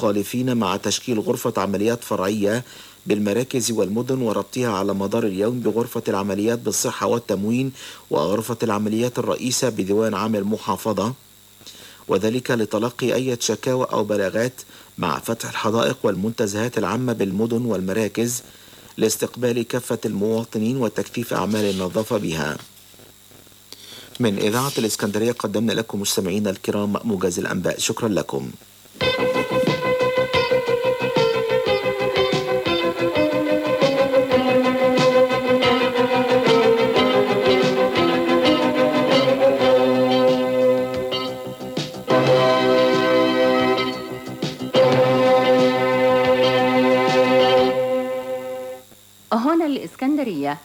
المخالفين مع تشكيل غرفة عمليات فرعية بالمراكز والمدن وربطها على مدار اليوم بغرفة العمليات بالصحة والتموين وغرفة العمليات الرئيسة بديوان عام المحافظة وذلك لتلقي أي شكاوى أو بلاغات مع فتح الحدائق والمنتزهات العامة بالمدن والمراكز لاستقبال كافة المواطنين وتكثيف أعمال النظافة بها من إذاعة الإسكندرية قدمنا لكم مستمعينا الكرام موجز الأنباء شكرا لكم هنا الإسكندرية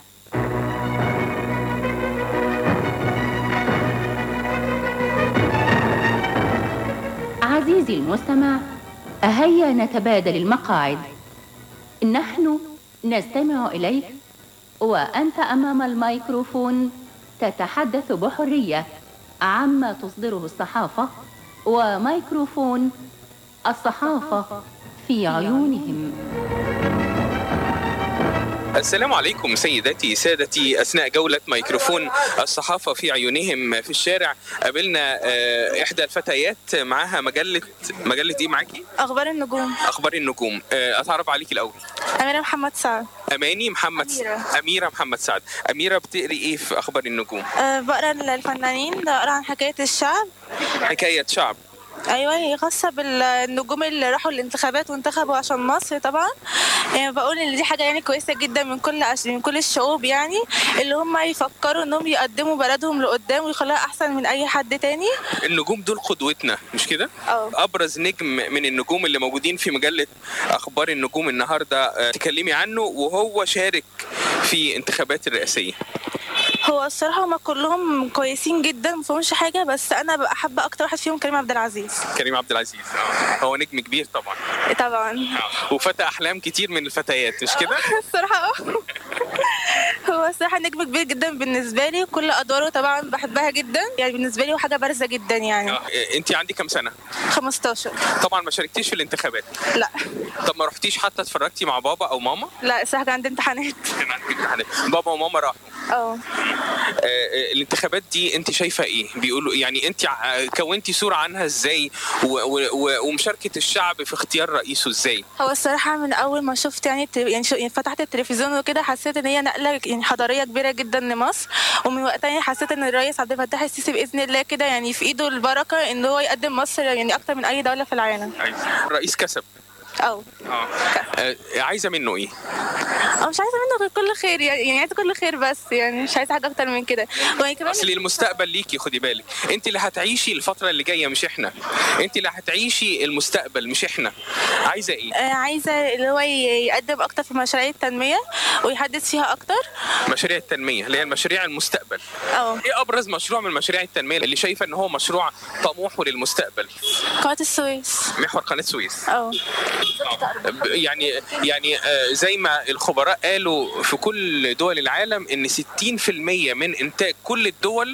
عزيزي المستمع هيا نتبادل المقاعد نحن نستمع إليك وأنت أمام الميكروفون تتحدث بحرية عما تصدره الصحافة وميكروفون الصحافة في عيونهم السلام عليكم سيداتي سادتي اثناء جوله ميكروفون الصحافه في عيونهم في الشارع قابلنا آه، احدى الفتيات معاها مجله مجله ايه معاكي اخبار النجوم اخبار النجوم آه، اتعرف عليكي الاول اميره محمد سعد اماني محمد س- أميرة. اميره محمد سعد اميره بتقري ايه في اخبار النجوم أه بقرا الفنانين بقرا عن حكايه الشعب حكايه شعب ايوه هي خاصه بالنجوم اللي راحوا الانتخابات وانتخبوا عشان مصر طبعا يعني بقول ان دي حاجه يعني كويسه جدا من كل أش... من كل الشعوب يعني اللي هم يفكروا انهم يقدموا بلدهم لقدام ويخلوها احسن من اي حد تاني النجوم دول قدوتنا مش كده اه ابرز نجم من النجوم اللي موجودين في مجله اخبار النجوم النهارده آه، تكلمي عنه وهو شارك في انتخابات الرئاسيه هو الصراحه هم كلهم كويسين جدا ما فيهمش حاجه بس انا بقى حابه اكتر واحد فيهم كريم عبد العزيز كريم عبد العزيز آه، هو نجم كبير طبعا طبعا وفتى احلام كتير من الفتيات مش كده الصراحة اه هو الصراحة نجم كبير جدا بالنسبة لي كل أدواره طبعا بحبها جدا يعني بالنسبة لي هو حاجة بارزة جدا يعني انت عندك كام سنه 15 طبعا ما شاركتيش في الانتخابات لا طب ما رحتيش حتى اتفرجتي مع بابا او ماما لا الصراحة كان عندي امتحانات كان عندك امتحانات بابا وماما راحوا اه آه، آه، الانتخابات دي انت شايفه ايه بيقولوا يعني انت ع- كونتي صوره عنها ازاي و- و- و- ومشاركه الشعب في اختيار رئيسه ازاي هو الصراحة من أول ما شفت يعني الت- يعني شو- يعني فتحت التلفزيون وكده حسيت إن هي نقلة يعني حضارية كبيرة جدا لمصر ومن وقتها يعني حسيت إن الرئيس عبد الفتاح السيسي بإذن الله كده يعني في إيده البركة إن هو يقدم مصر يعني أكتر من أي دولة في العالم الرئيس كسب أه آه، عايزه منه ايه أه مش عايزة منه غير كل خير يعني يعني عايزة كل خير بس يعني مش عايزة حاجة أكتر من كده ويعني كمان اصل المستقبل ليكي خدي بالك انت اللي هتعيشي الفتره اللي جايه مش احنا انت اللي هتعيشي المستقبل مش احنا عايزه ايه آه، عايزة اللي هو ي- يقدم أكتر في مشاريع التنمية ويحدث فيها أكتر مشاريع التنميه اللي هي المشاريع المستقبل اه ايه ابرز مشروع من مشاريع التنميه اللي شايفه ان هو مشروع طموح للمستقبل قناة السويس محور قناه السويس اه ب- يعني يعني آه، زي ما الخبراء قالوا في كل دول العالم ان 60% من انتاج كل الدول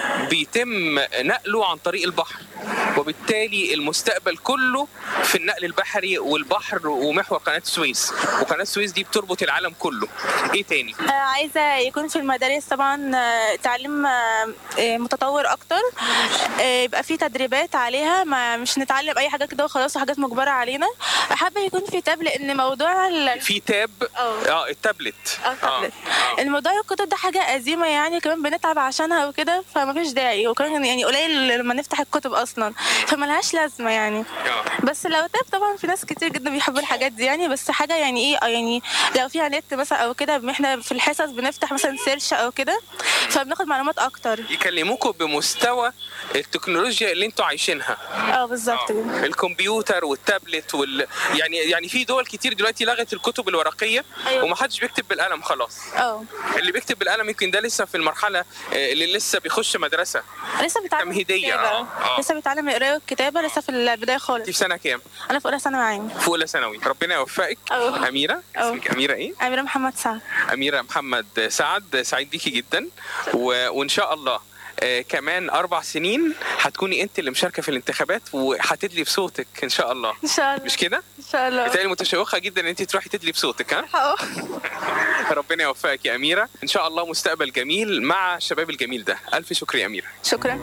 بيتم نقله عن طريق البحر وبالتالي المستقبل كله في النقل البحري والبحر ومحور قناه السويس وقناه السويس دي بتربط العالم كله ايه تاني آه، عايزة يكون في المدارس طبعا آه، تعليم آه، آه، متطور أكتر آه، يبقى في تدريبات عليها ما مش نتعلم أي حاجة كده وخلاص وحاجات مجبرة علينا حابة يكون في تاب لأن موضوع ال- في تاب اه اه التابلت اه تابلت الموضوع الكتب ده حاجة قديمة يعني كمان بنتعب عشانها وكده فمفيش داعي وكمان يعني قليل لما نفتح الكتب أصلا فملهاش لازمة يعني آه. بس لو تاب طبعا في ناس كتير جدا بيحبوا الحاجات دي يعني بس حاجه يعني ايه آه يعني لو فيها نت مثلا او كده احنا في الحصص بنفتح مثلا سيرش او كده فبناخد معلومات اكتر يكلموكوا بمستوى التكنولوجيا اللي انتوا عايشينها اه بالظبط كده الكمبيوتر والتابلت وال يعني يعني في دول كتير دلوقتي لغت الكتب الورقيه أيوة. ومحدش بيكتب بالقلم خلاص اه اللي بيكتب بالقلم يمكن ده لسه في المرحله آه، اللي لسه بيخش مدرسه لسه بيتعلم تمهيدية، الكتابة. آه، آه. لسه بيتعلم القرايه والكتابه لسه في البدايه انت خالص في سنه كام انا في اولى ثانوي عام في اولى ثانوي ربنا يوفقك أه. اميره أه. اسمك اميره ايه اميره محمد سعد اميره محمد سعد سعيد بيكي جدا و... وان شاء الله آه كمان اربع سنين هتكوني انت اللي مشاركه في الانتخابات وهتدلي بصوتك ان شاء الله ان شاء الله مش كده؟ ان شاء الله بتهيألي متشوقه جدا ان انت تروحي تدلي بصوتك ها؟ اه ربنا يوفقك يا اميره ان شاء الله مستقبل جميل مع الشباب الجميل ده الف شكر يا اميره شكرا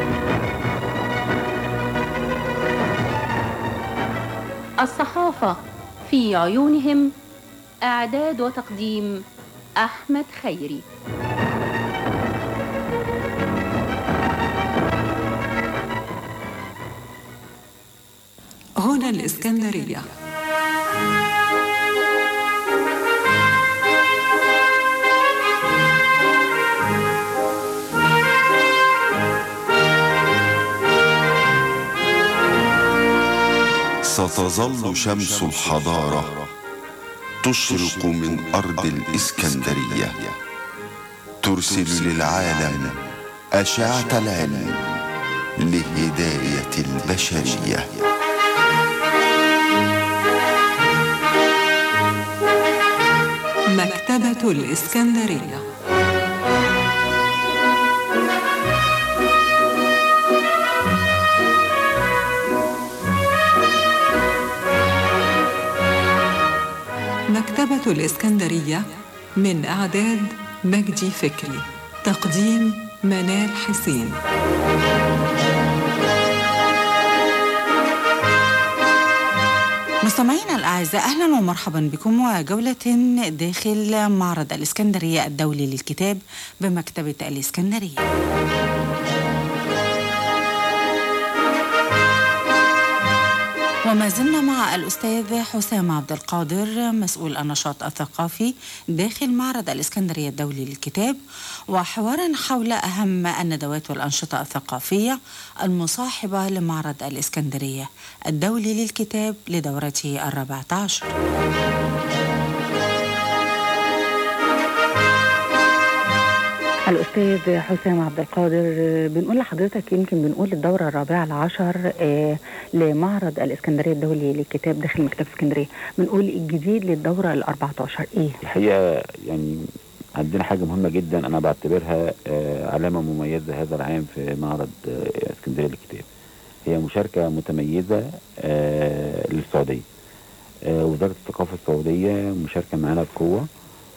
الصحافة في عيونهم إعداد وتقديم أحمد خيري هنا الإسكندرية ستظل شمس الحضارة تشرق من أرض الإسكندرية ترسل للعالم أشعة العلم لهداية البشرية مكتبة الإسكندرية مكتبة الإسكندرية من إعداد مجدي فكري تقديم منال حسين مستمعينا الأعزاء أهلا ومرحبا بكم وجولة داخل معرض الإسكندرية الدولي للكتاب بمكتبة الإسكندرية وما زلنا مع الأستاذ حسام عبد القادر مسؤول النشاط الثقافي داخل معرض الإسكندرية الدولي للكتاب وحوارا حول أهم الندوات والأنشطة الثقافية المصاحبة لمعرض الإسكندرية الدولي للكتاب لدورته الرابعة عشر الأستاذ حسام عبد القادر بنقول لحضرتك يمكن بنقول الدورة الرابعة العشر آه، لمعرض الإسكندرية الدولي للكتاب داخل مكتبة اسكندرية بنقول الجديد للدورة الأربعة عشر إيه؟ الحقيقه يعني عندنا حاجه مهمه جدا انا بعتبرها آه، علامه مميزه هذا العام في معرض آه، اسكندريه للكتاب هي مشاركه متميزه آه، للسعوديه آه، وزاره الثقافه السعوديه مشاركه معانا بقوه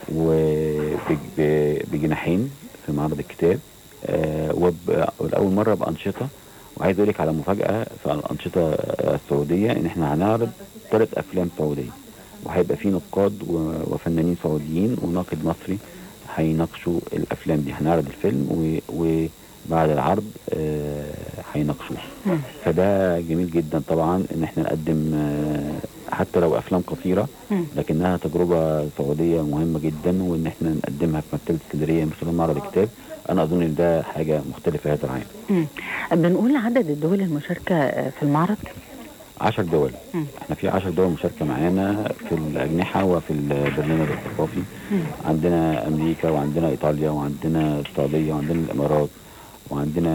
وبجناحين في معرض الكتاب آه، وب- ولاول مره بانشطه وعايز اقول لك على مفاجاه في الانشطه السعوديه ان احنا هنعرض ثلاث افلام سعوديه وهيبقى في نقاد و- وفنانين سعوديين وناقد مصري هيناقشوا الافلام دي هنعرض الفيلم و- وبعد العرض آه، هيناقشوه مم. فده جميل جدا طبعا ان احنا نقدم آه، حتى لو افلام قصيره مم. لكنها تجربه سعوديه مهمه جدا وان احنا نقدمها في مكتبه اسكندريه من خلال معرض الكتاب انا اظن ان ده حاجه مختلفه هذا العام مم. بنقول عدد الدول المشاركة آه، في المعرض 10 دول مم. احنا في 10 دول مشاركه معانا في الاجنحه وفي البرنامج الثقافي مم. عندنا امريكا وعندنا ايطاليا وعندنا السعوديه وعندنا الامارات وعندنا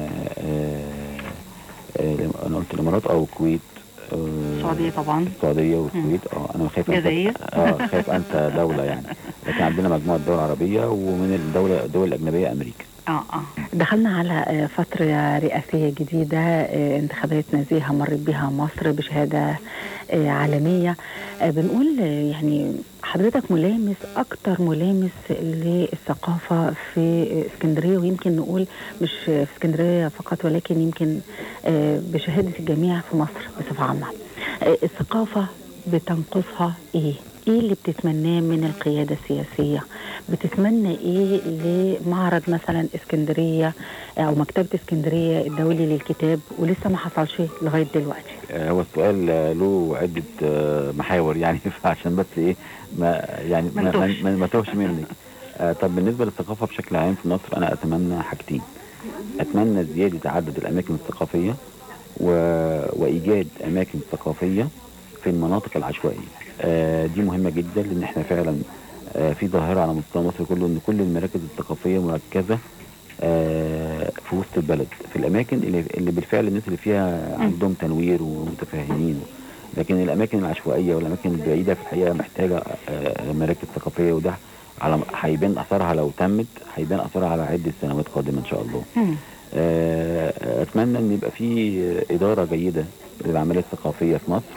آه آه انا قلت الامارات او الكويت آه، السعودية طبعا السعوديه والكويت اه انا خايف الجزائر. انسى اه خايف انسى دوله يعني لكن عندنا مجموعه دول عربيه ومن الدوله الدول الاجنبيه امريكا اه اه دخلنا على آه، فترة رئاسية جديدة آه، انتخابات نزيهة مرت بها مصر بشهادة آه، عالمية آه، بنقول آه، يعني حضرتك ملامس أكتر ملامس للثقافة في آه، اسكندرية ويمكن نقول مش في اسكندرية فقط ولكن يمكن آه، بشهادة الجميع في مصر بصفة عامة آه، الثقافة بتنقصها ايه؟ ايه اللي بتتمناه من القيادة السياسية؟ بتتمنى ايه لمعرض مثلا اسكندرية او مكتبة اسكندرية الدولي للكتاب ولسه ما حصلش لغاية دلوقتي آه، هو السؤال آه، له عدة آه، محاور يعني فعشان بس ايه ما يعني ما ما, ما, نتوهش. ما, ما توهش منك آه، طب بالنسبة للثقافة بشكل عام في مصر أنا أتمنى حاجتين أتمنى زيادة عدد الأماكن الثقافية و... وإيجاد أماكن ثقافية في المناطق العشوائية آه، دي مهمة جدا لأن احنا فعلا آه، في ظاهرة على مستوى مصر كله إن كل المراكز الثقافية مركزة آه، في وسط البلد في الأماكن اللي, اللي بالفعل الناس اللي فيها عندهم تنوير ومتفاهمين لكن الأماكن العشوائية والأماكن البعيدة في الحقيقة محتاجة آه، مراكز ثقافية وده على هيبان اثرها لو تمت هيبان اثرها على عده سنوات قادمه ان شاء الله مم. آه، اتمنى ان يبقى في اداره جيده للعمليه الثقافيه في مصر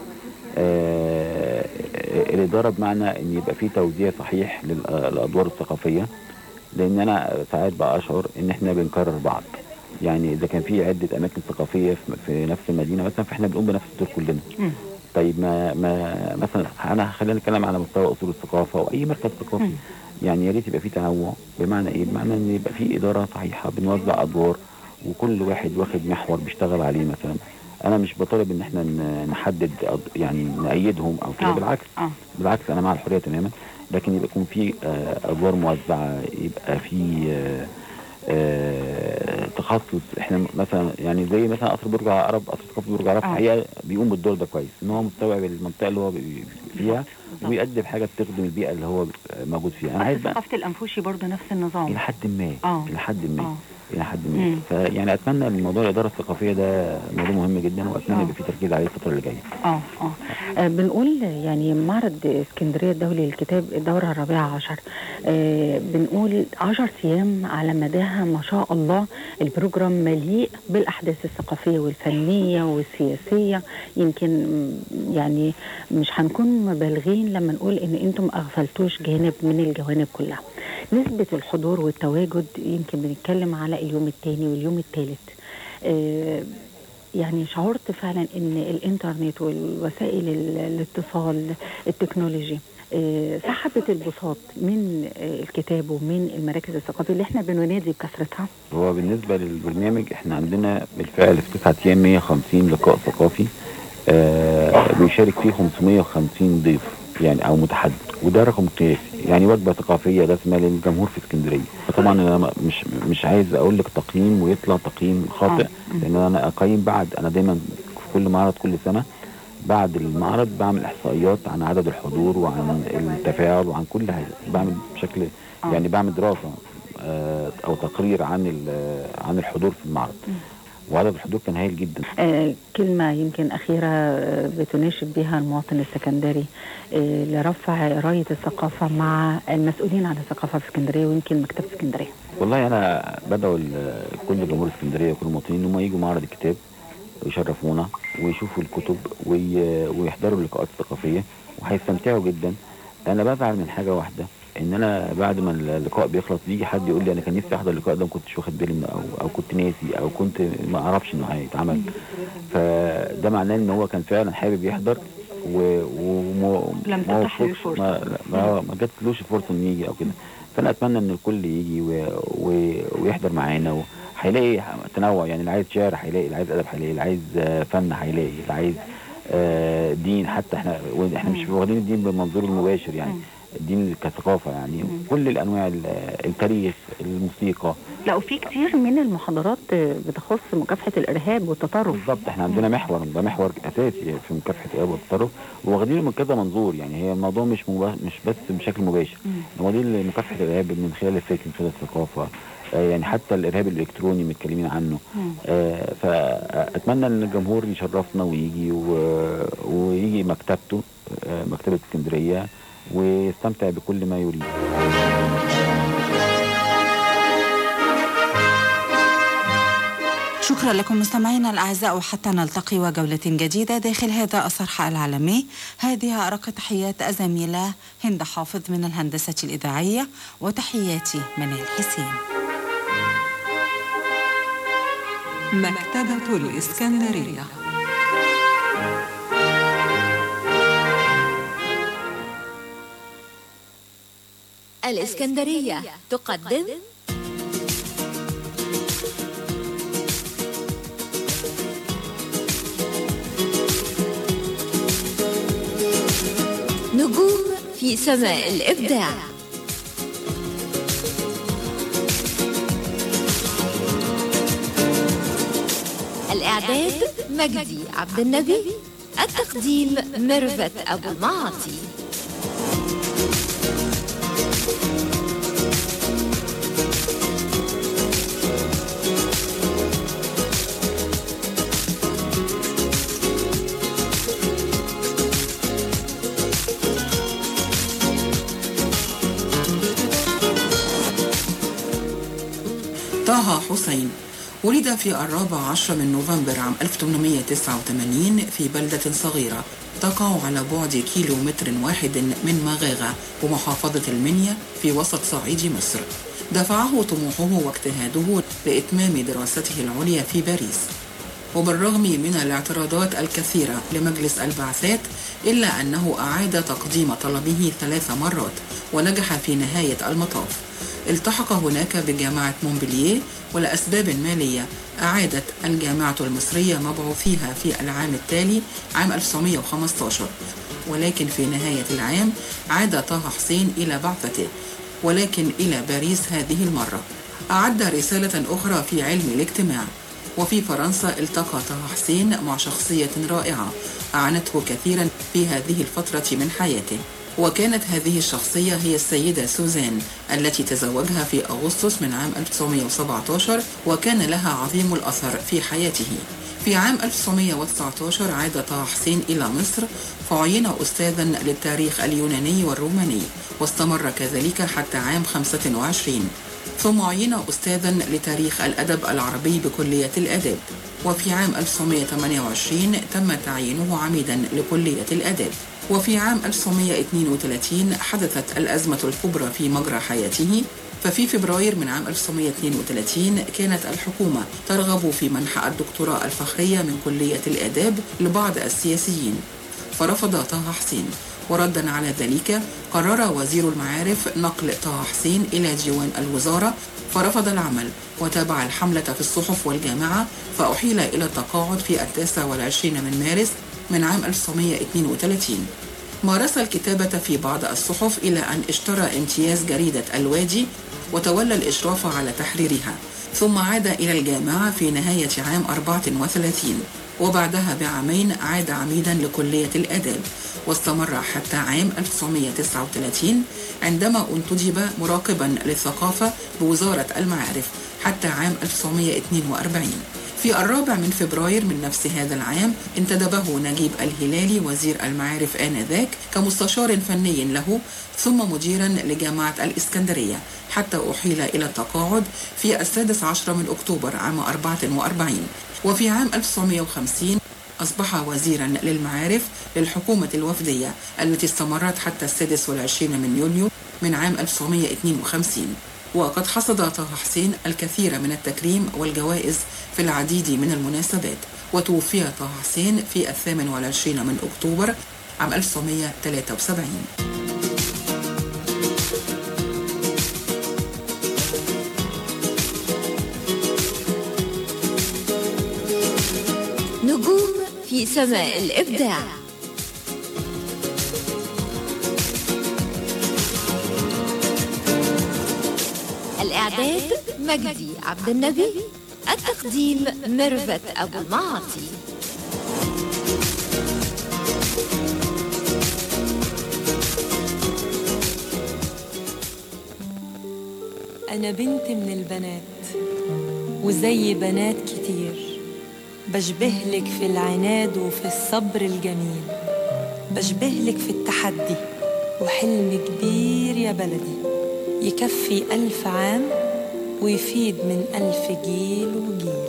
آه، الاداره بمعنى ان يبقى في توزيع صحيح للادوار الثقافيه لان انا ساعات بقى اشعر ان احنا بنكرر بعض يعني اذا كان في عده اماكن ثقافيه في- في نفس المدينه مثلا فاحنا بنقوم بنفس الدور كلنا مم. طيب ما ما مثلا انا خلينا نتكلم على مستوى اصول الثقافه واي مركز ثقافي مم. يعني يا ريت يبقى في تنوع بمعنى ايه؟ بمعنى ان يبقى في اداره صحيحه بنوزع ادوار وكل واحد واخد محور بيشتغل عليه مثلا انا مش بطالب ان احنا ن- نحدد أد- يعني نأيدهم او كده آه. بالعكس اه بالعكس انا مع الحريه تماما لكن يبقى يكون في آه، ادوار موزعه يبقى في آه، آه، تخصص احنا مثلا يعني زي مثلا قصر برج العرب قصر ثقافه برج العرب آه. الحقيقه بيقوم بالدور ده كويس ان هو مستوعب المنطقه اللي هو بي- فيها بالظبط. ويقدم حاجه تخدم البيئه اللي هو موجود فيها انا عايز بقى ثقافه الانفوشي برضو نفس النظام الى حد ما آه. الى حد ما اه الى حد مم. ما فيعني اتمنى ان موضوع الاداره الثقافيه ده موضوع مهم جدا واتمنى آه. يبقى في تركيز عليه الفتره اللي جايه اه اه آه، بنقول يعني معرض اسكندريه الدولي للكتاب الدوره الرابعه عشر آه بنقول عشر ايام على مداها ما شاء الله البروجرام مليء بالاحداث الثقافيه والفنيه والسياسيه يمكن م، يعني مش هنكون مبالغين لما نقول ان انتم اغفلتوش جانب من الجوانب كلها نسبه الحضور والتواجد يمكن بنتكلم على اليوم الثاني واليوم الثالث آه يعني شعرت فعلا ان الانترنت والوسائل ال- الاتصال التكنولوجي آه، سحبت البساط من آه، الكتاب ومن المراكز الثقافيه اللي احنا بننادي بكثرتها هو بالنسبه للبرنامج احنا عندنا بالفعل في تسعة ايام 150 لقاء ثقافي آه بيشارك فيه 550 ضيف يعني او متحدث وده رقم قياسي يعني وجبه ثقافيه دسمه للجمهور في اسكندريه فطبعا انا ما- مش مش عايز اقول لك تقييم ويطلع تقييم خاطئ آه. لان انا اقيم بعد انا دايما في كل معرض كل سنه بعد المعرض بعمل احصائيات عن عدد الحضور وعن التفاعل وعن كل حاجه بعمل بشكل آه. يعني بعمل دراسه آه، او تقرير عن ال- عن الحضور في المعرض وعدد الحضور كان هايل جدا آه، كلمة يمكن أخيرة آه، بتناشد بها المواطن السكندري آه، لرفع راية الثقافة مع المسؤولين عن الثقافة في اسكندرية ويمكن مكتبة اسكندرية والله انا بدعو ال- كل جمهور اسكندريه وكل المواطنين ان هم يجوا معرض الكتاب ويشرفونا ويشوفوا الكتب وي- ويحضروا اللقاءات الثقافيه وهيستمتعوا جدا انا بزعل من حاجه واحده ان انا بعد ما اللقاء بيخلص بيجي حد يقول لي انا كان نفسي احضر اللقاء ده ما كنتش واخد بالي منه او او كنت ناسي او كنت ما اعرفش انه هيتعمل فده معناه ان هو كان فعلا حابب يحضر و وما لم ما تتح له وفقش- الفرصة. ما ما, ما جاتلوش فرصه انه يجي او كده فانا اتمنى ان الكل يجي و... و... ويحضر معانا وهيلاقي تنوع يعني اللي عايز شعر هيلاقي اللي عايز ادب هيلاقي اللي عايز آه، فن هيلاقي اللي عايز آه، دين حتى احنا احنا مش واخدين الدين بالمنظور المباشر يعني الدين كثقافه يعني كل الانواع ال- التاريخ الموسيقى لا وفي كتير من المحاضرات آه، بتخص مكافحة الإرهاب والتطرف بالظبط احنا عندنا محور ده محور اساسي في مكافحه الارهاب والتطرف واخدينه من كذا منظور يعني هي الموضوع مش مبا... مش بس بشكل مباشر هو دي مكافحه الارهاب من خلال الفكر من خلال الثقافه آه يعني حتى الارهاب الالكتروني متكلمين عنه آه فاتمنى ان الجمهور يشرفنا ويجي و... ويجي مكتبته آه مكتبه اسكندريه ويستمتع بكل ما يريد شكرا لكم مستمعينا الأعزاء وحتى نلتقي وجولة جديدة داخل هذا الصرح العالمي هذه أرق تحيات الزميلة هند حافظ من الهندسة الإذاعية وتحياتي منال حسين مكتبة الإسكندرية الإسكندرية تقدم نجوم في سماء الإبداع الإعداد مجدي عبد النبي التقديم ميرفت أبو المعاطي طه حسين ولد في الرابع عشر من نوفمبر عام 1889 في بلدة صغيرة تقع على بعد كيلو متر واحد من مغاغة ومحافظة المنيا في وسط صعيد مصر دفعه طموحه واجتهاده لإتمام دراسته العليا في باريس وبالرغم من الاعتراضات الكثيرة لمجلس البعثات إلا أنه أعاد تقديم طلبه ثلاث مرات ونجح في نهاية المطاف التحق هناك بجامعة مونبلييه ولأسباب مالية أعادت الجامعة المصرية مبعوثيها في العام التالي عام 1915 ولكن في نهاية العام عاد طه حسين إلى بعثته ولكن إلى باريس هذه المرة أعد رسالة أخرى في علم الاجتماع وفي فرنسا التقى طه حسين مع شخصية رائعة أعانته كثيرا في هذه الفترة من حياته وكانت هذه الشخصية هي السيدة سوزان التي تزوجها في أغسطس من عام 1917 وكان لها عظيم الأثر في حياته في عام 1919 عاد طه حسين إلى مصر فعين أستاذا للتاريخ اليوناني والروماني واستمر كذلك حتى عام 25 ثم عين أستاذا لتاريخ الأدب العربي بكلية الآداب وفي عام 1928 تم تعيينه عميدا لكلية الآداب وفي عام 1932 حدثت الأزمة الكبرى في مجرى حياته ففي فبراير من عام 1932 كانت الحكومة ترغب في منح الدكتوراه الفخرية من كلية الآداب لبعض السياسيين فرفض طه حسين وردا على ذلك قرر وزير المعارف نقل طه حسين إلى ديوان الوزارة فرفض العمل وتابع الحملة في الصحف والجامعة فأحيل إلى التقاعد في التاسع والعشرين من مارس من عام 1932 مارس الكتابة في بعض الصحف إلى أن اشترى امتياز جريدة الوادي وتولى الإشراف على تحريرها ثم عاد إلى الجامعة في نهاية عام 34 وبعدها بعامين عاد عميدا لكلية الآداب واستمر حتى عام 1939 عندما انتدب مراقبا للثقافة بوزارة المعارف حتى عام 1942 في الرابع من فبراير من نفس هذا العام انتدبه نجيب الهلالي وزير المعارف آنذاك كمستشار فني له ثم مديرا لجامعة الإسكندرية حتى أحيل إلى التقاعد في السادس عشر من أكتوبر عام 44 وفي عام 1950 أصبح وزيرا للمعارف للحكومة الوفدية التي استمرت حتى السادس والعشرين من يونيو من عام 1952 وقد حصد طه حسين الكثير من التكريم والجوائز في العديد من المناسبات وتوفي طه حسين في الثامن والعشرين من أكتوبر عام 1973 نجوم في سماء الإبداع الإعداد مجدي عبد النبي التقديم ميرفت أبو المعاطي أنا بنت من البنات وزي بنات كتير بشبهلك في العناد وفي الصبر الجميل بشبهلك في التحدي وحلم كبير يا بلدي يكفي ألف عام ويفيد من ألف جيل وجيل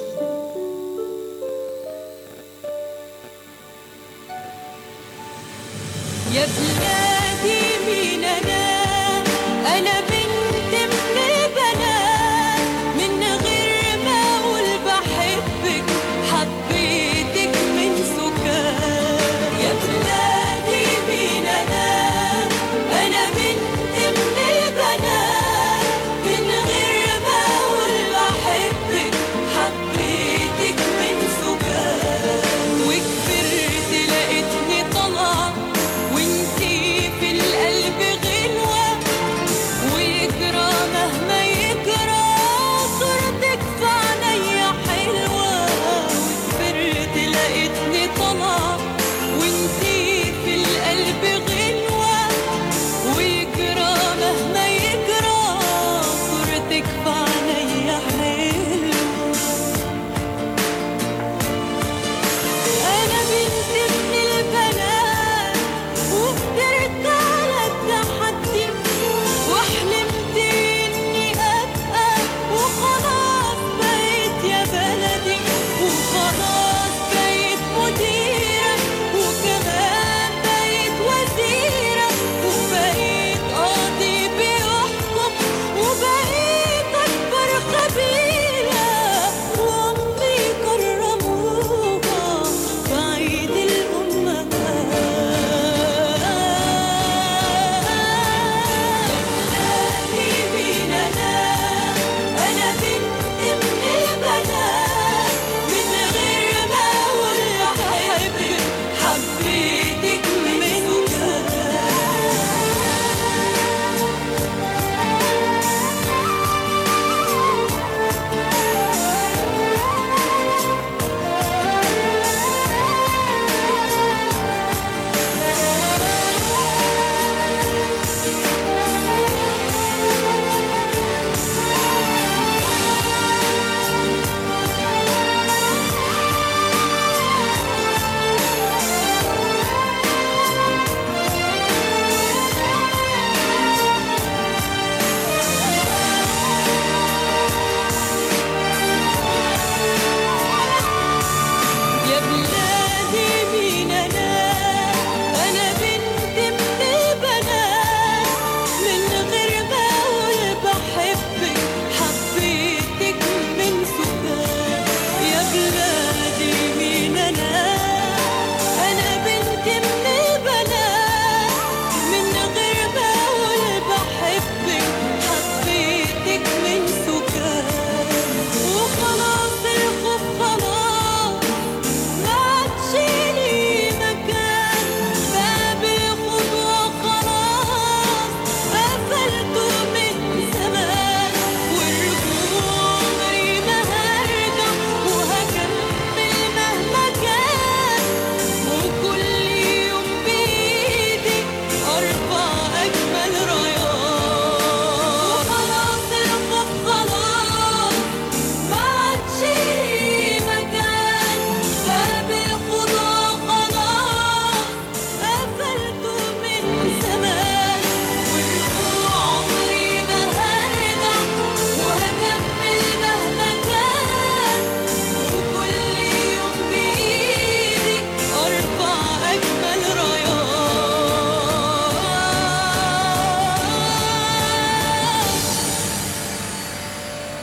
يا بلادي مين انا انا بنت من البنات من غير ما اقول بحبك حبيتك من سكان يا بلادي مين انا انا بنت من البنات من غير ما اقول بحبك حبيتك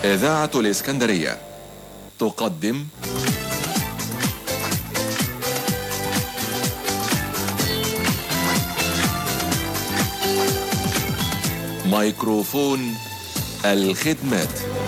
إذاعة الإسكندرية تقدم ميكروفون الخدمات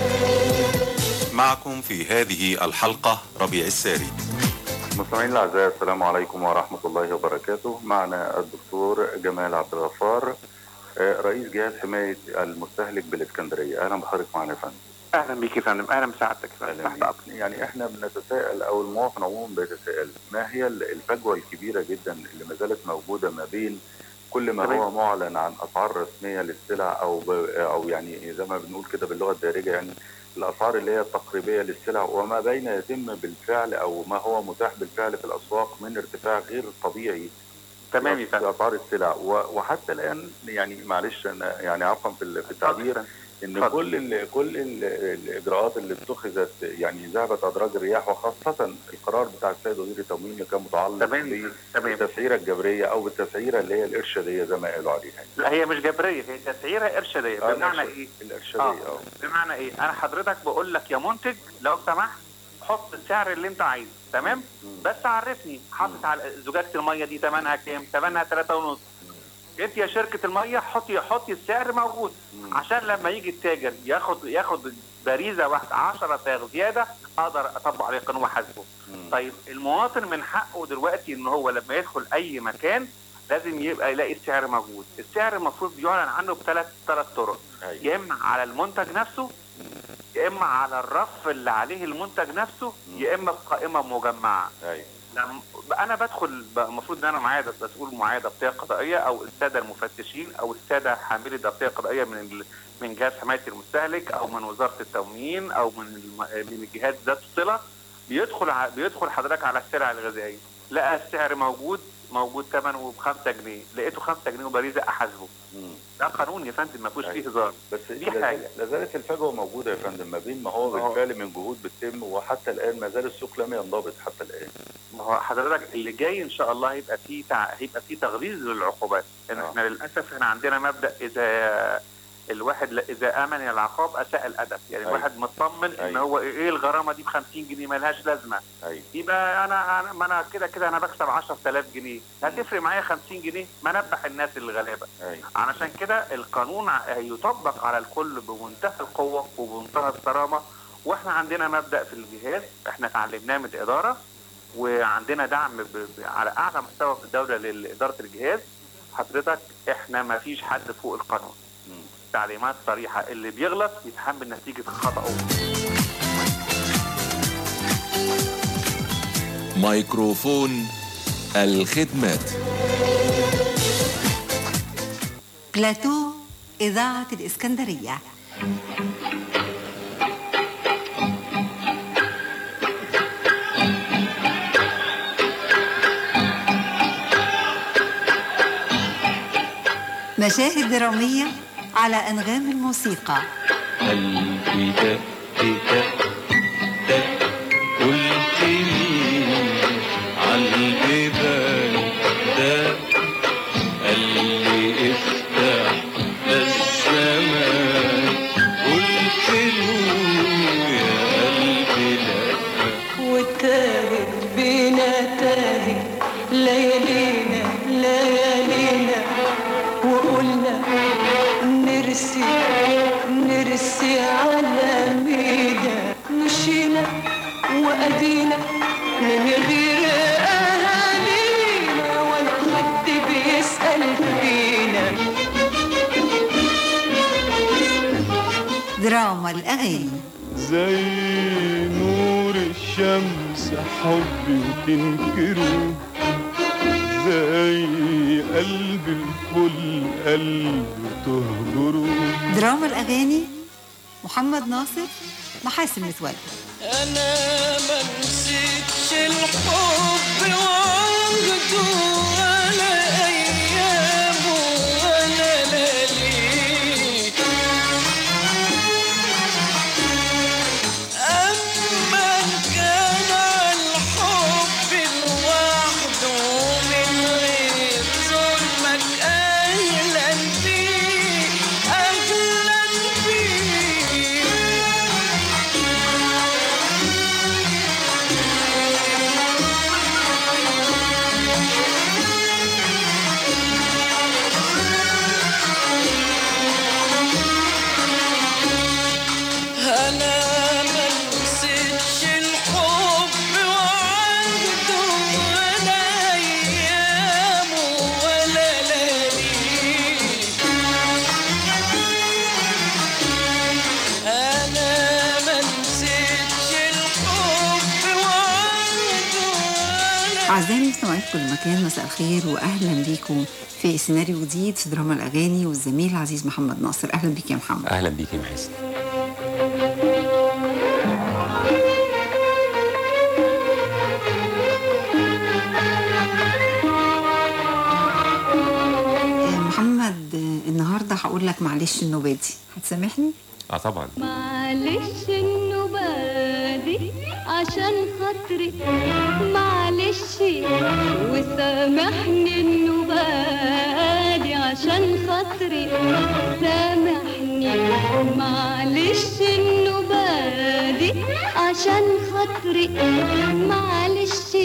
معكم في هذه الحلقة ربيع الساري مستمعينا الاعزاء السلام عليكم ورحمه الله وبركاته معنا الدكتور جمال عبد الغفار آه، رئيس جهاز حمايه المستهلك بالاسكندريه اهلا بحضرتك معنا يا فندم اهلا بيك يا فندم اهلا بسعادتك يا فندم أهلاً بيك. يعني احنا بنتساءل او المواطن عموما بيتساءل ما هي الفجوه الكبيره جدا اللي ما زالت موجوده ما بين كل ما تمام. هو معلن عن اسعار رسميه للسلع او ب... او يعني زي ما بنقول كده باللغه الدارجه يعني الاسعار اللي هي التقريبيه للسلع وما بين يتم بالفعل او ما هو متاح بالفعل في الاسواق من ارتفاع غير طبيعي تمام يا في اسعار السلع و- وحتى الان يعني معلش انا يعني عفوا في ال- في التعبير ان اتفضل. كل ال كل ال الاجراءات اللي اتخذت يعني ذهبت ادراج الرياح وخاصه القرار بتاع السيد وزير التموين اللي كان متعلق تمام. بالتسعيره الجبريه او بالتسعيره اللي هي الارشاديه زي ما قالوا عليها لا هي مش جبريه هي تسعيره ارشاديه آه، بمعنى الإرشاد- ايه؟ الارشاديه اه بمعنى ايه؟ انا حضرتك بقول لك يا منتج لو سمحت حط السعر اللي انت عايزه تمام؟ بس عرفني حاطط على زجاجه الميه دي ثمنها كام؟ ثمنها 3 ونص انت يا شركه الميه حطي حطي السعر موجود عشان لما يجي التاجر ياخد ياخد باريزه واحده 10 صاغ زياده اقدر اطبق عليه قانون وحاسبه طيب المواطن من حقه دلوقتي ان هو لما يدخل اي مكان لازم يبقى يلاقي السعر موجود السعر المفروض بيعلن عنه بثلاث ثلاث طرق يا اما على المنتج نفسه يا اما على الرف اللي عليه المنتج نفسه يا اما في قائمه مجمعه ايوه لما انا بدخل ب- المفروض ان انا معايا مسؤول معايا ضبطيه قضائيه او الساده المفتشين او الساده حاملي ضبطيه قضائيه من ال- من جهاز حمايه المستهلك او من وزاره التموين او من الم- من الجهات ذات الصله بيدخل ع- بيدخل حضرتك على السلع الغذائيه لقى السعر موجود موجود ثمنه ب 5 جنيه لقيته 5 جنيه وبريزه احاسبه ده قانون يا فندم ما فيهوش فيه هزار بس دي حاجه لا زالت الفجوه موجوده يا فندم ما بين ما هو آه. بالفعل من جهود بتتم وحتى الان ما زال السوق لم ينضبط حتى الان ما هو حضرتك اللي جاي ان شاء الله هيبقى فيه تع... هيبقى فيه تغليظ للعقوبات لان آه. احنا للاسف احنا عندنا مبدا اذا الواحد ل... اذا امن العقاب اساء الادب يعني أيوة. الواحد مطمن ان أيوة. هو ايه الغرامه دي ب 50 جنيه ملهاش لازمه ايوه يبقى انا انا ما انا كده كده انا بكسب 10000 جنيه هتفرق معايا 50 جنيه ما نبح الناس الغلابه ايوه علشان كده القانون ع- هيطبق على الكل بمنتهى القوه وبمنتهى الصرامه واحنا عندنا مبدا في الجهاز احنا اتعلمناه من الاداره وعندنا دعم ب... ب... على اعلى مستوى في الدوله لاداره الجهاز حضرتك احنا ما فيش حد فوق القانون تعليمات صريحه اللي بيغلط يتحمل نتيجه خطأه ميكروفون الخدمات بلاتو إذاعة الإسكندرية مشاهد درامية على أنغام الموسيقى قلبي دق دق دق قلت مين عالجبال دق قال لي افتح الزمان قلت له يا قلبي لا وتاهت بينا تاهت ليالينا ليالينا وقلنا نرسي نرسي على مينا مشينا وأدينا من غير أهالينا ولا حد بيسأل فينا دراما الأغاني زي نور الشمس حبي وتنكره زي قلب الفل قلب تهجره دراما الأغاني محمد ناصر محاسن متولي انا ما نسيتش الحب وعهده ولا ايامه ولا لياليه اما كان الحب لوحده من غير ظلمك اهلا بيه اهلا بيه أعزائي المستمعين في كل مكان مساء الخير وأهلا بيكم في سيناريو جديد في دراما الأغاني والزميل العزيز محمد ناصر أهلا بيك يا محمد اهلا بيك يا محسن آه، محمد آه، النهاردة هقول لك معلش النوبادي هتسامحني؟ اه طبعا معلش النبادي عشان خاطري معلش وسامحني النبادي عشان خاطري سامحني معلش النبادي عشان خاطري معلش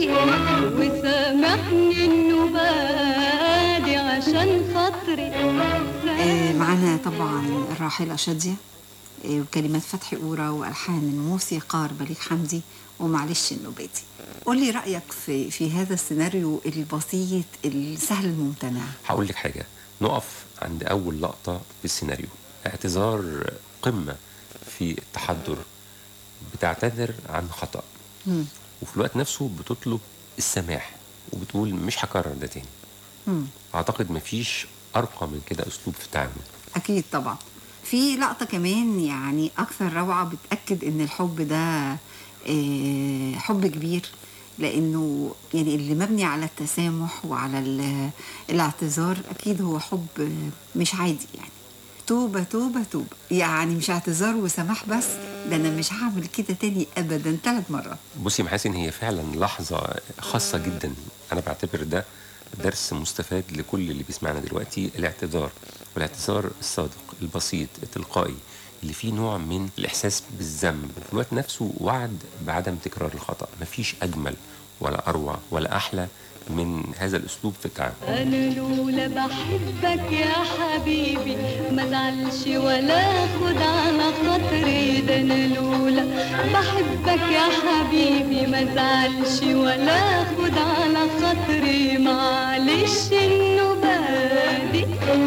وسامحني النبادي عشان خاطري آه، معانا طبعا الراحلة شادية آه، وكلمات فتحي قورة وألحان الموسيقار بليغ حمدي ومعلش النوبادي قول لي رأيك في في هذا السيناريو البسيط السهل الممتنع هقول لك حاجه نقف عند اول لقطه في السيناريو اعتذار قمه في التحضر بتعتذر عن خطا مم. وفي الوقت نفسه بتطلب السماح وبتقول مش هكرر ده تاني مم. اعتقد مفيش ارقى من كده اسلوب في التعامل أكيد طبعا في لقطة كمان يعني أكثر روعة بتأكد إن الحب ده آه، حب كبير لأنه يعني اللي مبني على التسامح وعلى ال- الاعتذار أكيد هو حب آه، مش عادي يعني توبة توبة توبة يعني مش اعتذار وسماح بس ده أنا مش هعمل كده تاني أبدا ثلاث مرات بصي يا محاسن هي فعلا لحظة خاصة جدا أنا بعتبر ده درس مستفاد لكل اللي بيسمعنا دلوقتي الاعتذار والاعتذار الصادق البسيط التلقائي اللي فيه نوع من الإحساس بالذنب في الوقت نفسه وعد بعدم تكرار الخطأ مفيش أجمل ولا أروع ولا أحلى من هذا الأسلوب في التعامل انا لولا بحبك يا حبيبي ما زعلش ولا خد على خاطري ده انا لولا بحبك يا حبيبي ما زعلش ولا خد على خاطري معلش النبادي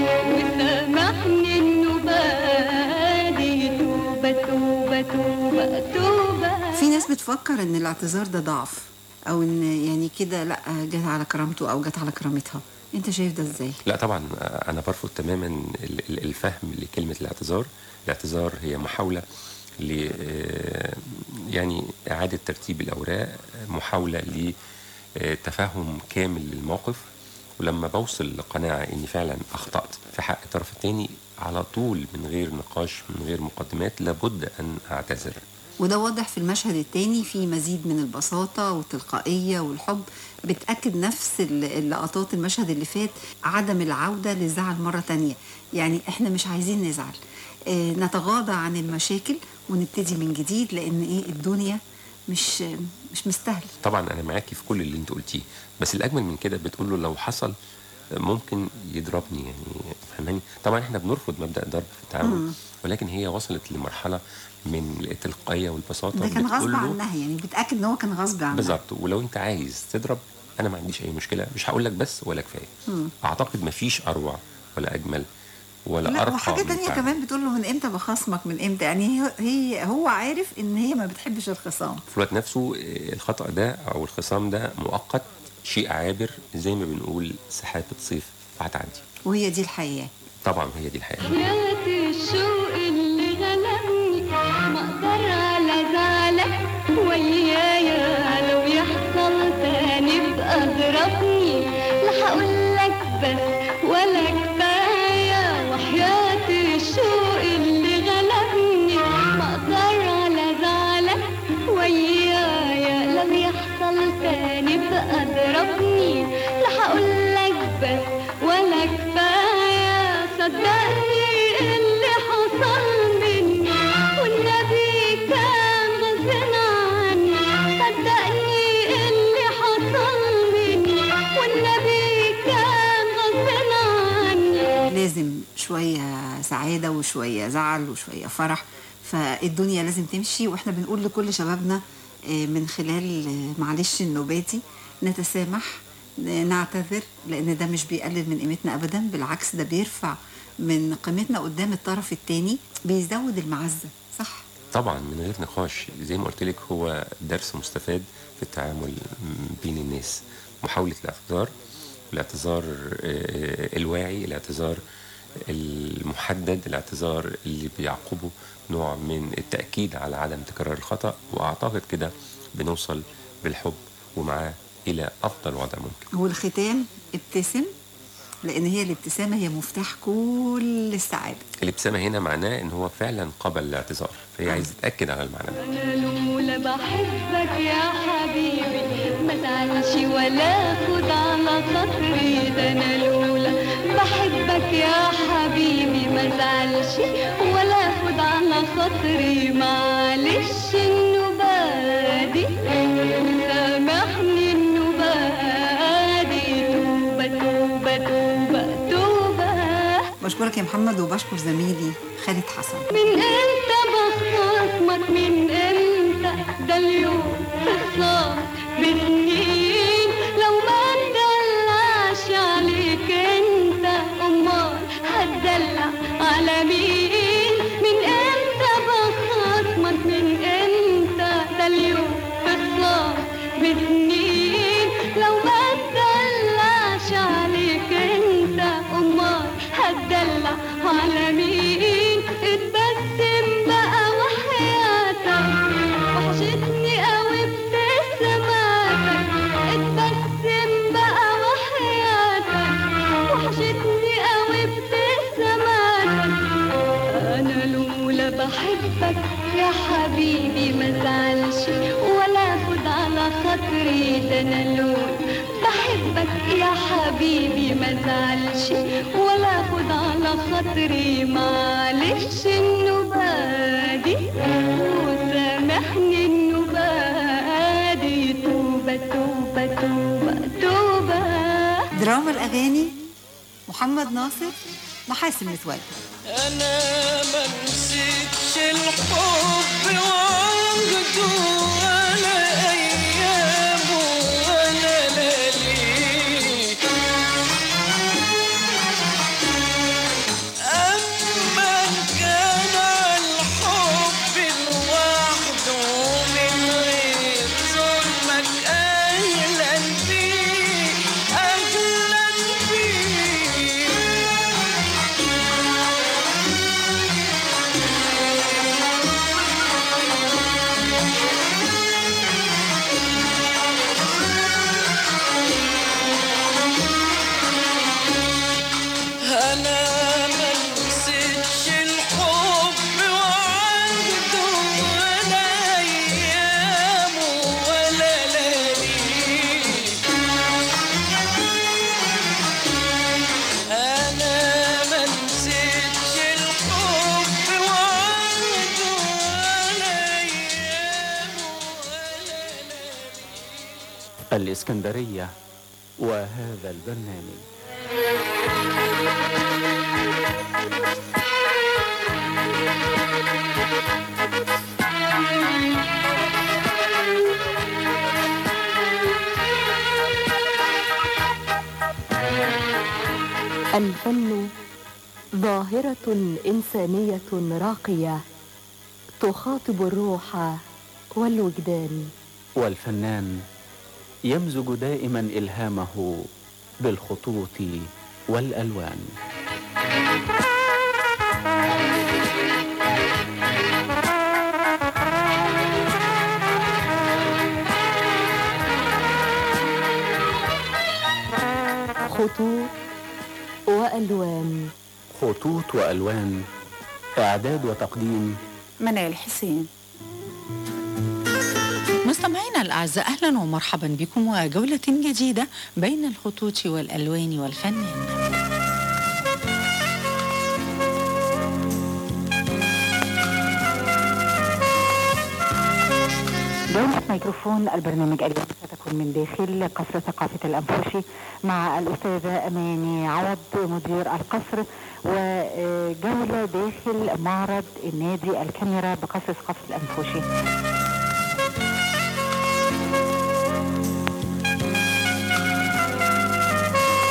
وسامحني النبادي توبة توبة توبة توبة في ناس بتفكر ان الاعتذار ده ضعف او ان يعني كده لا جت على كرامته او جت على كرامتها انت شايف ده ازاي لا طبعا انا برفض تماما ال- ال- الفهم لكلمه الاعتذار الاعتذار هي محاوله ل آه، يعني اعاده ترتيب الاوراق محاوله لتفهم كامل للموقف ولما بوصل لقناعه اني فعلا اخطات في حق الطرف الثاني على طول من غير نقاش من غير مقدمات لابد ان اعتذر وده واضح في المشهد التاني في مزيد من البساطة والتلقائية والحب بتأكد نفس ال- اللقطات المشهد اللي فات عدم العودة للزعل مرة تانية يعني احنا مش عايزين نزعل اه نتغاضى عن المشاكل ونبتدي من جديد لأن ايه الدنيا مش مش مستاهلة طبعا انا معاكي في كل اللي انت قلتيه بس الاجمل من كده بتقول له لو حصل ممكن يضربني يعني فاهماني طبعا احنا بنرفض مبدا الضرب في التعامل مم. ولكن هي وصلت لمرحله من التلقائيه والبساطه ده كان بتقول غصب له عنها يعني بتأكد ان هو كان غصب عنها بالظبط ولو انت عايز تضرب انا ما عنديش اي مشكله مش هقول لك بس ولا كفايه مم. اعتقد ما فيش اروع ولا اجمل ولا لا ارقى وحاجة من تانية التعامل. كمان بتقول له من امتى بخصمك من امتى يعني هي- هي هو عارف ان هي ما بتحبش الخصام في الوقت نفسه آه، الخطأ ده أو الخصام ده مؤقت شيء عابر زي ما بنقول سحابة صيف هتعدي وهي دي الحياة طبعا هي دي الحياة حياة الشوق اللي غلبني ما اقدر على زعلك ويايا لو يحصل تاني بقى اضربني لا هقول لك بس ولا كفايه وحياة الشوق اللي غلبني ما اقدر على زعلك ويايا لو يحصل تاني بقى اضربني لا هقول لك بس ولا كفايه صدقني اللي حصل مني والنبي كان غصب عني صدقني اللي حصل مني والنبي كان غصب عني لازم شوية سعادة وشوية زعل وشوية فرح فالدنيا لازم تمشي واحنا بنقول لكل شبابنا آه، من خلال آه، معلش النوباتي نتسامح ن- نعتذر لان ده مش بيقلل من قيمتنا ابدا بالعكس ده بيرفع من قيمتنا قدام الطرف التاني بيزود المعزة صح طبعا من غير نقاش زي ما قلت لك هو درس مستفاد في التعامل بين الناس محاولة الاعتذار الاعتذار آه، الواعي الاعتذار المحدد الاعتذار اللي بيعقبه نوع من التأكيد على عدم تكرار الخطأ وأعتقد كده بنوصل بالحب ومعاه إلى أفضل وضع ممكن والختام ابتسم لان هي الابتسامه هي مفتاح كل السعاده الابتسامة هنا معناه إن هو فعلا قبل الاعتذار فهي عايزة تأكد على المعنى ده انا لولا بحبك يا حبيبي ما تزعلش ولا خد على خاطري ده انا لولا بحبك يا حبيبي ما تزعلش ولا خد على خاطري معلش النوبة دي سامحني النوبة دي توبة توبة توبة توبة بشكرك يا محمد وبشكر زميلي خالد حسن من امتى بخصمك من امتى ده اليوم خصام بسنين لو ما ندلعش عليك انت امال هتدلع على مين من امتى بخصمك من امتى ده اليوم خصام بسنين لو ما ندلعش عليك انت امال هتدلع على مين اتبسم بقى وحياتك وحشتني قوي ابتساماتك اتبسم بقى وحياتك وحشتني قوي ابتساماتك انا لولا بحبك يا حبيبي ما زعلش ولا خد على خاطري ده انا لولا بحبك يا حبيبي ما زعلش ولا خد على خاطري معلش النوبة دي وسامحني النوبة دي توبة توبة توبة توبة دراما الاغاني محمد ناصر محاسن متولي انا ما نسيتش الحب وعهده ولا ايامه ولا لياليه اما كان الحب لوحده من غير ظلمك اهلا بيه اهلا بيه انا ما نسيتش الحب وعهده ولا ايامه ولا لياليه انا ما نسيتش الحب وعهده ولا ايامه الإسكندرية وهذا البرنامج الفن ظاهرة إنسانية راقية تخاطب الروح والوجدان والفنان يمزج دائما إلهامه بالخطوط والألوان خطوط وألوان خطوط وألوان إعداد وتقديم منال حسين مستمعينا الأعزاء أهلا ومرحبا بكم وجولة جديدة بين الخطوط والألوان والفنان جولة ميكروفون البرنامج اليوم ستكون من داخل قصر ثقافة الأنفوشي مع الأستاذة أماني عوض مدير القصر وجولة داخل معرض النادي الكاميرا بقصر ثقافة الأنفوشي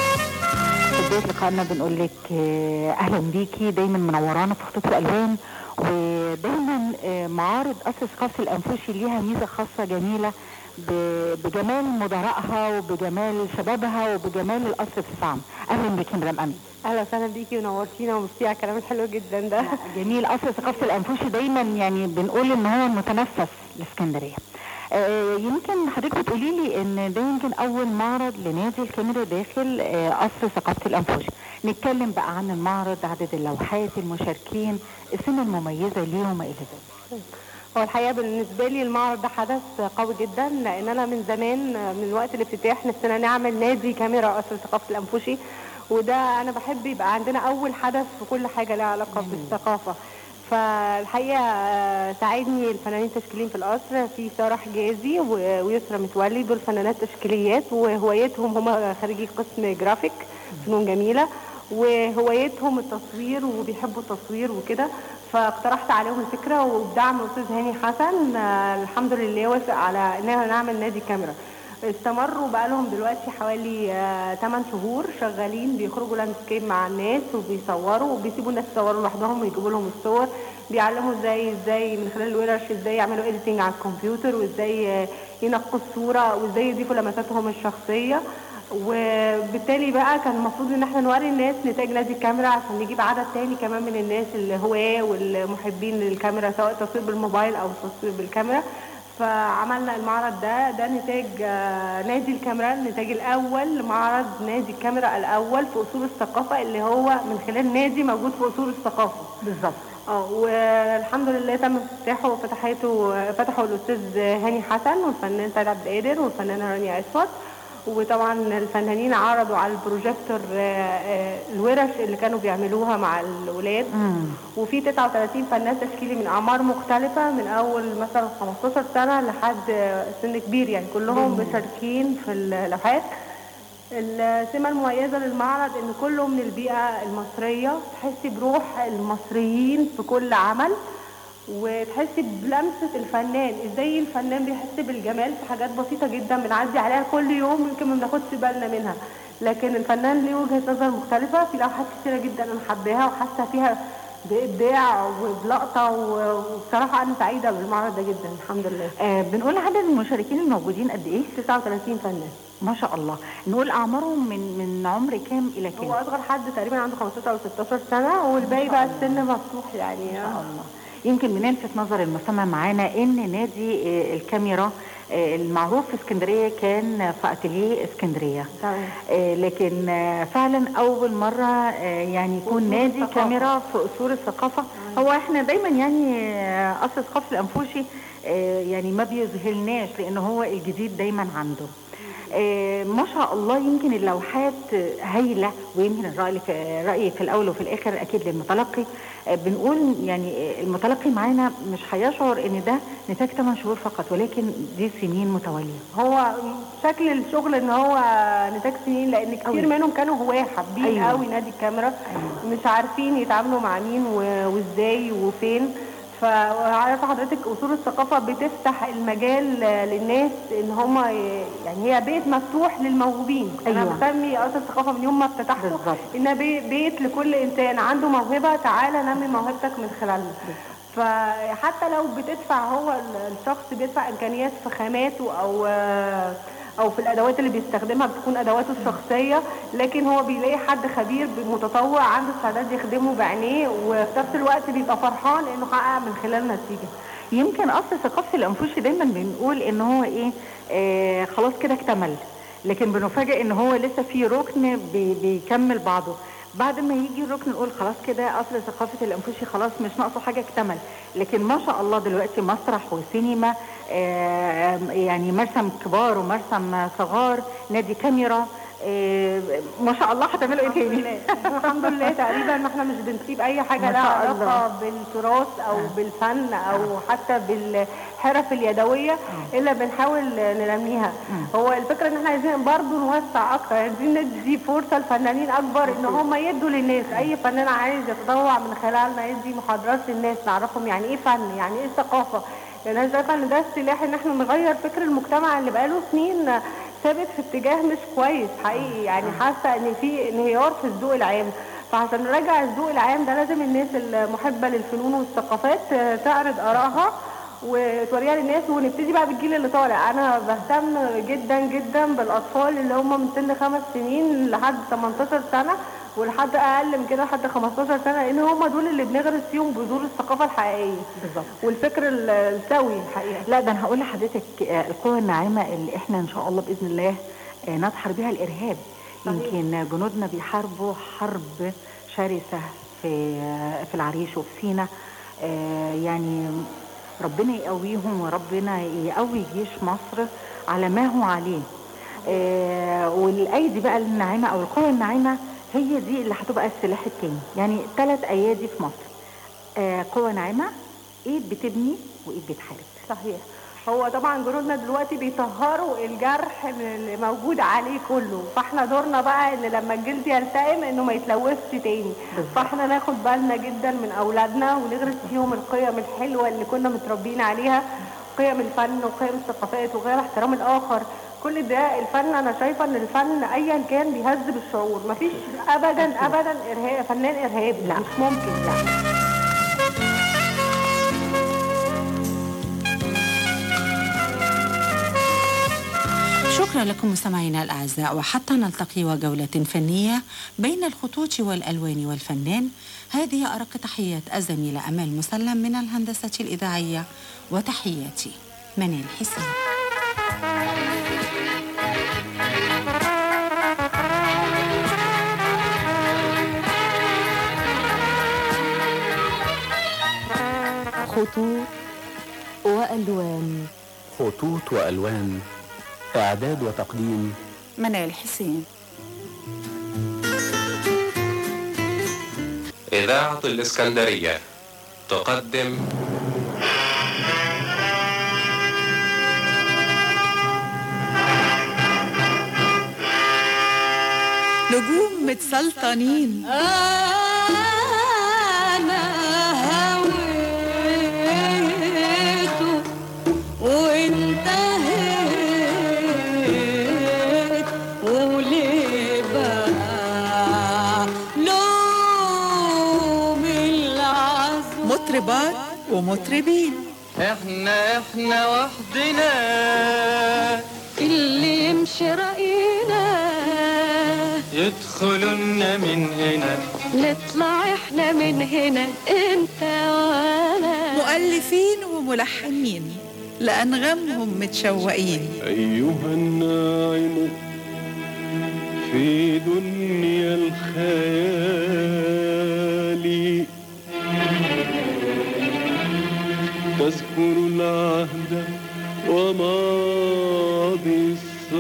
في بداية لقائنا بنقول لك آه، أهلا بيكي دايما منورانا في خطوط الألوان ودايما آه، معارض قصر ثقافة الأنفوشي ليها ميزة خاصة جميلة ب- بجمال مدراءها وبجمال شبابها وبجمال القصر في الصعم أهلا بك يا مدام أمين اهلا وسهلا بيكي ونورتينا وميرسي على الكلام الحلو جدا ده جميل قصر ثقافة الأنفوشي دايما يعني بنقول إن هو المتنفس لإسكندرية آه، يمكن حضرتك بتقولي لي ان ده يمكن اول معرض لنادي الكاميرا داخل آه، قصر ثقافه الانفوشي نتكلم بقى عن المعرض عدد اللوحات المشاركين السنه المميزه ليه وما الى ذلك هو الحقيقه بالنسبه لي المعرض ده حدث قوي جدا لان انا من زمان من وقت الافتتاح نفسنا نعمل نادي كاميرا قصر ثقافه الانفوشي وده انا بحب يبقى عندنا اول حدث في كل حاجه لها علاقه بالثقافه فالحقيقه آه، ساعدني الفنانين التشكيليين في القصر في ساره حجازي و- ويسرا متولي دول فنانات تشكيليات وهوايتهم هم خريجي قسم جرافيك فنون جميله وهوايتهم التصوير وبيحبوا التصوير وكده فاقترحت عليهم الفكره وبدعم الاستاذ هاني حسن آه، الحمد لله وافق على ان احنا نعمل نادي كاميرا استمروا بقالهم دلوقتي حوالي 8 شهور شغالين بيخرجوا لاندسكيب مع الناس وبيصوروا وبيسيبوا الناس يصوروا لوحدهم ويجيبوا لهم الصور بيعلموا ازاي ازاي من خلال الورش ازاي يعملوا اديتنج على الكمبيوتر وازاي آه، ينقوا الصوره وازاي يضيفوا لمساتهم الشخصيه وبالتالي بقى كان المفروض ان احنا نوري الناس نتاج نادي الكاميرا عشان نجيب عدد تاني كمان من الناس الهواة والمحبين للكاميرا سواء تصوير بالموبايل او تصوير بالكاميرا فعملنا المعرض ده ده نتاج آه، نادي الكاميرا النتاج الاول لمعرض نادي الكاميرا الاول في اصول الثقافه اللي هو من خلال نادي موجود في اصول الثقافه بالظبط اه والحمد لله تم افتتاحه وفتحته فتحه الاستاذ هاني حسن والفنان سيد عبد القادر والفنانه رانيا اسود وطبعا الفنانين عرضوا على البروجيكتور آه، آه، الورش اللي كانوا بيعملوها مع الاولاد وفي 39 فنان تشكيلي من اعمار مختلفه من اول مثلا 15 سنه لحد سن كبير يعني كلهم مشاركين في اللوحات السمة المميزة للمعرض ان كله من البيئة المصرية تحسي بروح المصريين في كل عمل وتحسي بلمسة الفنان ازاي الفنان بيحس بالجمال في حاجات بسيطة جدا بنعدي عليها كل يوم يمكن ما بناخدش بالنا منها لكن الفنان ليه وجهة نظر مختلفة في لوحات كتيرة جدا انا حباها وحاسة فيها بإبداع وبلقطة و- وبصراحة أنا سعيدة بالمعرض ده جدا الحمد لله آه بنقول عدد المشاركين الموجودين قد ايه 39 فنان ما شاء الله نقول اعمارهم من من عمر كام الى كام هو أصغر حد تقريبا عنده 15 أو 16 سنة والباقي بقى السن مفتوح يعني ما شاء الله يمكن بنلفت نظر المستمع معانا ان نادي آه، الكاميرا آه، المعروف في اسكندريه كان في اتيليه اسكندريه تمام آه، لكن آه، فعلا اول مره آه، يعني يكون أصول نادي الثقافة. كاميرا في اصول الثقافه هو احنا دايما يعني آه، قصر ثقافه الانفوشي آه، يعني ما بيذهلناش لان هو الجديد دايما عنده آه، ما شاء الله يمكن اللوحات آه، هايله ويمكن الراي في رايي في الاول وفي الاخر اكيد للمتلقي آه، بنقول يعني آه، المتلقي معانا مش هيشعر ان ده نتاج 8 شهور فقط ولكن دي سنين متواليه هو شكل الشغل ان هو نتاج سنين لان كتير أوي. منهم كانوا هواه حابين أيوة. قوي نادي الكاميرا مش عارفين يتعاملوا مع مين و- وازاي وفين فعارفه حضرتك اصول الثقافه بتفتح المجال للناس ان هم يعني هي بيت مفتوح للموهوبين انا أيوة. بسمي اصل الثقافه من يوم ما افتتحته انها بي- بيت لكل انسان عنده موهبه تعالى نمي موهبتك من خلالنا فحتى لو بتدفع هو ال- الشخص بيدفع امكانيات في خاماته او او في الادوات اللي بيستخدمها بتكون ادواته الشخصيه لكن هو بيلاقي حد خبير متطوع عنده استعداد يخدمه بعينيه وفي نفس الوقت بيبقى فرحان انه حقق من خلال نتيجه يمكن اصل ثقافه الانفوشي دايما بنقول ان هو ايه آه خلاص كده اكتمل لكن بنفاجئ ان هو لسه في ركن بي بيكمل بعضه بعد ما يجي الركن نقول خلاص كده اصل ثقافه الانفوشي خلاص مش ناقصه حاجه اكتمل لكن ما شاء الله دلوقتي مسرح وسينما آه يعني مرسم كبار ومرسم صغار نادي كاميرا آه ما شاء الله هتعملوا ايه تاني الحمد لله تقريبا ما احنا مش بنسيب اي حاجه ما لها شاء علاقه الله. بالتراث او بالفن او حتى بالحرف اليدويه الا بنحاول ننميها هو الفكره ان احنا عايزين برضو نوسع اكتر عايزين ندي فرصه لفنانين اكبر ان هم يدوا للناس اي فنان عايز يتطوع من خلالنا يدي محاضرات للناس نعرفهم يعني ايه فن يعني ايه ثقافه لان انا شايفه ان ده السلاح ان احنا نغير فكر المجتمع اللي بقاله سنين ثابت في اتجاه مش كويس حقيقي يعني حاسه ان في انهيار في الذوق العام فعشان نرجع الذوق العام ده لازم الناس المحبه للفنون والثقافات آه، تعرض ارائها وتوريها للناس ونبتدي بقى بالجيل اللي طالع انا بهتم جدا جدا بالاطفال اللي هم من سن خمس سنين لحد 18 سنه ولحد اقل من كده لحد 15 سنه لان هم دول اللي بنغرس فيهم بذور الثقافه الحقيقيه بالظبط والفكر ال- السوي الحقيقه لا ده انا هقول لحضرتك آه، القوة الناعمة اللي احنا ان شاء الله باذن الله آه، نسحر بها الارهاب يمكن جنودنا بيحاربوا حرب شرسة في آه، في العريش وفي سينا آه، يعني ربنا يقويهم وربنا يقوي جيش مصر على ما هو عليه آه، والايدي بقى الناعمة او القوة الناعمة هي دي اللي هتبقى السلاح التاني يعني ثلاث ايادي في مصر آه، قوة ناعمة ايد بتبني وايد بتحارب صحيح هو طبعا جنودنا دلوقتي بيطهروا الجرح من اللي موجود عليه كله فاحنا دورنا بقى ان لما الجلد يلتئم انه ما يتلوثش تاني فاحنا ناخد بالنا جدا من اولادنا ونغرس فيهم القيم الحلوه اللي كنا متربيين عليها قيم الفن وقيم الثقافات وقيم احترام الاخر كل ده الفن انا شايفه ان الفن ايا كان بيهذب الشعور مفيش ابدا ابدا ارهاب فنان ارهابي لا مش ممكن لا شكرا لكم مستمعينا الأعزاء وحتى نلتقي وجولة فنية بين الخطوط والألوان والفنان هذه أرق تحيات الزميلة أمال مسلم من الهندسة الإذاعية وتحياتي منال حسين خطوط وألوان خطوط وألوان إعداد وتقديم منال حسين إذاعة الإسكندرية تقدم نجوم متسلطنين أنا هويته وانتهيت وليه بقى لوم العزم مطربات ومطربين احنا احنا وحدنا اللي يمشي رأينا يدخلن من هنا نطلع احنا من هنا انت وانا مؤلفين وملحنين لأنغامهم متشوقين أيها الناعم في دنيا الخيال تذكر العهد وماضي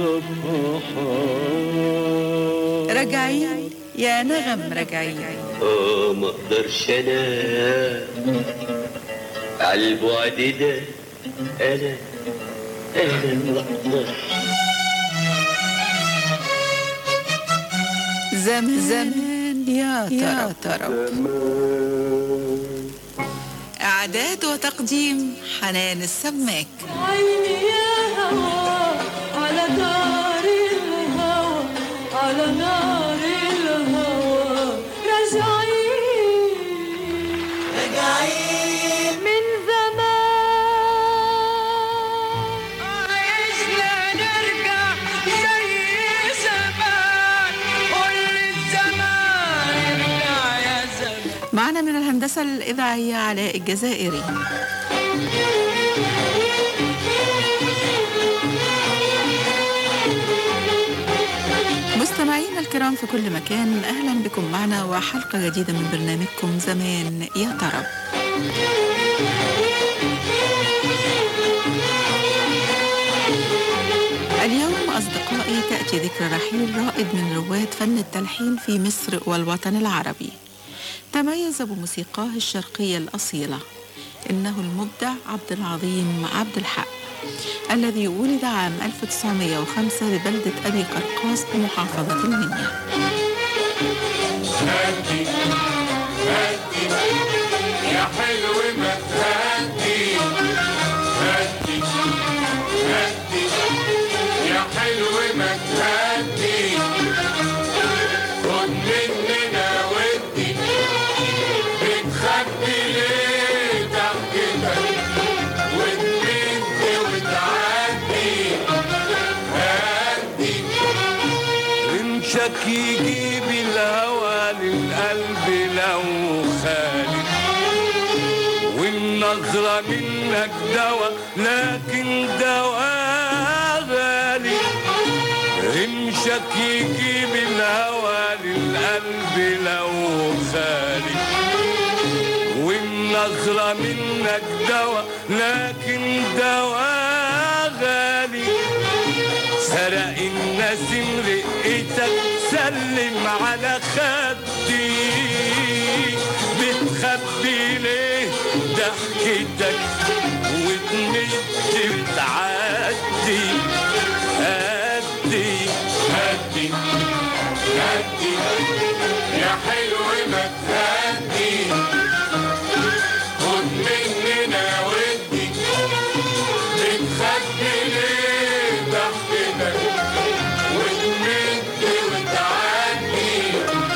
الصفحات راجعين يا نغم راجعين اه ما اقدرش انا على البعد ده انا انا ما اقدرش زمان زمان يا ترى ترى إعداد وتقديم حنان السماك عيني يا هوا على دار الهوى على نار الهوى راجعين راجعين من زمان عايزنا نرجع زي زمان قول الزمان ارجع يا زمان معنا من الهندسة الإذاعية علاء الجزائري مستمعينا الكرام في كل مكان أهلا بكم معنا وحلقة جديدة من برنامجكم زمان يا ترى اليوم أصدقائي تأتي ذكرى رحيل رائد من رواد فن التلحين في مصر والوطن العربي تميز بموسيقاه الشرقية الأصيلة إنه المبدع عبد العظيم عبد الحق الذي ولد عام 1905 ببلدة أبي قرقاس بمحافظة المنيا هدي هدي يا حلو ما تهدي هدي هدي يا حلو ما تهدي خد مننا ودي يجيب الهوى للقلب لو خالي والنظرة منك دوا لكن دوا غالي رمشك يجيب الهوى للقلب لو خالي والنظرة منك دوا لكن دوا غالي سرق النسيم رقتك سلم على خدي بتخبي ليه ضحكتك وتمد وتعدي هدي هدي هدي يا حلو ما تهدي خد مننا ودي بتخبي ليه ضحكتك وتمد وتعدي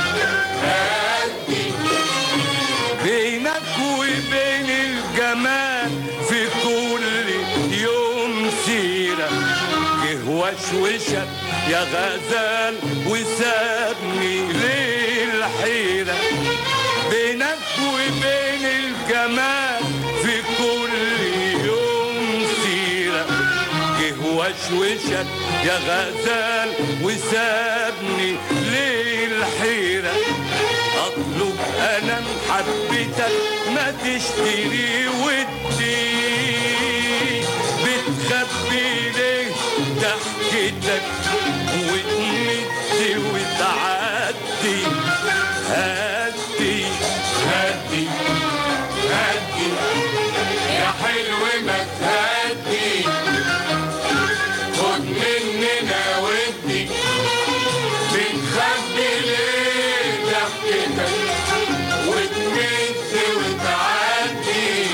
هدي بينك وبين الجمال في كل يوم سيرة جه وشوشك يا غزال وسابني للحيرة بينك وبين الجمال في كل يوم سيرة جه وشوشك يا غزال وسابني للحيرة اطلب انا محبتك ما تشتري ودي بتخبي ليه ضحكتك وتمد وتعدي هدي هدي هدي يا حلو ما تهدي خد مننا ودي بتخبي ليه ضحكتك وتمد وتعدي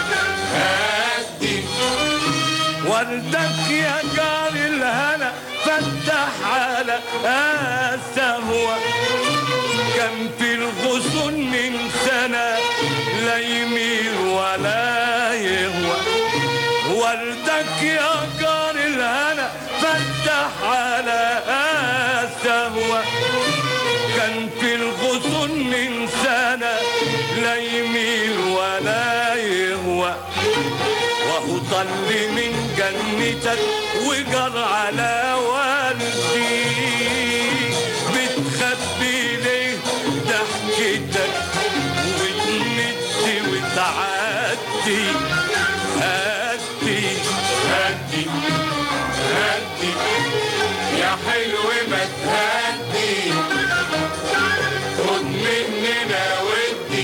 هدي وردك يا جار الهنا فتح على السهوة كان في الغصون من سنة لا يميل ولا يهوى وردك يا جار الهنا فتح على السهوة كان في الغصون من سنة لا يميل ولا يهوى وهو ضل من جنتك وجر على والدي بتخبي ليه ضحكتك وتمد وتعدي هدي هدي هدي يا حلو ما تهدي خد مننا ودي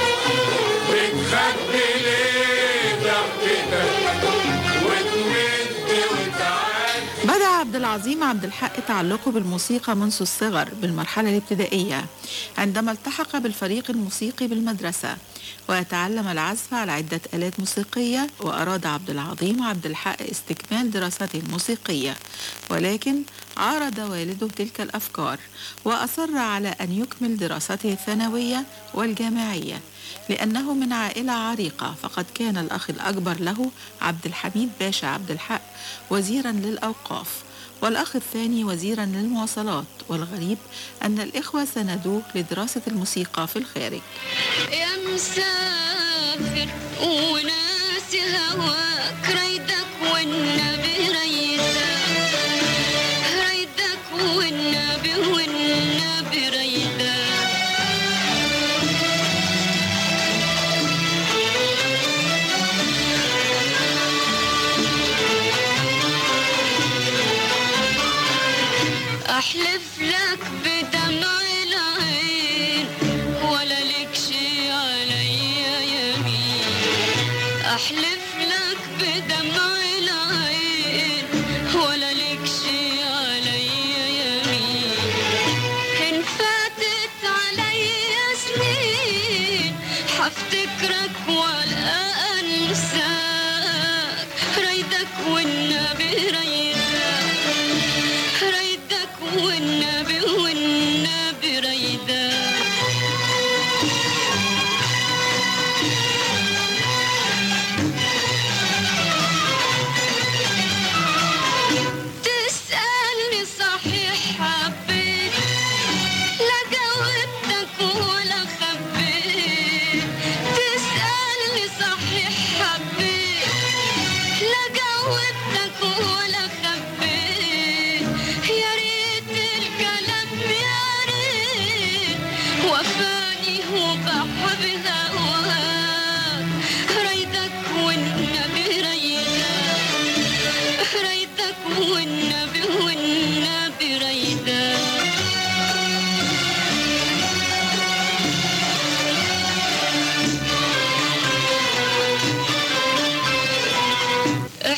بتخبي ليه ضحكتك وتمد وتعدي بدأ عبد العظيم عبد الحق تعلقه بالموسيقى منذ الصغر بالمرحلة الابتدائية عندما التحق بالفريق الموسيقي بالمدرسة ويتعلم العزف على عدة آلات موسيقية وأراد عبد العظيم عبد الحق استكمال دراسته الموسيقية ولكن عارض والده تلك الأفكار وأصر على أن يكمل دراسته الثانوية والجامعية لأنه من عائلة عريقة فقد كان الأخ الأكبر له عبد الحميد باشا عبد الحق وزيرا للأوقاف والأخ الثاني وزيرا للمواصلات والغريب أن الإخوة سندوه لدراسة الموسيقى في الخارج يا مسافر وناسي هواك ريدك والنبي ريدك ريدك والنبي والنبي ريدك أحلف لك بدمع العين ولا لك شي عليا يمين أحلف لك بدمع العين ولا لك شي عليا يمين إن فاتت عليا سنين حفتكرك ولا أنساك ريدك والنبي ريدك ريدك والنبي والنبي ريدك تسألني صحيح حبيت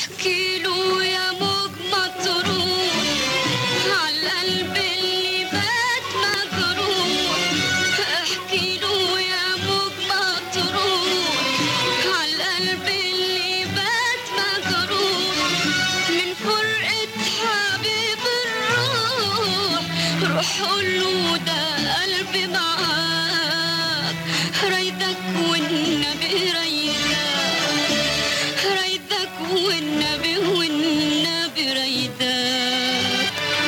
احكي له يا موج مطرود على القلب اللي بات مجروح احكي له يا موج مطرود على القلب اللي بات مجروح من فرقة حبيب الروح روح قوله ده قلبي معاك رايدك والنبي رايدك رايدك والنبي والنبي رايدك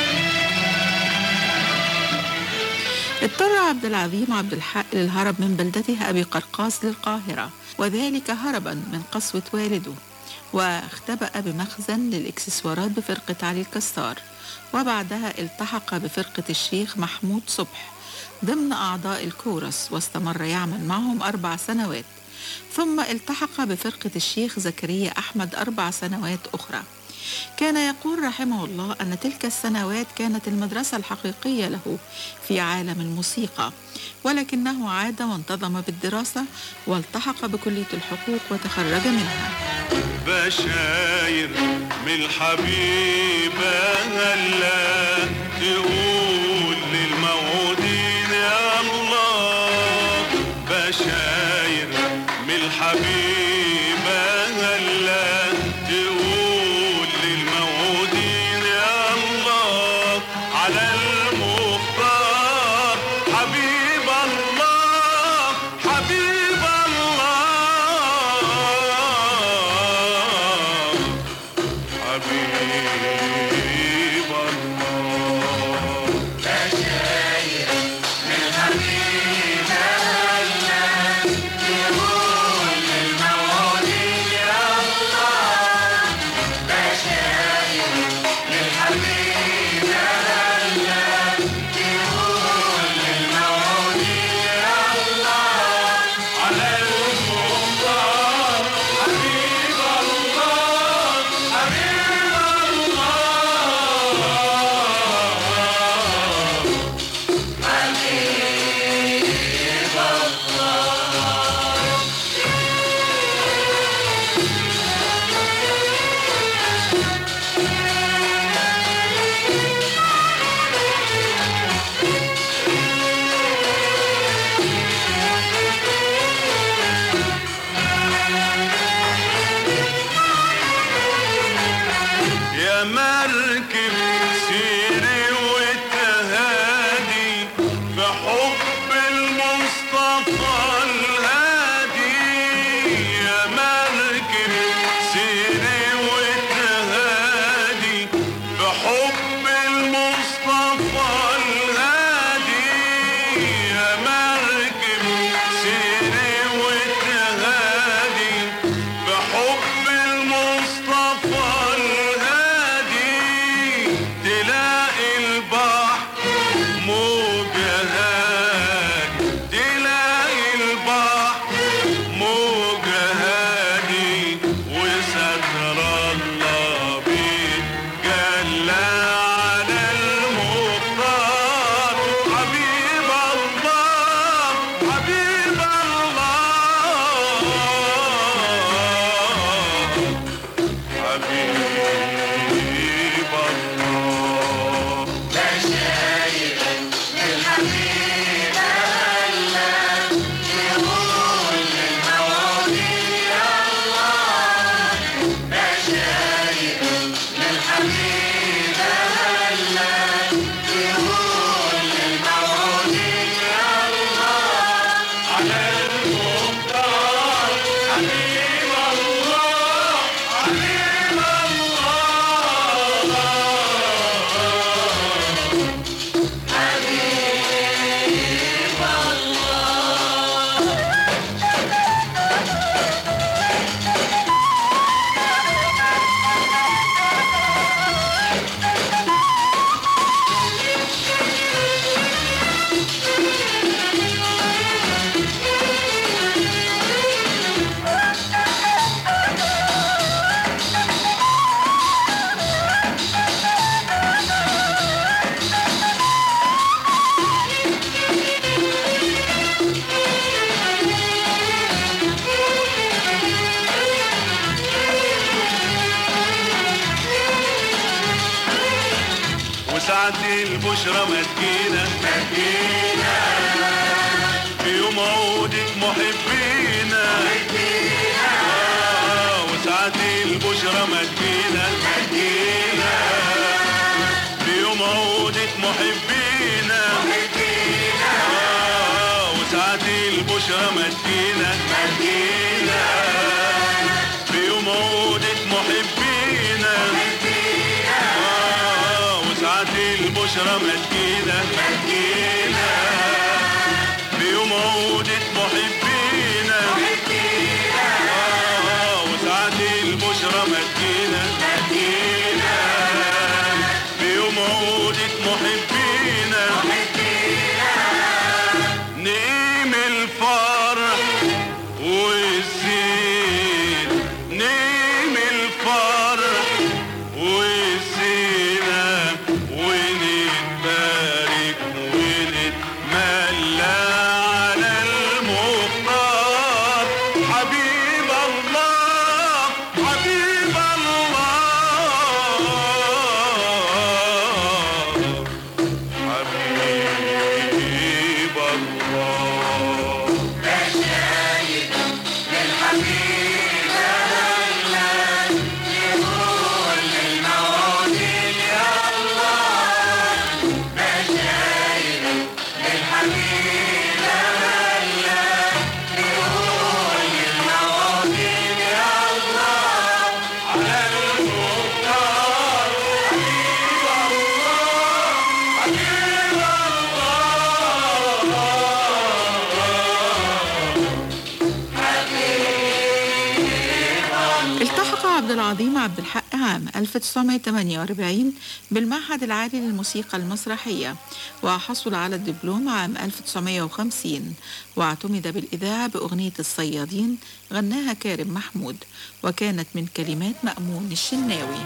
اضطر عبد العظيم عبد الحق للهرب من بلدته أبي قرقاس للقاهرة وذلك هربا من قسوة والده واختبأ بمخزن للإكسسوارات بفرقة علي الكسار وبعدها التحق بفرقة الشيخ محمود صبح ضمن أعضاء الكورس واستمر يعمل معهم أربع سنوات ثم التحق بفرقة الشيخ زكريا أحمد أربع سنوات أخرى كان يقول رحمه الله أن تلك السنوات كانت المدرسة الحقيقية له في عالم الموسيقى ولكنه عاد وانتظم بالدراسة والتحق بكلية الحقوق وتخرج منها بشاير من الحبيبة هلا تقول للموعودين يا الله بشاير من الحبيبة هلا تقول للموعودين يا الله على المختار حبيب الله حبيب الله حبيب الله بشاير من الحبيب تقول للمواليد يا الله بشاير من الحبيب تقول للمواليد يا الله على المختار حبيب الله حبيب يا مركب سيري والتهادي في حب المصطفى الهادي يا مركب سيري والتهادي في حب المصطفى الهادي يا مركب سيري والتهادي في حب المصطفى الهادي وساعة البشرى ما تجينا ما تجينا في يوم عودة محبينا آه، وساعة البشرى ما تجينا ما تجينا في يوم عودة محبينا آه، وساعة البشرى ما تجينا ما تجينا في يوم عودة محبينا آه، وساعة البشرى ما تجينا ما تجينا في يوم عودة محبينا آه، وساعة البشرى ما تجينا ما تجينا في يوم عودة محبينا نقيم الفرح والزين نقيم الفرح والزينة ونتبارك ونتملى على المختار حبيب الله حبيب الله حبيب الله مشايد للحبيب أهلا يقول للمواليد يا الله مشايد للحبيب أهلا يقول للمواليد يا الله على المختار حبيب الله حبيب التحق عبد العظيم عبد الحق عام 1948 بالمعهد العالي للموسيقى المسرحية وحصل على الدبلوم عام 1950 واعتمد بالإذاعة بأغنية الصيادين غناها كارم محمود وكانت من كلمات مأمون الشناوي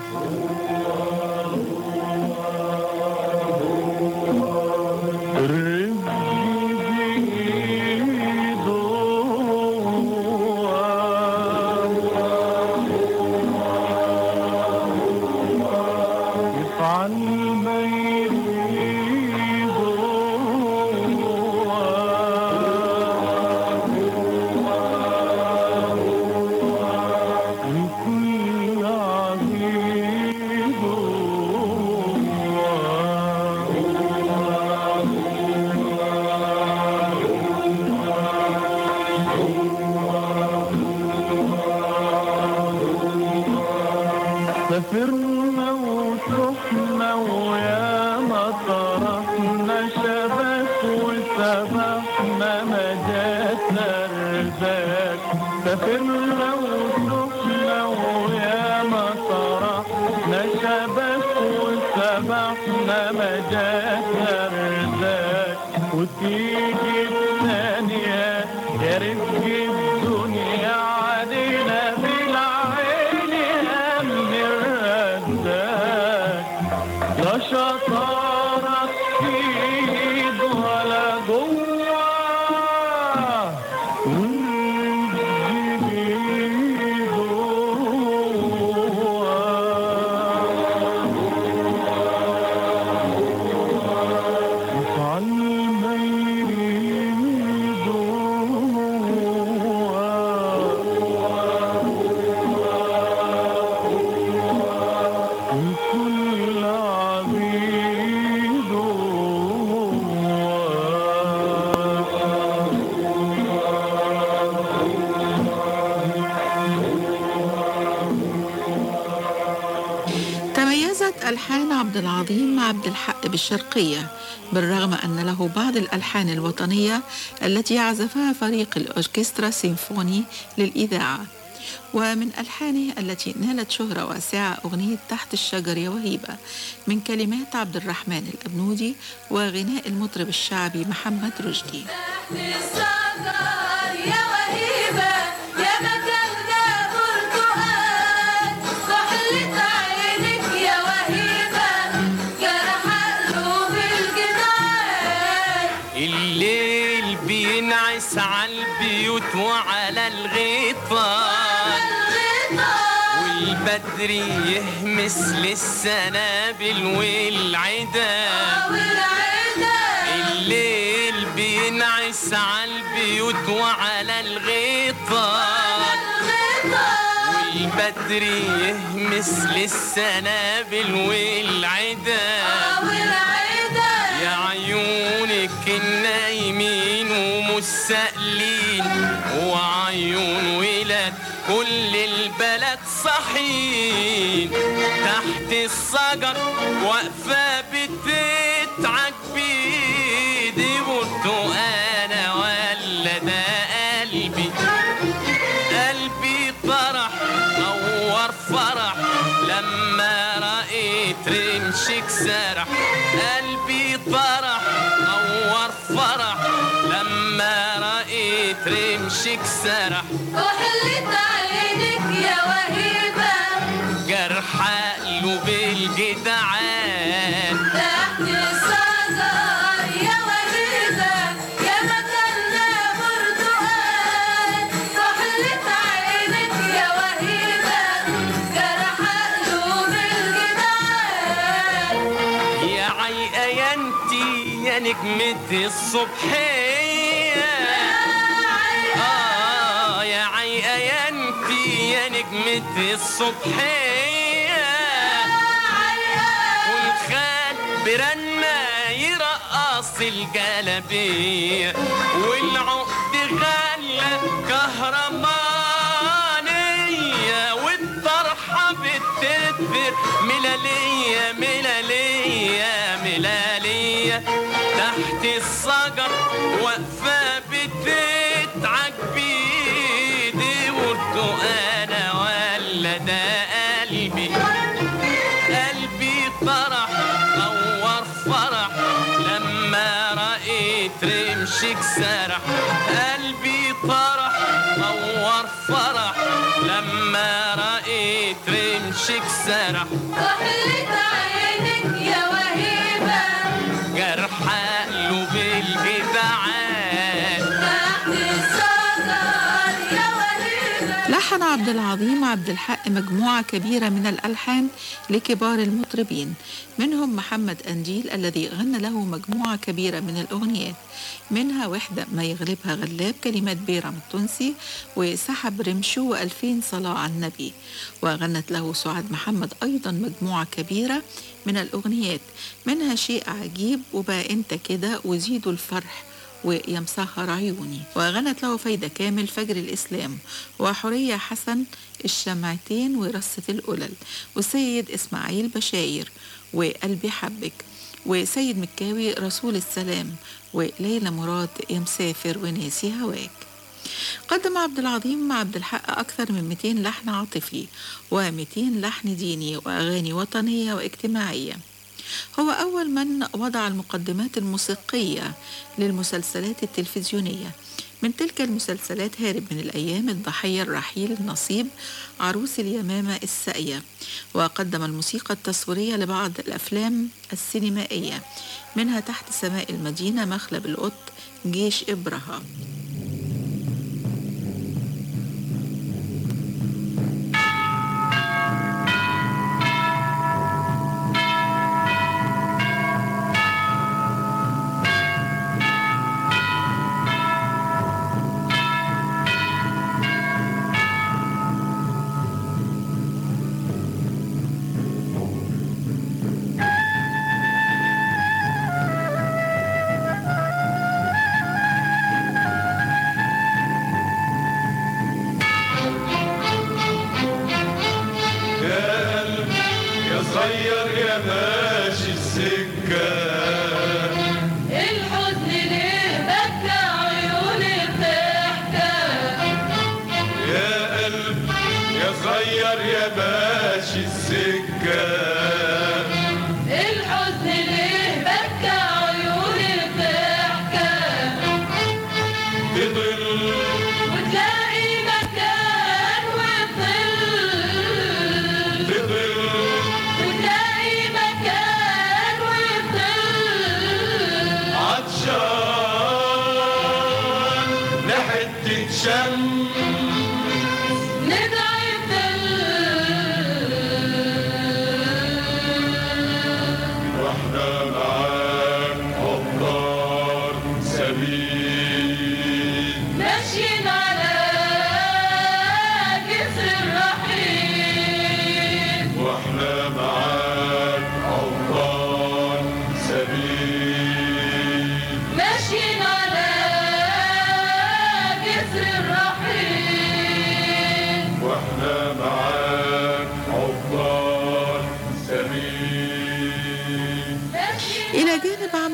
يفعل ما يريد من كل عبيد سافرنا وشفنا ويا ما طرحنا شبك وسبحنا مجات الرزاق سافرنا وشفنا ويا ما طرحنا شبك وسبحنا مجات الرزاق وتيجي الثانية يا رزق الدنيا علينا بالعين هم الرزاق لا شطارة تفيد ولا جوه افعل ما يريد من كل عبيد تميزت ألحان عبد العظيم عبد الحق بالشرقية بالرغم أن له بعض الألحان الوطنية التي عزفها فريق الأوركسترا السيمفوني للإذاعة ومن ألحانه التي نالت شهرة واسعة أغنية تحت الشجر يا وهيبة من كلمات عبد الرحمن الأبنودي وغناء المطرب الشعبي محمد رشدي الشجر يا وهيبة يا مكاننا برتقال صحلة عينك يا وهيبة جرح قلوب الجدعان الليل بينعس على البيوت وعلى الغيطان والبدر يهمس للسنابل والعدا الليل بينعس على البيوت وعلى الغيطان والبدر يهمس للسنابل والعدا يا عيونك النايمين ومستقلين وعيون ولاد كل البلد صحين تحت الشجر واقفة بتتعك بيدي قلت انا ولا ده قلبي قلبي طرح نور فرح لما رأيت رمشك سرح قلبي طرح نور فرح لما رأيت رمشك سرح وحلت عينك يا وهيبة جرح قلوب الجدعان تحت الشجر يا وهيبة يا مكاننا بردقان وحلت عينك يا وهيبة جرح قلوب الجدعان يا عيقة يا انتي يا نجمة الصبحية آه يا عيقة يا انتي يا نجمة الصبحية والخال برنا يرقص الجلبية والعقد غلى كهرمانية والطرحة بتدبر ملالية ملالية ملالية تحت الشجر واقفة بتتعك بيدي قلت انا ولا ده قلبي قلبي طرح نور فرح لما رأيت رمشك سرح قلبي طرح نور فرح لما رأيت رمشك سرح وحلت عينك يا وهيبة جرح قلوب الجدعان تحت الشجر يا وهيبة لحن عبد العظيم عبد الحق مجموعة كبيرة من الألحان لكبار المطربين منهم محمد أنجيل الذي غنى له مجموعة كبيرة من الأغنيات منها وحدة ما يغلبها غلاب كلمات بيرم التونسي وسحب رمشو وألفين صلاة على النبي وغنت له سعاد محمد أيضا مجموعة كبيرة من الأغنيات منها شيء عجيب وبقى أنت كده وزيدوا الفرح ويا مسهر عيوني وغنت له فايدة كامل فجر الإسلام وحورية حسن الشمعتين ورصة القلل وسيد إسماعيل بشاير وقلبي حبك وسيد مكاوي رسول السلام وليلى مراد يا مسافر وناسي هواك قدم عبد العظيم مع عبد الحق أكثر من 200 لحن عاطفي و200 لحن ديني وأغاني وطنية واجتماعية هو أول من وضع المقدمات الموسيقية للمسلسلات التلفزيونية من تلك المسلسلات هارب من الأيام الضحية الرحيل النصيب عروس اليمامة الساقية وقدم الموسيقى التصويرية لبعض الأفلام السينمائية منها تحت سماء المدينة مخلب القط جيش إبرهام يا قلب يا صغير يا ماشي السكة الحزن ليه بكى عيوني بتحكى يا قلب يا صغير يا ماشي السكة الحزن ليه بكى عيوني بتحكى تضل وتلاقي مكان وتضل تضل وتلاقي مكان وتضل عطشان لحد تشم ندعي بضل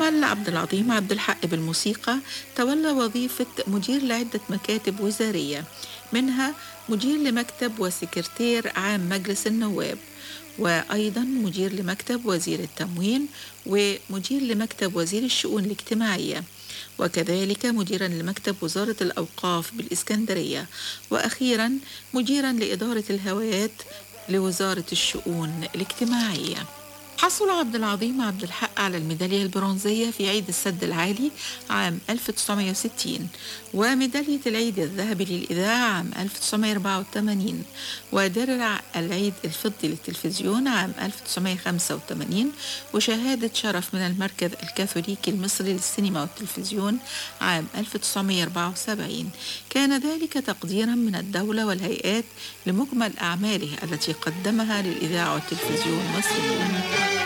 كمل عبد العظيم عبد الحق بالموسيقى تولى وظيفة مدير لعدة مكاتب وزارية منها مدير لمكتب وسكرتير عام مجلس النواب وأيضا مدير لمكتب وزير التموين ومدير لمكتب وزير الشؤون الاجتماعية وكذلك مديرا لمكتب وزارة الأوقاف بالإسكندرية وأخيرا مديرا لإدارة الهوايات لوزارة الشؤون الاجتماعية حصل عبد العظيم عبد الحق على الميدالية البرونزية في عيد السد العالي عام 1960 وميدالية العيد الذهبي للإذاعة عام 1984 ودرع العيد الفضي للتلفزيون عام 1985 وشهادة شرف من المركز الكاثوليكي المصري للسينما والتلفزيون عام 1974 كان ذلك تقديرا من الدولة والهيئات لمجمل أعماله التي قدمها للإذاعة والتلفزيون والسينما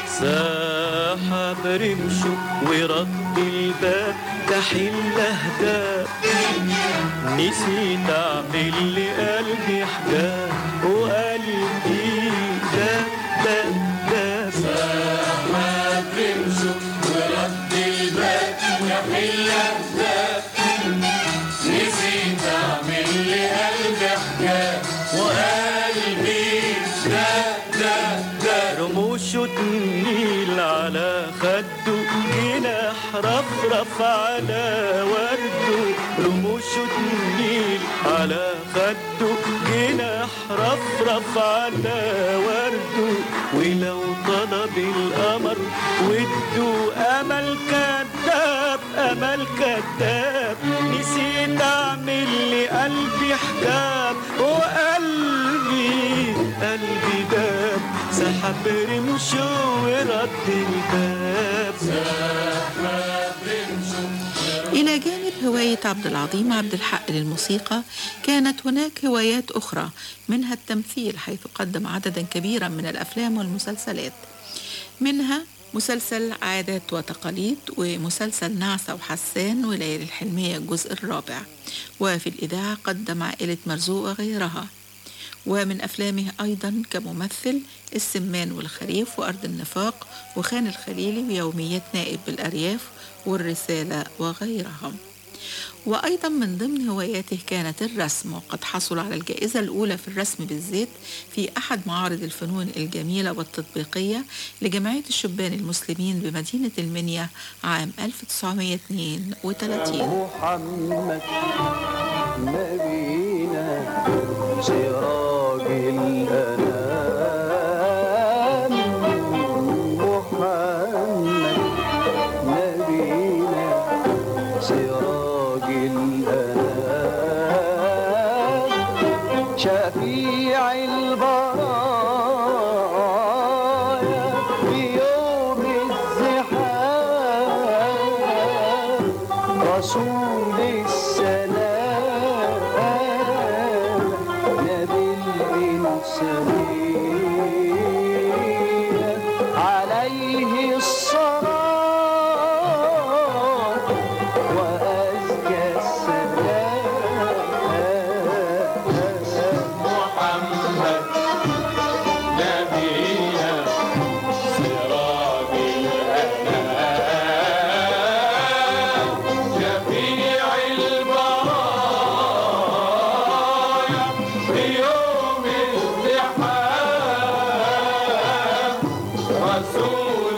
ساحب رمشه ورد الباب تحل اهداب نسيت اعمل لقلبي حجاب وقلبي داب داب داب ساحب رمشه ورد الباب تحل اهداب نسيت اعمل لقلبي حجاب وقلبي داب داب داب رموشه تنيل على خده جناح رفرف على ورده رموشه تنيل على خده جناح رفرف على ورده ولو طلب القمر وده امل كذاب امل كذاب نسيت اعمل لقلبي حجاب وقلبي قلبي داب سحب رمشه ورد الباب ساحب رمشه إلى جانب هواية عبد العظيم عبد الحق للموسيقى كانت هناك هوايات أخرى منها التمثيل حيث قدم عددا كبيرا من الأفلام والمسلسلات منها مسلسل عادات وتقاليد ومسلسل نعسة وحسان وليالي الحلمية الجزء الرابع وفي الإذاعة قدم عائلة مرزوق وغيرها ومن أفلامه أيضا كممثل السمان والخريف وأرض النفاق وخان الخليلي ويوميات نائب بالأرياف والرسالة وغيرها وأيضا من ضمن هواياته كانت الرسم وقد حصل على الجائزة الأولى في الرسم بالذات في أحد معارض الفنون الجميلة والتطبيقية لجمعية الشبان المسلمين بمدينة المنيا عام 1932 محمد نبينا سراج الأنام محمد نبينا سراج الأنام شفيع البرايا في يوم الزحام رسول السلام نبي الإنسانية عليه الصلاة وأزكى السلام محمد نبينا سراج الأنام شفيع البرايا في يوم الزحام رسول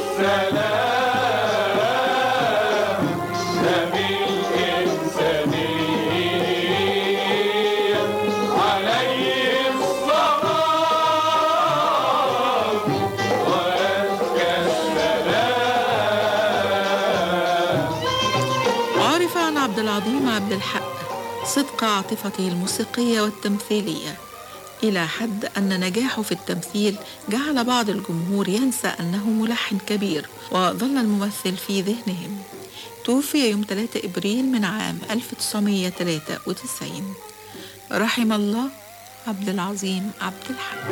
السلام نبي الإنسانية عليه الصلاة وأزكى السلام عرف عن عبد العظيم عبد الحق صدق عاطفته الموسيقية والتمثيلية إلى حد أن نجاحه في التمثيل جعل بعض الجمهور ينسى أنه ملحن كبير وظل الممثل في ذهنهم توفي يوم 3 إبريل من عام 1993 رحم الله عبد العظيم عبد الحق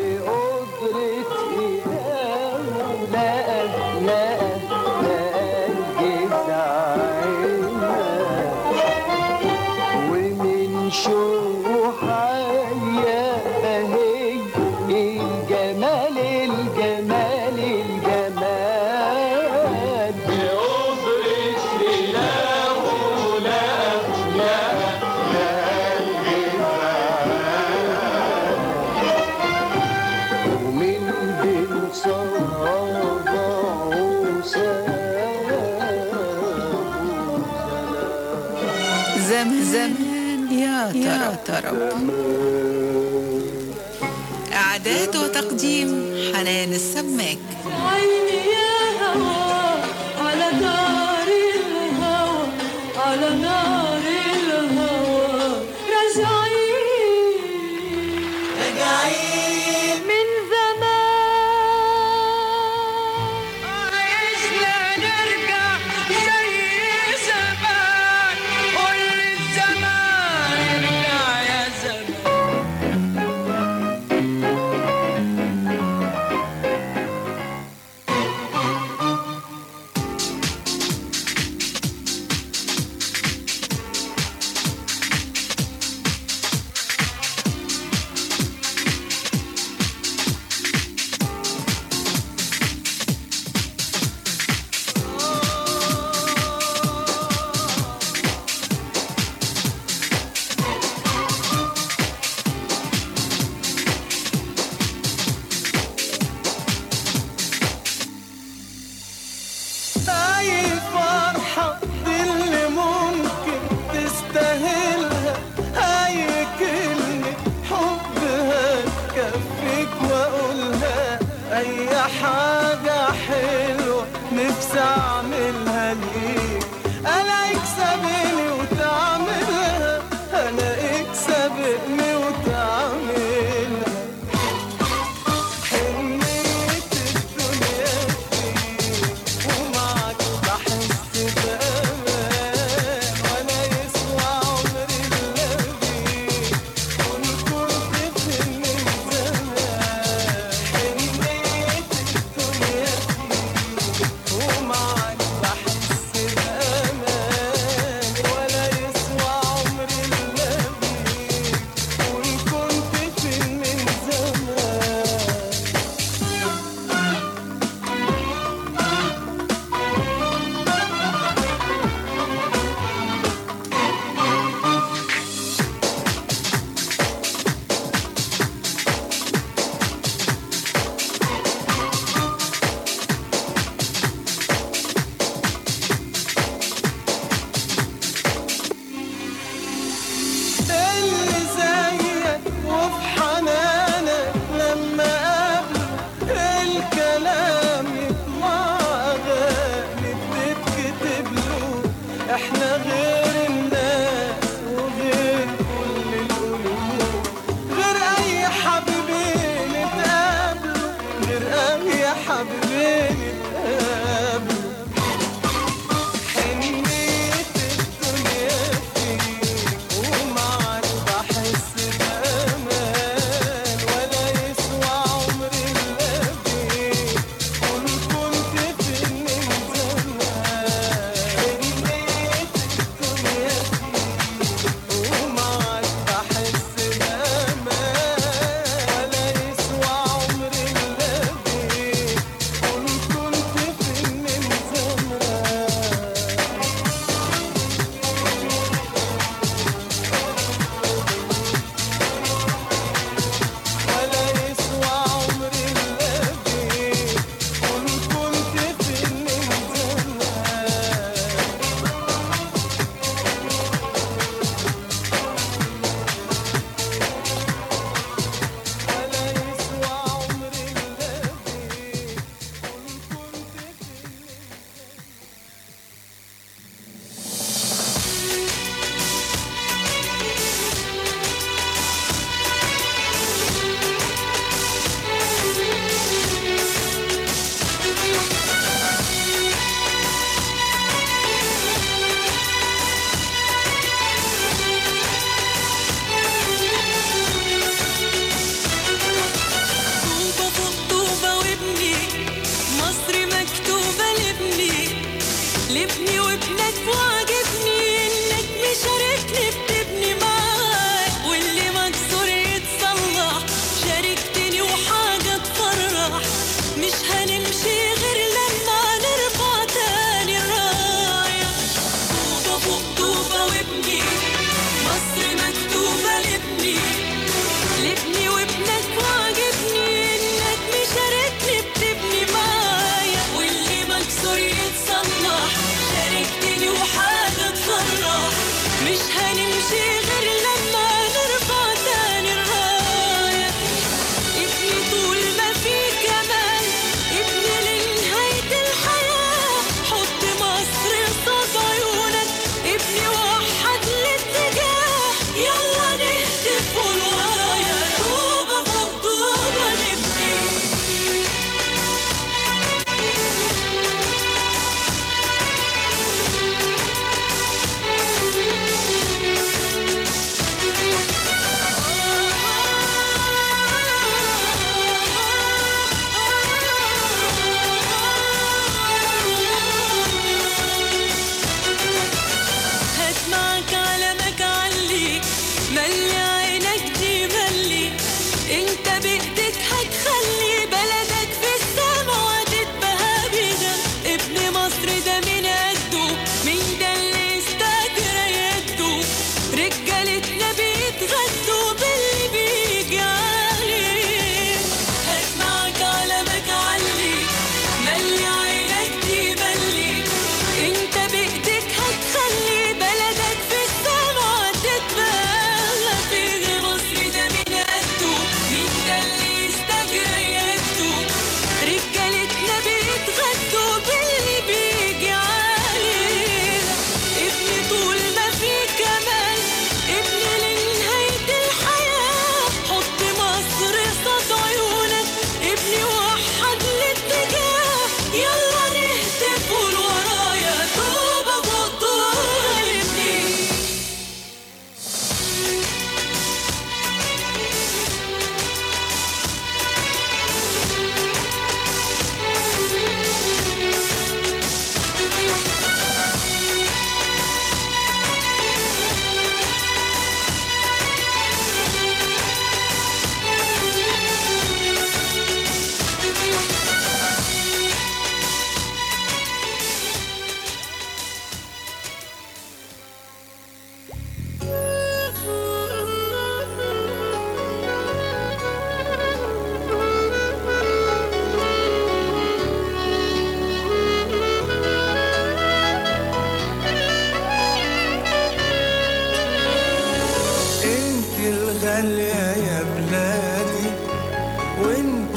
ومن شوحة يا هي الجمال الجمال الجمال بقدرة زمان يا ترى ترى إعداد وتقديم حنان السماك عيني يا هوا على نار الهوى على نار الهوى راجعين راجعين من زمان عايزنا نرجع زي زمان قول الزمان ارجع يا زمان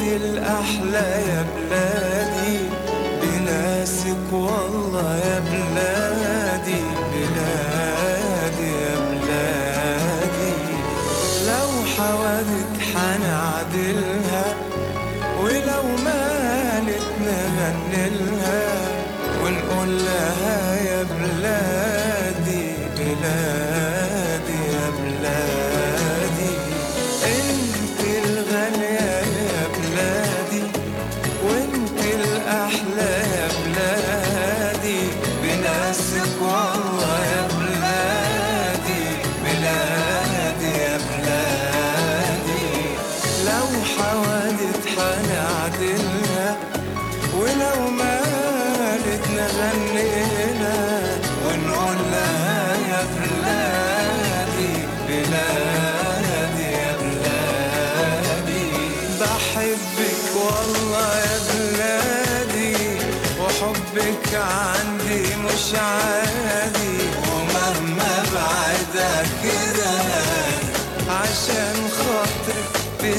الأحلى يا بلادي بناسك والله يا بلادي بلادي يا بلادي لو حوادث حنعدلها ولو مالت نغنلها ونقول لها يا بلادي بلادي يا بلادي انت الغالية يا بلادي وانت الأحلى يا بلادي بناسك والله يا بلادي بلادي يا بلادي لو حوادث حنعدلها ولو مالت نغنينا ونقول لها يا بلادي بلادي يا بلادي بحبك والله يا بلادي وحبك عندي مش عادي ومهما بعدك كده عشان خاطرك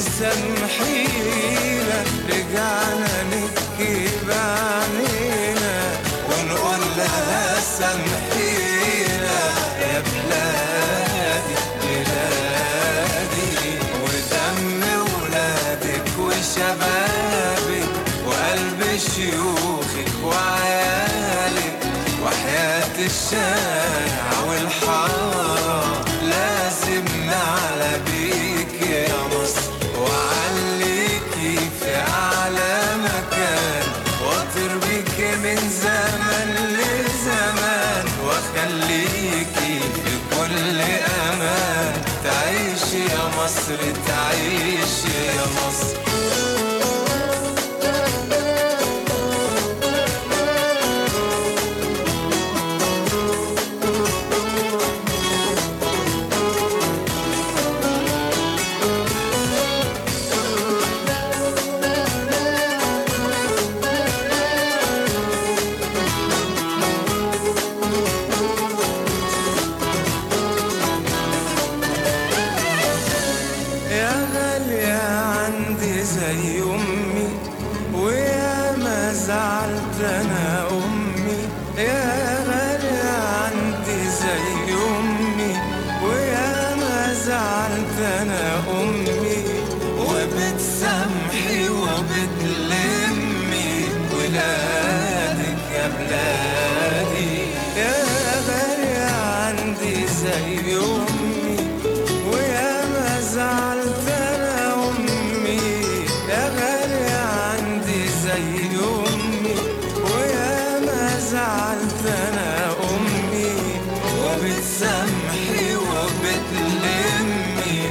تسامحينا رجعنا نبكي بعنينا ونقول لها سامحينا يا بلادي بلادي ودم ولادك وشبابك وقلب شيوخك وعيالك وحياة الشارع والحارة لازم نعلى بيك يا مصر وعليكي في أعلى مكان واطير بيك من زمن لزمان واخليكي في كل أمان تعيش يا مصر تعيش يا مصر يا غالية عندي زي أمي ويا ما زعلت أنا أمي يا غالية عندي زي أمي ويا ما زعلت أنا أمي وبتسامحي وبتلمي ولادك يا بلادي يا غالية عندي زي أمي ويا ما زعلت انا امي يا غالية عندي زي امي ويا ما زعلت انا امي وبتسامحي وبتلمي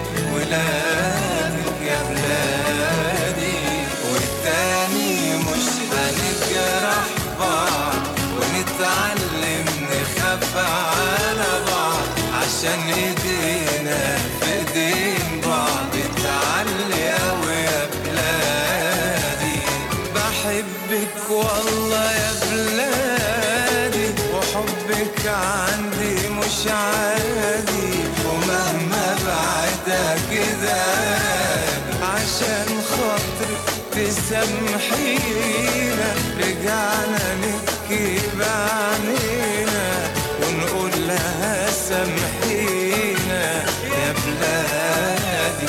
ولادك يا بلادي والتاني مش هنجرح بعض ونتعلم نخاف على بعض عشان ايدينا في ايدين بعض تعلي قوي يا بلادي بحبك والله يا بلادي وحبك عندي مش عادي ومهما بعدها كده عشان خاطرك تسامحينا رجعنا نبكي بعنينا ونقول لها سامحينا يا بلادي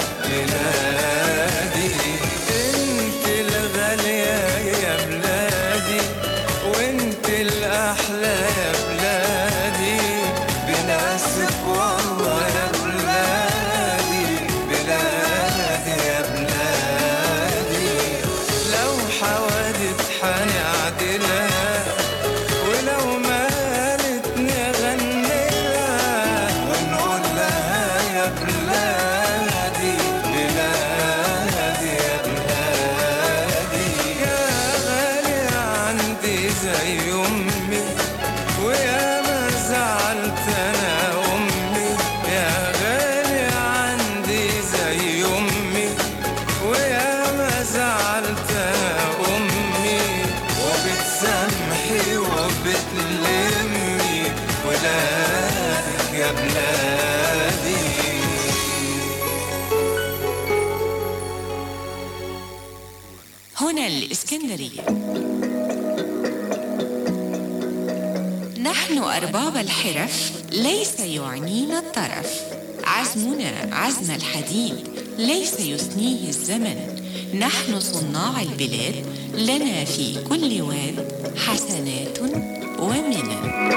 بلادي انت الغالية يا بلادي وانت الأحلى يا بلادي بناسك والله يا بلادي بلادي يا بلادي لو حوادث حنعدلها ولو مالت نغني لها هنا الإسكندرية نحن أرباب الحرف ليس يعنينا الطرف عزمنا عزم الحديد ليس يثنيه الزمن نحن صناع البلاد لنا في كل واد حسنات ومنن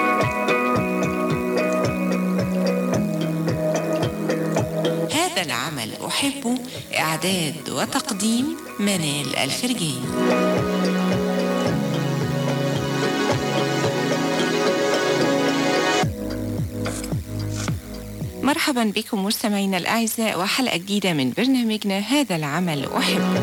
هذا العمل أحب إعداد وتقديم منال الفرجاني مرحبا بكم مستمعينا الأعزاء وحلقة جديدة من برنامجنا هذا العمل أحب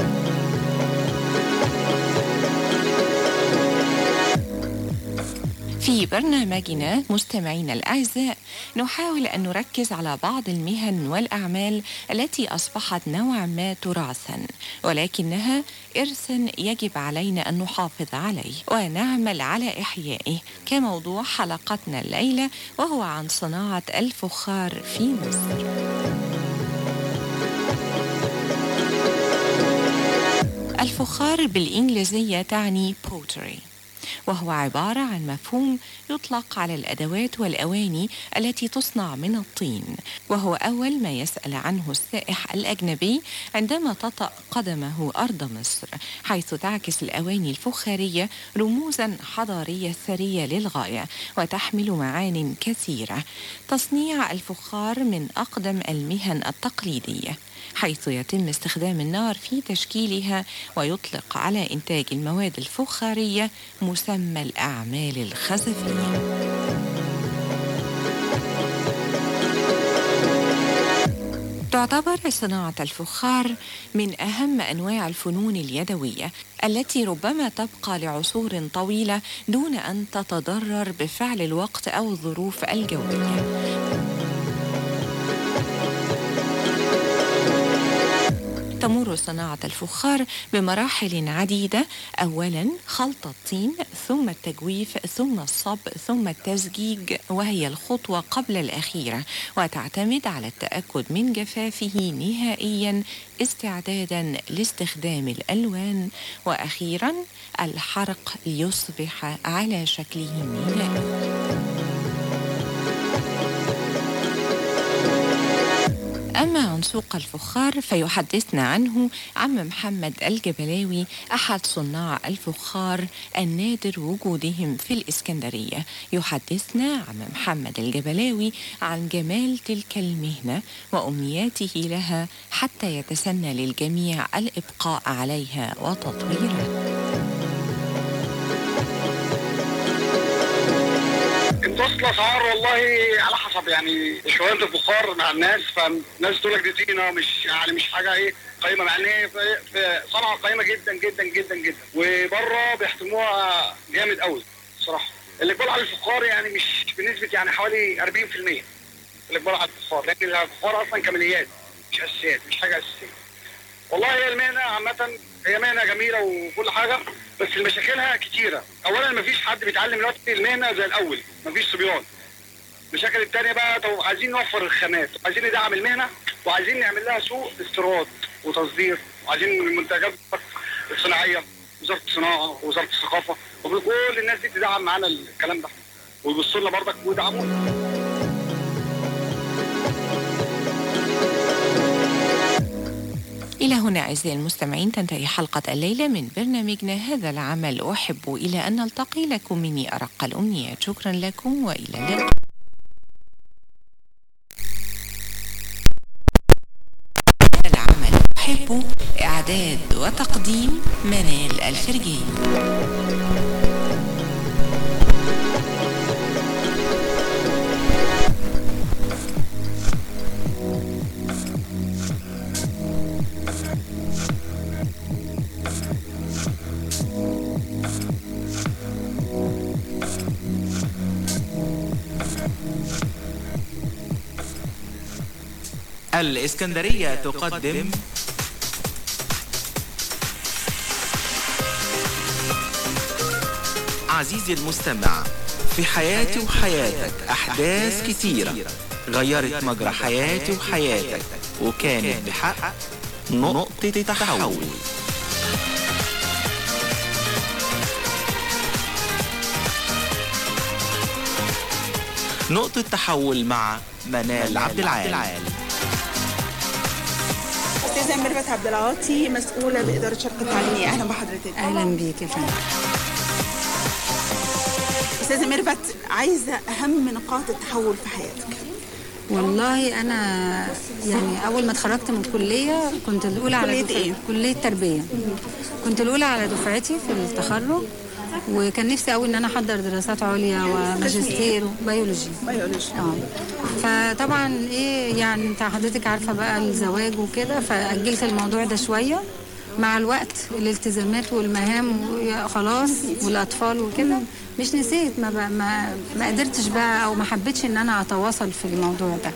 في برنامجنا مستمعينا الأعزاء نحاول أن نركز على بعض المهن والأعمال التي أصبحت نوعا ما تراثا ولكنها إرثا يجب علينا أن نحافظ عليه ونعمل على إحيائه كموضوع حلقتنا الليلة وهو عن صناعة الفخار في مصر الفخار بالإنجليزية تعني pottery وهو عبارة عن مفهوم يطلق على الأدوات والأواني التي تصنع من الطين وهو أول ما يسأل عنه السائح الأجنبي عندما تطأ قدمه أرض مصر حيث تعكس الأواني الفخارية رموزا حضارية ثرية للغاية وتحمل معان كثيرة تصنيع الفخار من أقدم المهن التقليدية حيث يتم استخدام النار في تشكيلها ويطلق على إنتاج المواد الفخارية مسمى الأعمال الخزفية. تعتبر صناعة الفخار من أهم أنواع الفنون اليدوية التي ربما تبقى لعصور طويلة دون أن تتضرر بفعل الوقت أو الظروف الجوية. تمر صناعة الفخار بمراحل عديدة أولا خلط الطين ثم التجويف ثم الصب ثم التزجيج وهي الخطوة قبل الأخيرة وتعتمد على التأكد من جفافه نهائيا استعدادا لاستخدام الألوان وأخيرا الحرق ليصبح على شكله النهائي أما عن سوق الفخار فيحدثنا عنه عم محمد الجبلاوي أحد صناع الفخار النادر وجودهم في الإسكندرية يحدثنا عم محمد الجبلاوي عن جمال تلك المهنة وأمنياته لها حتى يتسنى للجميع الإبقاء عليها وتطويرها توصل اسعار والله على حسب يعني شويه البخار مع الناس فالناس تقول لك دي طينه مش يعني مش حاجه ايه قيمه مع ان هي في في صنعه قيمه جدا جدا جدا جدا وبره بيحترموها جامد قوي الصراحه الاقبال على الفخار يعني مش بنسبه يعني حوالي 40% الاقبال على الفخار لكن الفخار اصلا كماليات مش اساسيات مش حاجه اساسيه والله هي المهنه عامه هي مهنه جميله وكل حاجه بس مشاكلها كتيره اولا مفيش حد بيتعلم دلوقتي المهنه زي الاول مفيش صبيان المشاكل التانية بقى طب عايزين نوفر الخامات عايزين ندعم المهنه وعايزين نعمل لها سوق استيراد وتصدير وعايزين المنتجات الصناعيه وزاره الصناعه ووزاره الثقافه وكل الناس دي تدعم معانا الكلام ده ويبصوا لنا برضك ويدعمونا إلى هنا أعزائي المستمعين تنتهي حلقة الليلة من برنامجنا هذا العمل أحب إلى أن نلتقي لكم مني أرق الأمنيات شكرا لكم وإلى اللقاء العمل أحب إعداد وتقديم منال الفرجاني الإسكندرية تقدم عزيزي المستمع في حياتي وحياتك أحداث كتيرة غيرت مجرى حياتي وحياتك وكانت بحق نقطة تحول نقطة تحول مع منال عبد العال استاذه ميرفت عبد العاطي مسؤوله باداره شركه تعليميه اهلا بحضرتك اهلا بيك يا فندم استاذه ميرفت عايزه اهم نقاط التحول في حياتك والله انا يعني اول ما اتخرجت من الكليه كنت الاولى على كلية دفعتي إيه؟ كليه تربيه كنت الاولى على دفعتي في التخرج وكان نفسي قوي ان انا احضر دراسات عليا وماجستير بيولوجي بيولوجي اه فطبعا ايه يعني انت حضرتك عارفه بقى الزواج وكده فاجلت الموضوع ده شويه مع الوقت الالتزامات والمهام و- خلاص والاطفال وكده مش نسيت ما, بقى ما ما قدرتش بقى او ما حبيتش ان انا اتواصل في الموضوع ده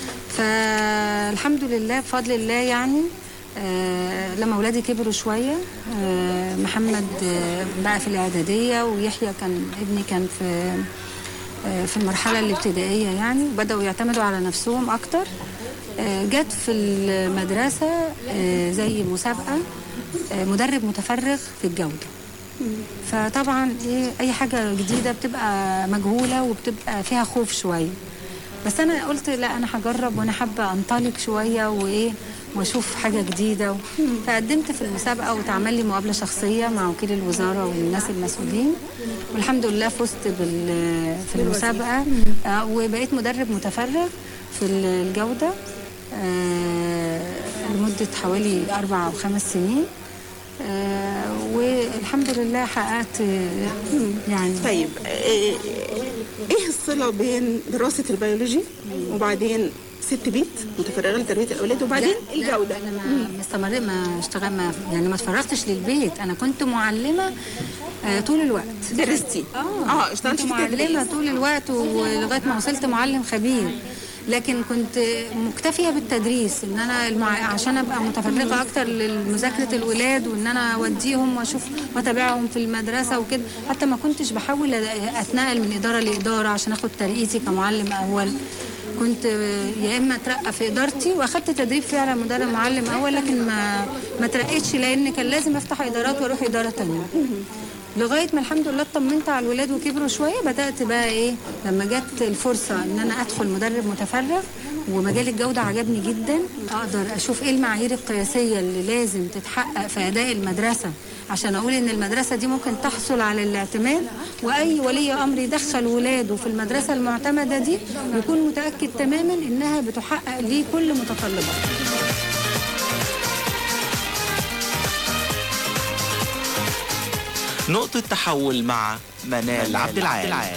فالحمد لله بفضل الله يعني آه لما اولادي كبروا شويه آه محمد آه بقى في الاعداديه ويحيى كان ابني كان في آه في المرحله الابتدائيه يعني وبداوا يعتمدوا على نفسهم اكتر آه جت في المدرسه آه زي مسابقه آه مدرب متفرغ في الجوده فطبعا ايه اي حاجه جديده بتبقى مجهوله وبتبقى فيها خوف شويه بس انا قلت لا انا هجرب وانا حابه انطلق شويه وايه واشوف حاجه جديده فقدمت في المسابقه واتعمل لي مقابله شخصيه مع وكيل الوزاره والناس المسؤولين والحمد لله فزت بال في المسابقه آه، وبقيت مدرب متفرغ في الجوده آه، لمده حوالي اربع او خمس سنين آه، والحمد لله حققت آه، يعني طيب آه، ايه الصله بين دراسه البيولوجي وبعدين ست بيت متفرغه لتربيه الاولاد وبعدين لا، لا، الجوده انا ما ما استمرت ما اشتغل ما يعني ما اتفرغتش للبيت انا كنت معلمه آه، طول الوقت درستي اه اه اشتغلت كنت في معلمه التدريس. طول الوقت ولغايه ما وصلت معلم خبير لكن كنت مكتفيه بالتدريس ان انا المع... عشان ابقى متفرغه اكتر لمذاكره الولاد وان انا اوديهم واشوف واتابعهم في المدرسه وكده حتى ما كنتش بحاول اتنقل من اداره لاداره عشان اخد ترقيتي كمعلم اول كنت يا اما اترقى في ادارتي واخدت تدريب فعلا مدرب معلم اول لكن ما ما ترقيتش لان كان لازم افتح ادارات واروح اداره تانية لغايه ما الحمد لله اطمنت على الولاد وكبروا شويه بدات بقى ايه لما جت الفرصه ان انا ادخل مدرب متفرغ ومجال الجوده عجبني جدا اقدر اشوف ايه المعايير القياسيه اللي لازم تتحقق في اداء المدرسه عشان اقول ان المدرسه دي ممكن تحصل على الاعتماد واي ولي امر يدخل ولاده في المدرسه المعتمده دي يكون متاكد تماما انها بتحقق ليه كل متطلباته نقطة تحول مع منال عبد العال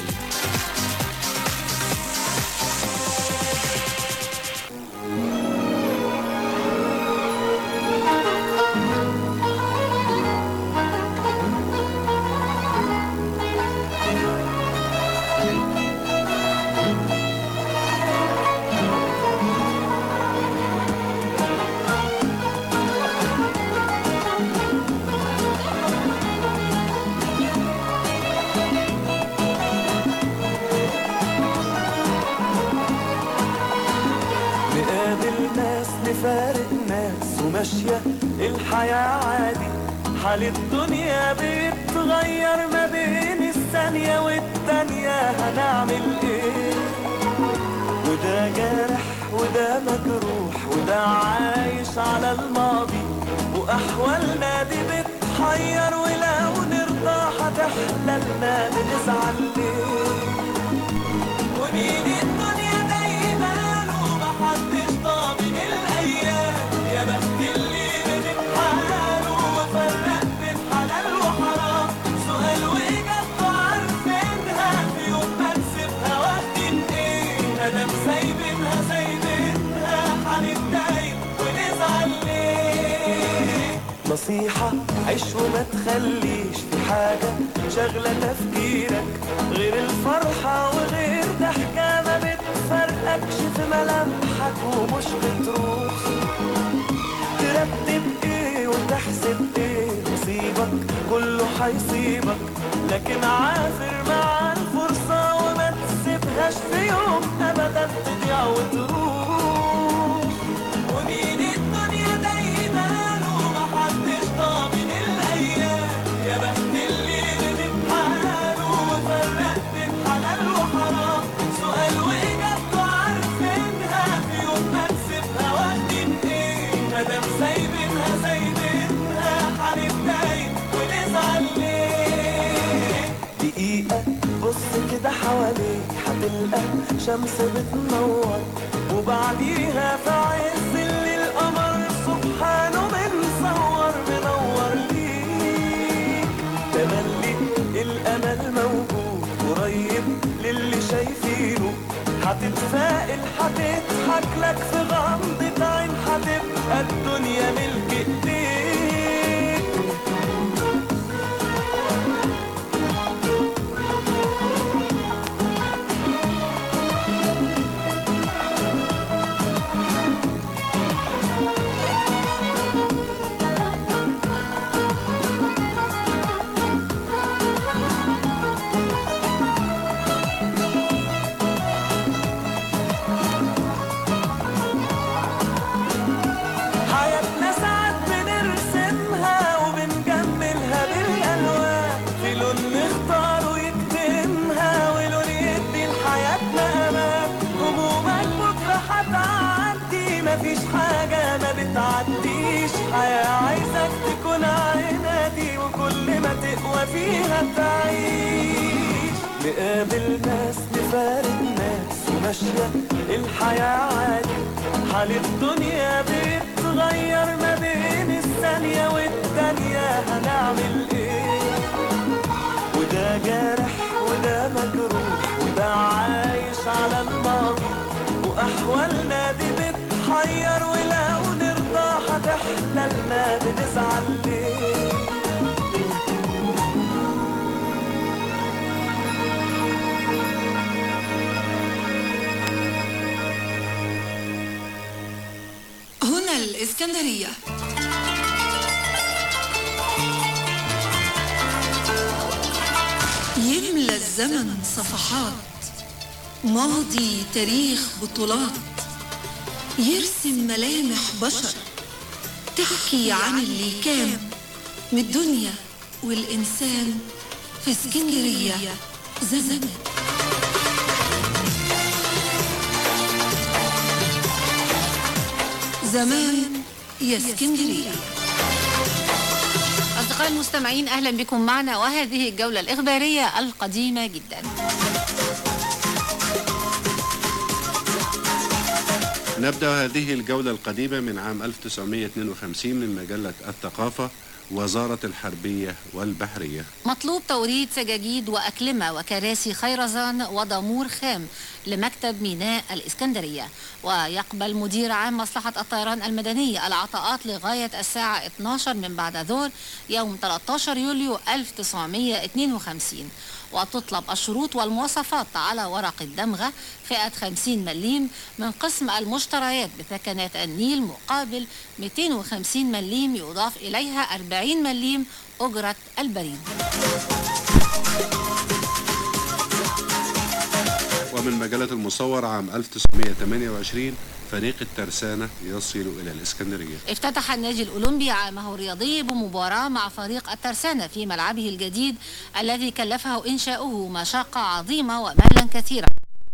نقابل ناس نفارق ناس وماشية الحياة عادي حال الدنيا بيتغير ما بين الثانية والتانية هنعمل ايه وده جارح وده مجروح وده عايش على الماضي وأحوالنا دي بتحير ولو نرضى هتحللنا بنزعل ليه ونيجي الدنيا دايما ومحدش ضامن الايام يا بخت اللي بنتحال وفرق بين حلال وحرام سؤال واجابته عارفينها في يوم ما نسيبها واخدين ايه ادم سايبينها سايبينها هنتضايق ونزعل ليه نصيحة عيش وما تخليش في حاجة شغلة تفكيرك غير الفرحة وغير ضحكة ما بتفرقكش في ملامحك ومش بتروح ترتب ايه وتحسب ايه نصيبك كله هيصيبك لكن عافر مع الفرصة وما تسيبهاش في يوم ابدا تضيع وتروح ومين الدنيا دايما ومحدش ضامن الايام يا بخت اللي بنتحال وفرق بين حلال وحرام سؤال الشمس بتنور وبعديها في عز الليل القمر سبحانه بنصور منور ليك تملي الامل موجود قريب للي شايفينه هتتفائل هتضحك لك في غمضة عين هتبقى الدنيا ملك ايديك حياتنا ساعات بنرسمها وبنجملها بالالوان في لون نختاره يكتمها ولون يدي لحياتنا امان همومك بكره هتعدي مفيش حاجه ما بتعديش حياه عايزك تكون عنادي وكل ما تقوى فيها تعيش نقابل ناس نفارق ناس وماشيه الحياه عادي حال الدنيا بتتغير ما بين الثانية والتانية هنعمل ايه وده جارح وده مجروح وده عايش على الماضي وأحوالنا دي بتحير ولو نرضى هتحلى لنا بنزعل ليه هنا الإسكندرية يملى الزمن صفحات ماضي تاريخ بطولات يرسم ملامح بشر تحكي عن اللي كان من الدنيا والإنسان في اسكندرية زمان زمان يا اسكندرية أصدقائي المستمعين أهلا بكم معنا وهذه الجولة الإخبارية القديمة جدا نبدأ هذه الجولة القديمة من عام 1952 من مجلة الثقافة وزارة الحربية والبحرية مطلوب توريد سجاجيد وأكلمة وكراسي خيرزان وضمور خام لمكتب ميناء الإسكندرية ويقبل مدير عام مصلحة الطيران المدني العطاءات لغاية الساعة 12 من بعد ظهر يوم 13 يوليو 1952 وتطلب الشروط والمواصفات على ورق الدمغة فئة 50 مليم من قسم المشتريات بثكنات النيل مقابل 250 مليم يضاف إليها 40 مليم أجرة البريد ومن مجلة المصور عام 1928 فريق الترسانة يصل إلى الإسكندرية افتتح النادي الأولمبي عامه الرياضي بمباراة مع فريق الترسانة في ملعبه الجديد الذي كلفه إنشاؤه مشقة عظيمة ومالا كثيرا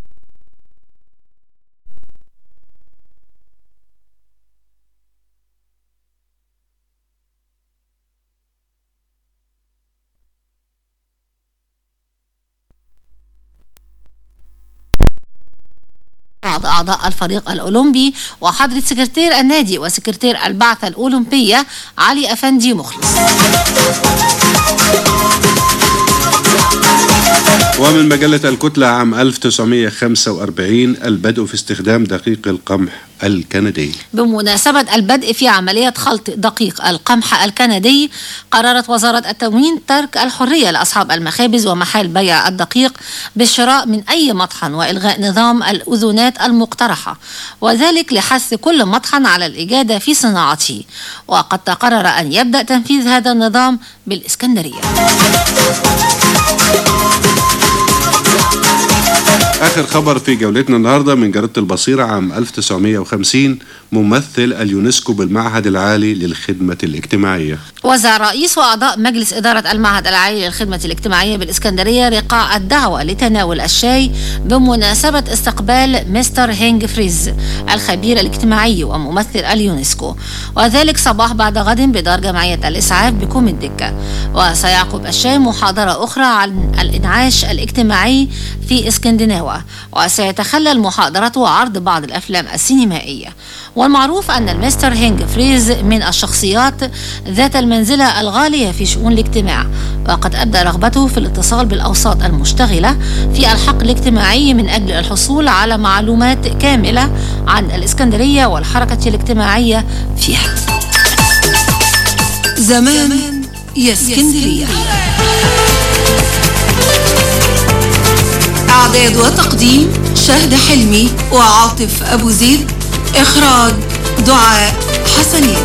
بعض أعضاء الفريق الأولمبي وحضرة سكرتير النادي وسكرتير البعثة الأولمبية علي أفندي مخلص ومن مجلة الكتلة عام 1945 البدء في استخدام دقيق القمح الكندي بمناسبة البدء في عملية خلط دقيق القمح الكندي قررت وزارة التموين ترك الحرية لأصحاب المخابز ومحال بيع الدقيق بالشراء من أي مطحن وإلغاء نظام الأذونات المقترحة وذلك لحث كل مطحن على الإجادة في صناعته وقد تقرر أن يبدأ تنفيذ هذا النظام بالإسكندرية آخر خبر في جولتنا النهاردة من جريدة البصيرة عام 1950 ممثل اليونسكو بالمعهد العالي للخدمة الاجتماعية وزع رئيس وأعضاء مجلس إدارة المعهد العالي للخدمة الاجتماعية بالإسكندرية رقاع الدعوة لتناول الشاي بمناسبة استقبال مستر هينج فريز الخبير الاجتماعي وممثل اليونسكو وذلك صباح بعد غد بدار جمعية الإسعاف بكوم الدكة وسيعقب الشاي محاضرة أخرى عن الإنعاش الاجتماعي في اسكندناوة الدعوة وسيتخلل محاضرته عرض بعض الأفلام السينمائية والمعروف أن المستر هينج فريز من الشخصيات ذات المنزلة الغالية في شؤون الاجتماع وقد أبدى رغبته في الاتصال بالأوساط المشتغلة في الحق الاجتماعي من أجل الحصول على معلومات كاملة عن الإسكندرية والحركة الاجتماعية فيها زمان يا اسكندرية إعداد وتقديم شهد حلمي وعاطف أبو زيد إخراج دعاء حسنين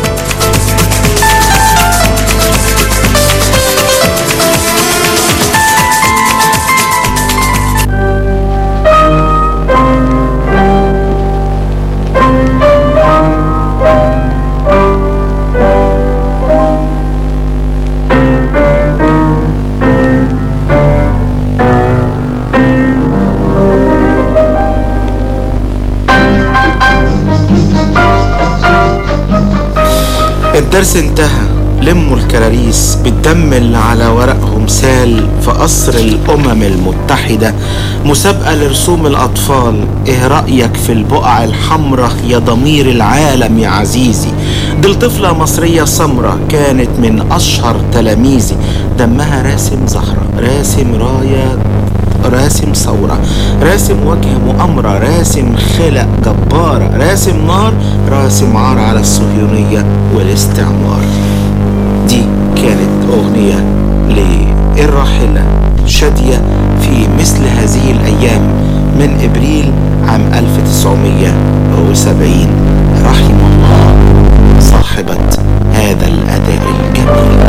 الدرس انتهى لموا الكراريس بالدم اللي على ورقهم سال في قصر الأمم المتحدة مسابقة لرسوم الأطفال إيه رأيك في البقع الحمراء يا ضمير العالم يا عزيزي دي الطفلة مصرية سمرة كانت من أشهر تلاميذي دمها راسم زهرة راسم راية راسم ثورة راسم وجه مؤامرة راسم خلق جبارة راسم نار راسم عار على الصهيونية والاستعمار دي كانت أغنية للراحلة شادية في مثل هذه الأيام من إبريل عام 1970 رحم الله صاحبة هذا الأداء الجميل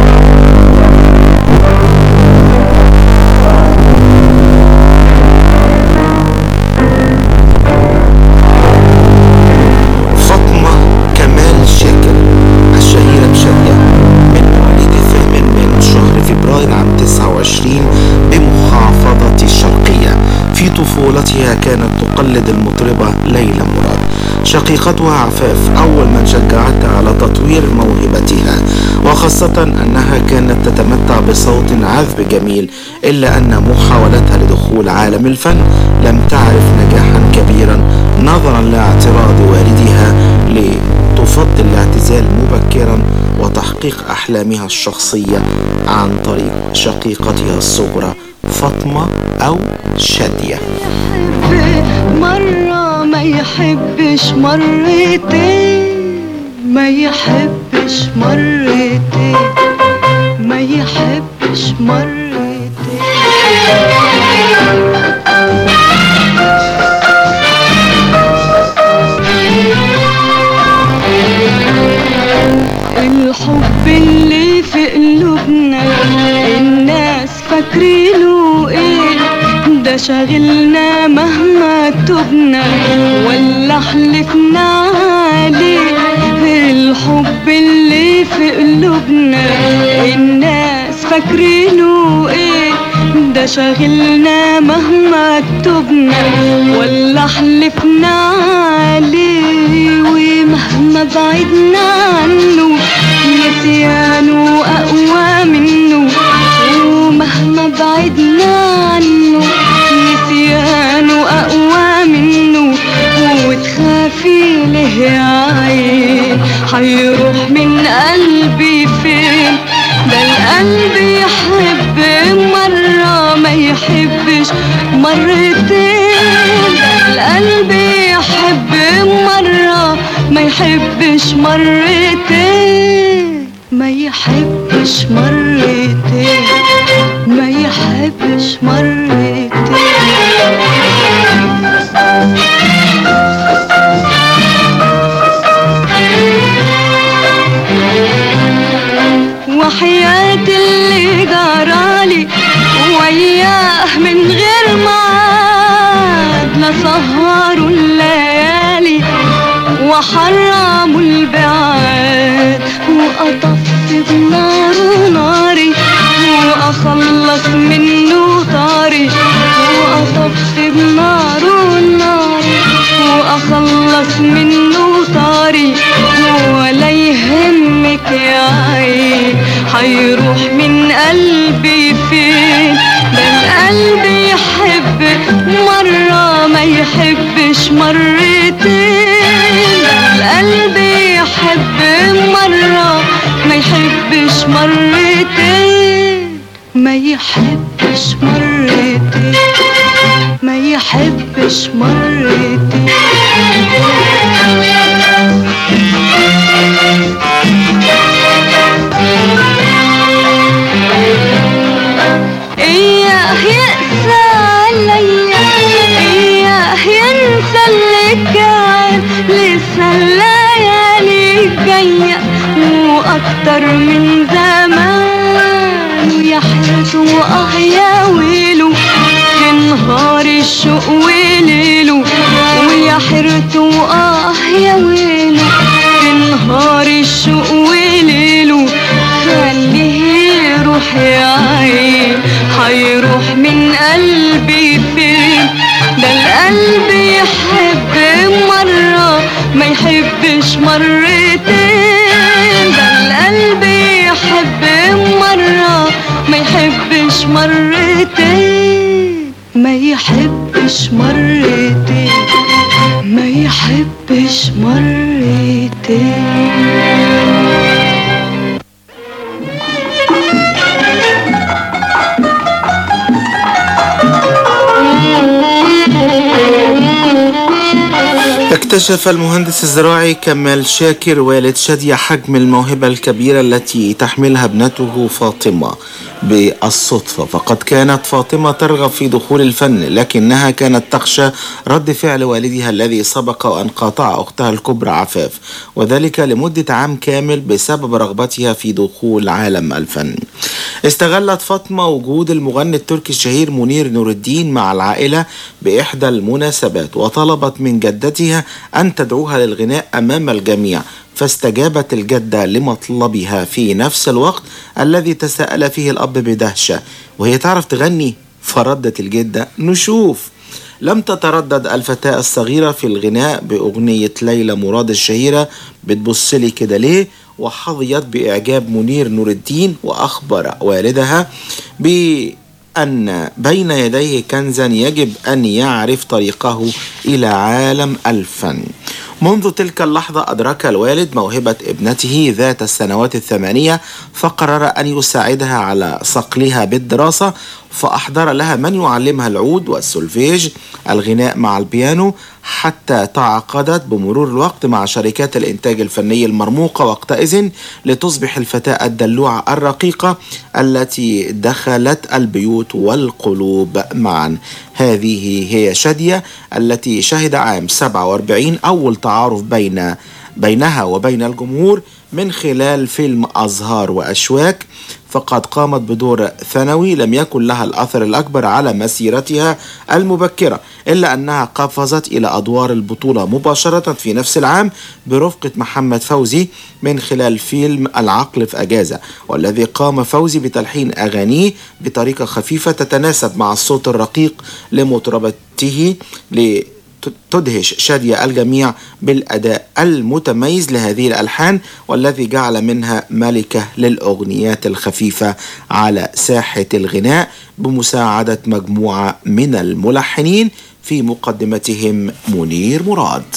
فاطمة كمال شاكر الشهيرة بشادية من مواليد الثامن من شهر فبراير عام 29 بمحافظة الشرقية في طفولتها كانت تقلد المطربة ليلى مراد شقيقتها عفاف أول من شجعتها على تطوير موهبتها وخاصة أنها كانت تتمتع بصوت عذب جميل إلا أن محاولتها لدخول عالم الفن لم تعرف نجاحا كبيرا نظرا لاعتراض والدها لتفضل الاعتزال مبكرا وتحقيق أحلامها الشخصية عن طريق شقيقتها الصغرى فاطمة أو شادية مرة ما يحبش مرتين ما يحبش مرتين ما يحبش مرتين الحب اللي في قلوبنا الناس فاكرينه ايه ده شاغلنا مهما تبنا ولا حلفنا عليه الحب اللي في قلوبنا الناس فاكرينه ايه ده شاغلنا مهما كتبنا ولا حلفنا عليه ومهما بعدنا عنه نسيانه أقوى منه ومهما بعدنا عنه نسيانه أقوى منه وتخافي له يا عين حيروح من قلبي فين ده القلب يحب مرة ما يحبش مرتين ده القلب يحب مرة ما يحبش مرتين ما يحبش مرتين ما يحبش مرتين وحياة اللي جرالي وياه من غير ميعاد لسهروا الليالي وحرموا البعاد وأطفي بنار ناري وأخلص منه طاري وأطفي بنار ناري وأخلص منه طاري ولا يهمك يا عين حيروح من قلبي فين ده القلب يحب مرة ما يحبش مرتين القلب يحب مرة ما يحبش مرتين ما يحبش مرتين ما يحبش مرتين إياه يقسى عليا إياه ينسى اللي كان لسه الليالي جاية وأكتر من زمان ويا حيرته وآه يا ويله في نهار الشوق وليله ويا حيرته وآه يا ويله في نهار الشوق وليله خليه يروح يا عين هيروح من قلبي فين ده القلب يحب مرة ما يحبش مرتين ده القلب يحب مرة ما يحبش مرتين ما يحبش مرتين ما يحبش مرتين اكتشف المهندس الزراعي كمال شاكر والد شادية حجم الموهبة الكبيرة التي تحملها ابنته فاطمة بالصدفة فقد كانت فاطمة ترغب في دخول الفن لكنها كانت تخشى رد فعل والدها الذي سبق وأن قاطع أختها الكبرى عفاف وذلك لمدة عام كامل بسبب رغبتها في دخول عالم الفن استغلت فاطمة وجود المغني التركي الشهير منير نور الدين مع العائلة بإحدى المناسبات وطلبت من جدتها أن تدعوها للغناء أمام الجميع فاستجابت الجدة لمطلبها في نفس الوقت الذي تساءل فيه الأب بدهشة وهي تعرف تغني فردت الجدة نشوف لم تتردد الفتاة الصغيرة في الغناء بأغنية ليلى مراد الشهيرة بتبصلي كده ليه وحظيت بإعجاب منير نور الدين وأخبر والدها بأن بين يديه كنزا يجب أن يعرف طريقه إلى عالم الفن منذ تلك اللحظة أدرك الوالد موهبة ابنته ذات السنوات الثمانية فقرر أن يساعدها على صقلها بالدراسة فأحضر لها من يعلمها العود والسولفيج الغناء مع البيانو حتى تعاقدت بمرور الوقت مع شركات الإنتاج الفني المرموقة وقتئذ لتصبح الفتاة الدلوعة الرقيقة التي دخلت البيوت والقلوب معا هذه هي شادية التي شهد عام 47 أول تعارف بين بينها وبين الجمهور من خلال فيلم أزهار وأشواك فقد قامت بدور ثانوي لم يكن لها الأثر الأكبر على مسيرتها المبكرة إلا أنها قفزت إلى أدوار البطولة مباشرة في نفس العام برفقة محمد فوزي من خلال فيلم العقل في أجازة والذي قام فوزي بتلحين أغانيه بطريقة خفيفة تتناسب مع الصوت الرقيق لمطربته ل تدهش شادية الجميع بالأداء المتميز لهذه الألحان والذي جعل منها ملكة للأغنيات الخفيفة على ساحة الغناء بمساعدة مجموعة من الملحنين في مقدمتهم منير مراد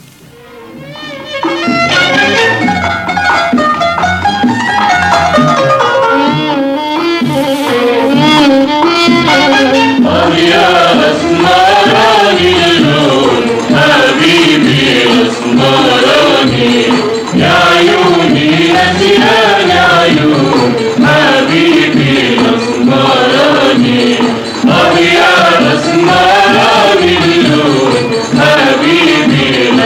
يا أسمراني اللون حبيبي أسمراني يا عيوني نسيان عيون حبيبي أسمراني آه يا أسمراني اللون حبيبي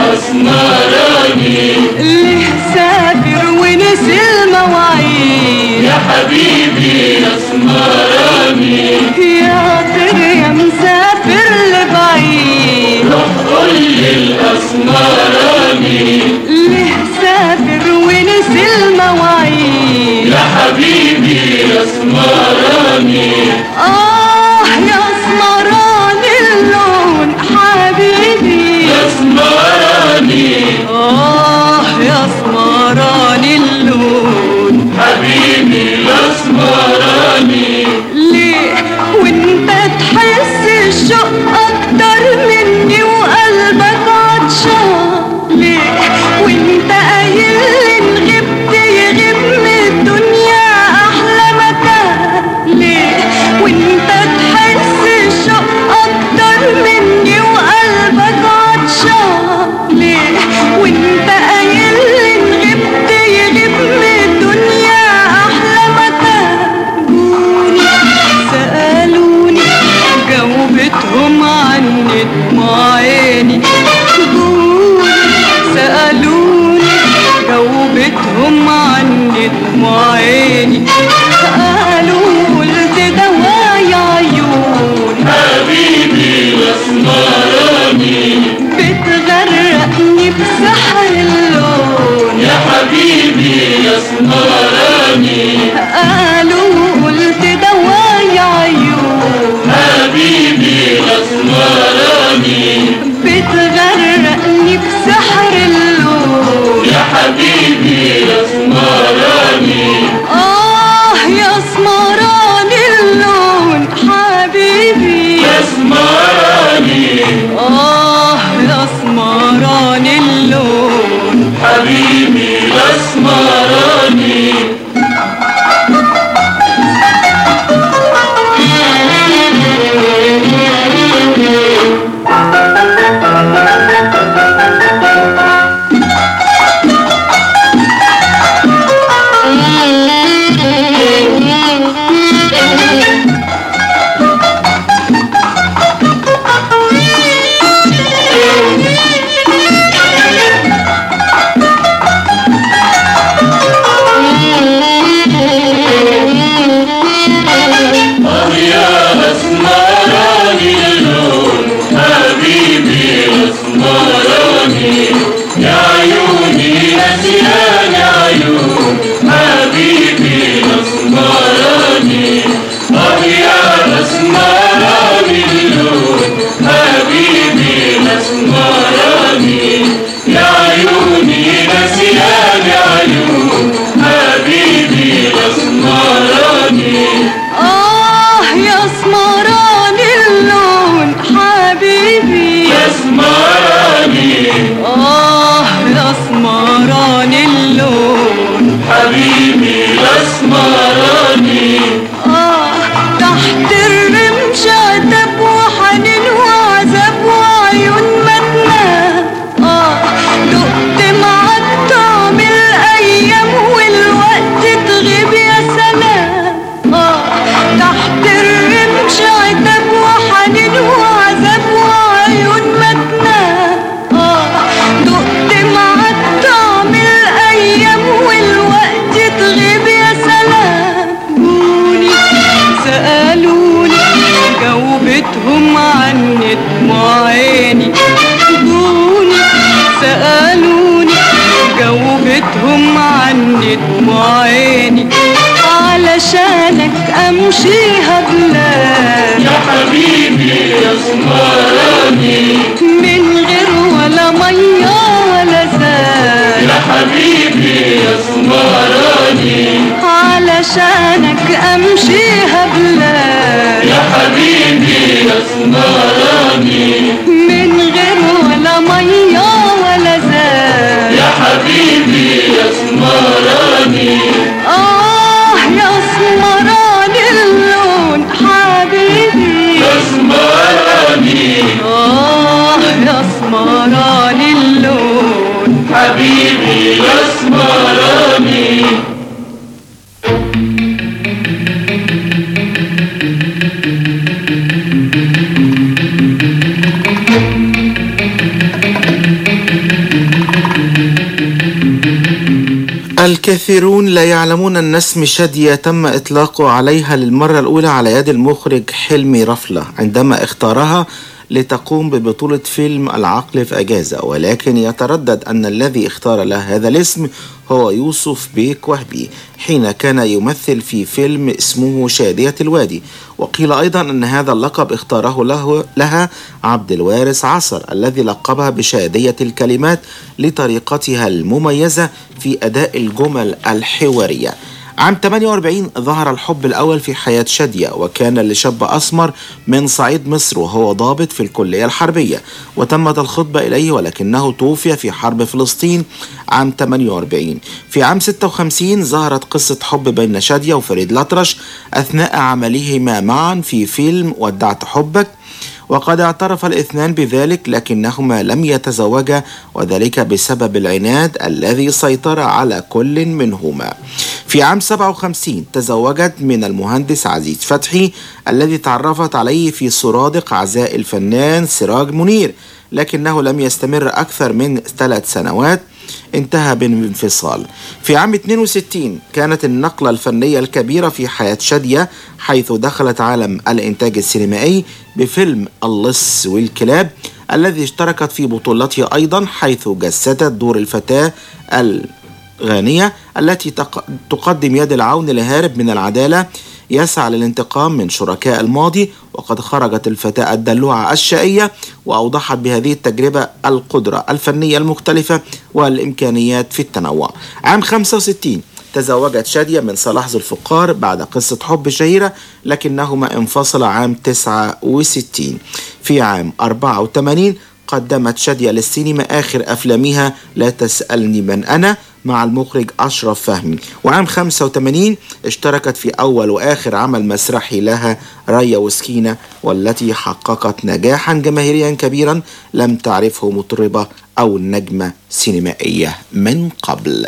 الأسمراني ليه سافر ونسي المواعيد يا حبيبي الأسمراني يا طير يا مسافر لبعيد روح قول لي الأسمراني ليه سافر ونسي المواعيد يا حبيبي الأسمراني آه يا اسمران اللون حبيبي يا اسمراني آه يا اسمران اللون حبيبي الأسمراني ليه وانت تحس الشوق اكتر مني وقلبك عطشان ليه وانت قايل ان غبت يغيب من الدنيا احلى مكان ليه وانت تحس الشوق اكتر مني وقلبك عطشان ليه وانت قايل ان غبت يغيب من الدنيا احلى مكان جوني سألوني جاوبتهم عني دموع عيني جوني سألوني جاوبتهم عني دموع عيني قالوا قلت دوايا عيون حبيبي الأسمراني بتغرقني بسحر اللون يا حبيبي الأسمراني قالوا قلت دوايا عيون حبيبي الأسمراني بتغرقني بسحر اللون يا حبيبي الأسمراني آه يا اسمران اللون حبيبي يا اسمراني آه يا اسمران اللون حبيبي الأسمراني آه يا أسمراني اللون حبيبي الأسمراني يا عيوني نسيان عيون حبيبي الأسمراني آه يا أسمراني اللون حبيبي الأسمراني يا عيوني نسيان عيون حبيبي الأسمراني آه يا اسمران اللون حبيبي يا اسمراني آه يا اسمران اللون حبيبي الأسمراني آه تحت الرمش عتب وحنين وعذاب وعيون ما تنام آه دقت مع الطعم الأيام والوقت تغيب يا سلام آه تحت الرمش عتب وحنين وعذاب وعيون ما تنام آه دقت مع الطعم الأيام والوقت تغيب يا سلام جوني سألوني جاوبتهم عني دموع عيني جوني سألوني جاوبتهم عني دموع عيني علشانك أمشيها بلاد يا حبيبي يا اسمراني من غير ولا مية ولا زاد يا حبيبي يا اسمراني علشانك أمشيها بلاد يا حبيبي يا اسمراني من غير ولا مية ولا زاد يا حبيبي يا اسمراني آه يا اسمران اللون حبيبي يا اسمراني آه يا اسمران اللون حبيبي يا اسمراني كثيرون لا يعلمون أن اسم شادية تم إطلاقه عليها للمرة الأولى على يد المخرج حلمي رفلة عندما اختارها لتقوم ببطولة فيلم العقل في أجازة ولكن يتردد أن الذي اختار له هذا الاسم هو يوسف بيك وهبي حين كان يمثل في فيلم اسمه شادية الوادي وقيل أيضا أن هذا اللقب اختاره له لها عبد الوارث عصر الذي لقبها بشادية الكلمات لطريقتها المميزة في أداء الجمل الحوارية عام 48 ظهر الحب الأول في حياة شادية وكان لشاب أسمر من صعيد مصر وهو ضابط في الكلية الحربية وتمت الخطبة إليه ولكنه توفي في حرب فلسطين عام 48 في عام 56 ظهرت قصة حب بين شادية وفريد الأطرش أثناء عملهما معا في فيلم ودعت حبك وقد اعترف الاثنان بذلك لكنهما لم يتزوجا وذلك بسبب العناد الذي سيطر على كل منهما في عام 57 تزوجت من المهندس عزيز فتحي الذي تعرفت عليه في سرادق عزاء الفنان سراج منير لكنه لم يستمر أكثر من ثلاث سنوات انتهى بالانفصال في عام 62 كانت النقلة الفنية الكبيرة في حياة شادية حيث دخلت عالم الإنتاج السينمائي بفيلم اللص والكلاب الذي اشتركت في بطولته أيضا حيث جسدت دور الفتاة الغانية التي تق- تقدم يد العون لهارب من العدالة يسعى للانتقام من شركاء الماضي وقد خرجت الفتاة الدلوعة الشقية وأوضحت بهذه التجربة القدرة الفنية المختلفة والإمكانيات في التنوع عام 65 تزوجت شادية من صلاح ذو الفقار بعد قصة حب شهيرة لكنهما انفصلا عام 69 في عام 84 قدمت شادية للسينما آخر أفلامها لا تسألني من أنا مع المخرج أشرف فهمي وعام 85 اشتركت في أول وآخر عمل مسرحي لها ريا وسكينة والتي حققت نجاحا جماهيريا كبيرا لم تعرفه مطربة أو نجمة سينمائية من قبل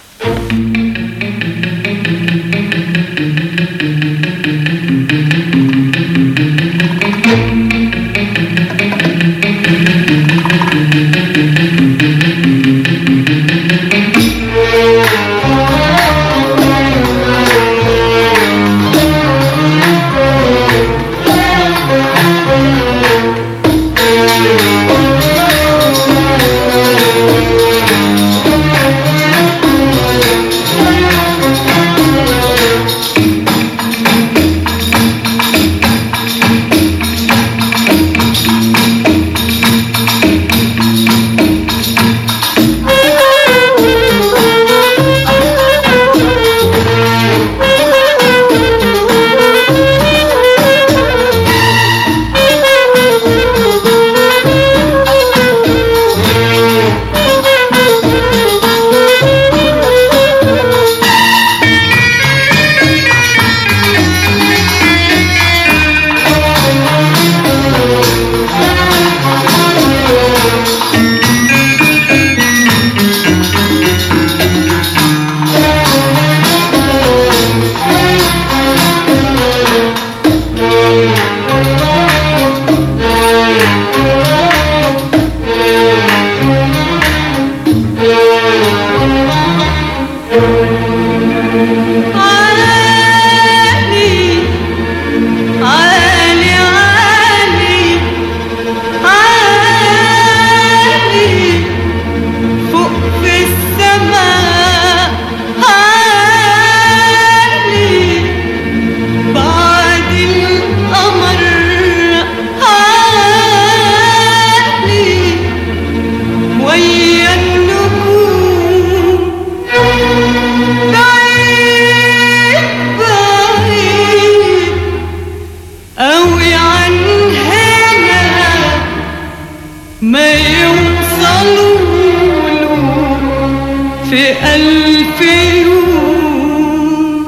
عالي عالي عالي عالي فوق في السماء عالي بعد القمر عالي ويا النجوم بعيد بعيد أوي عن هنا ما يوصلوا له في ألف يوم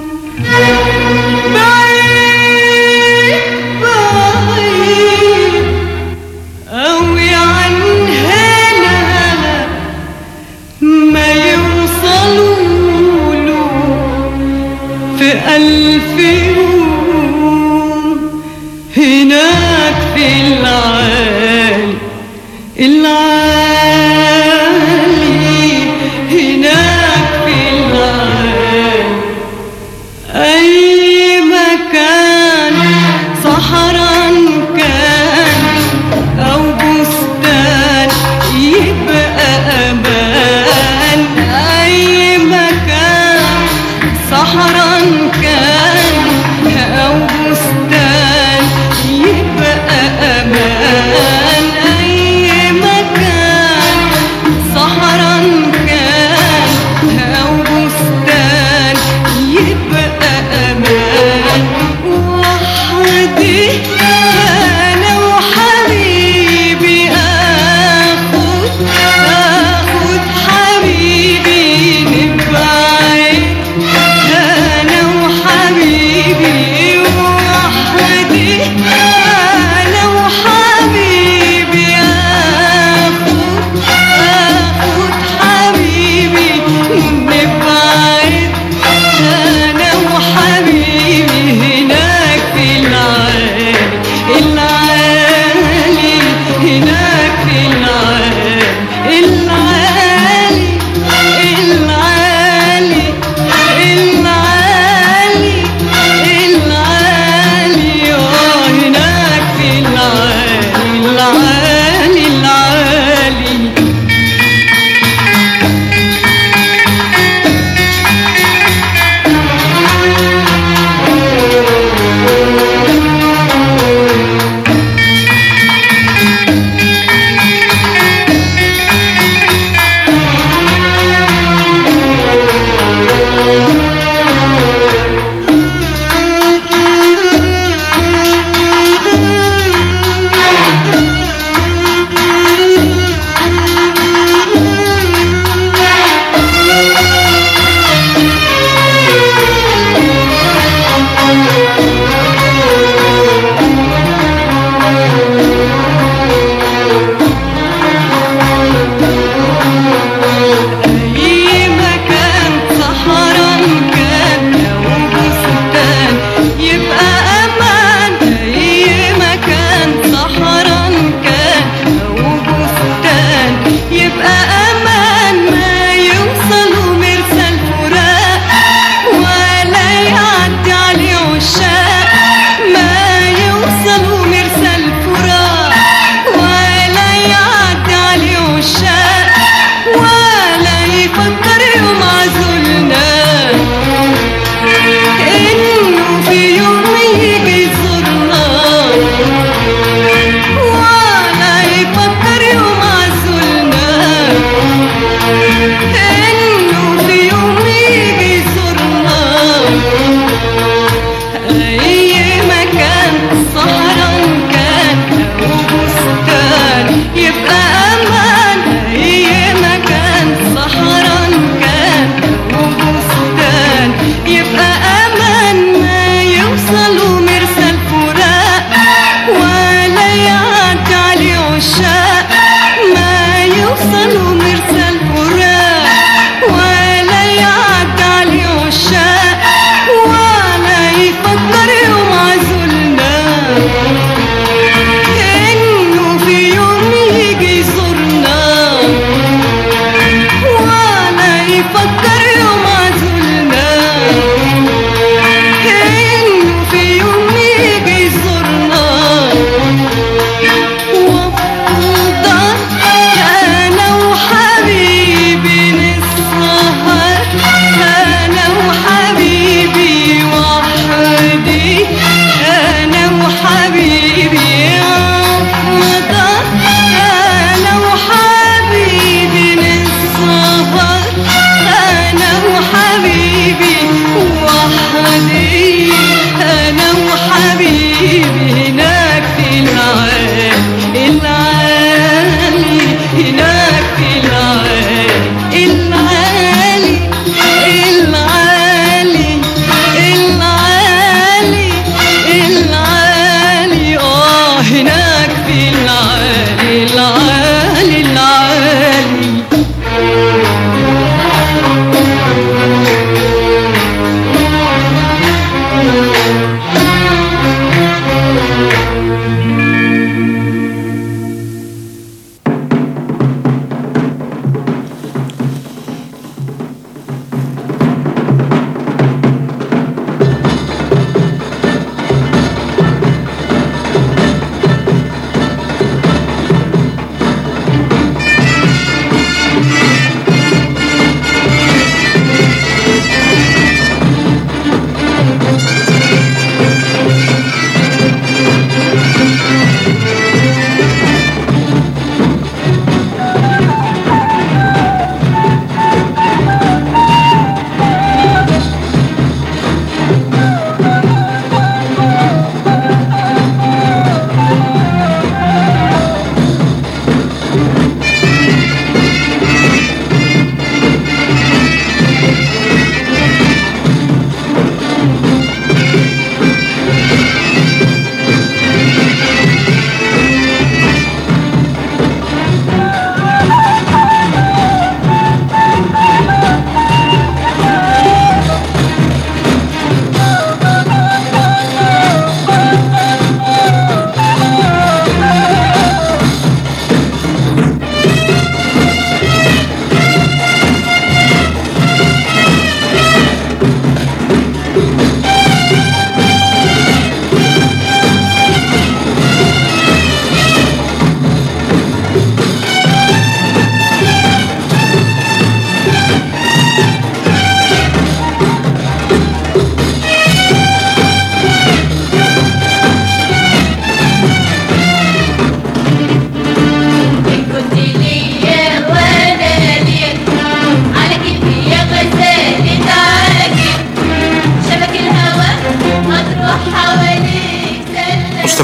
بعيد بعيد أوي عن هنا ما يوصلوا له في ألف يوم هناك في العالي العالي هناك في العالي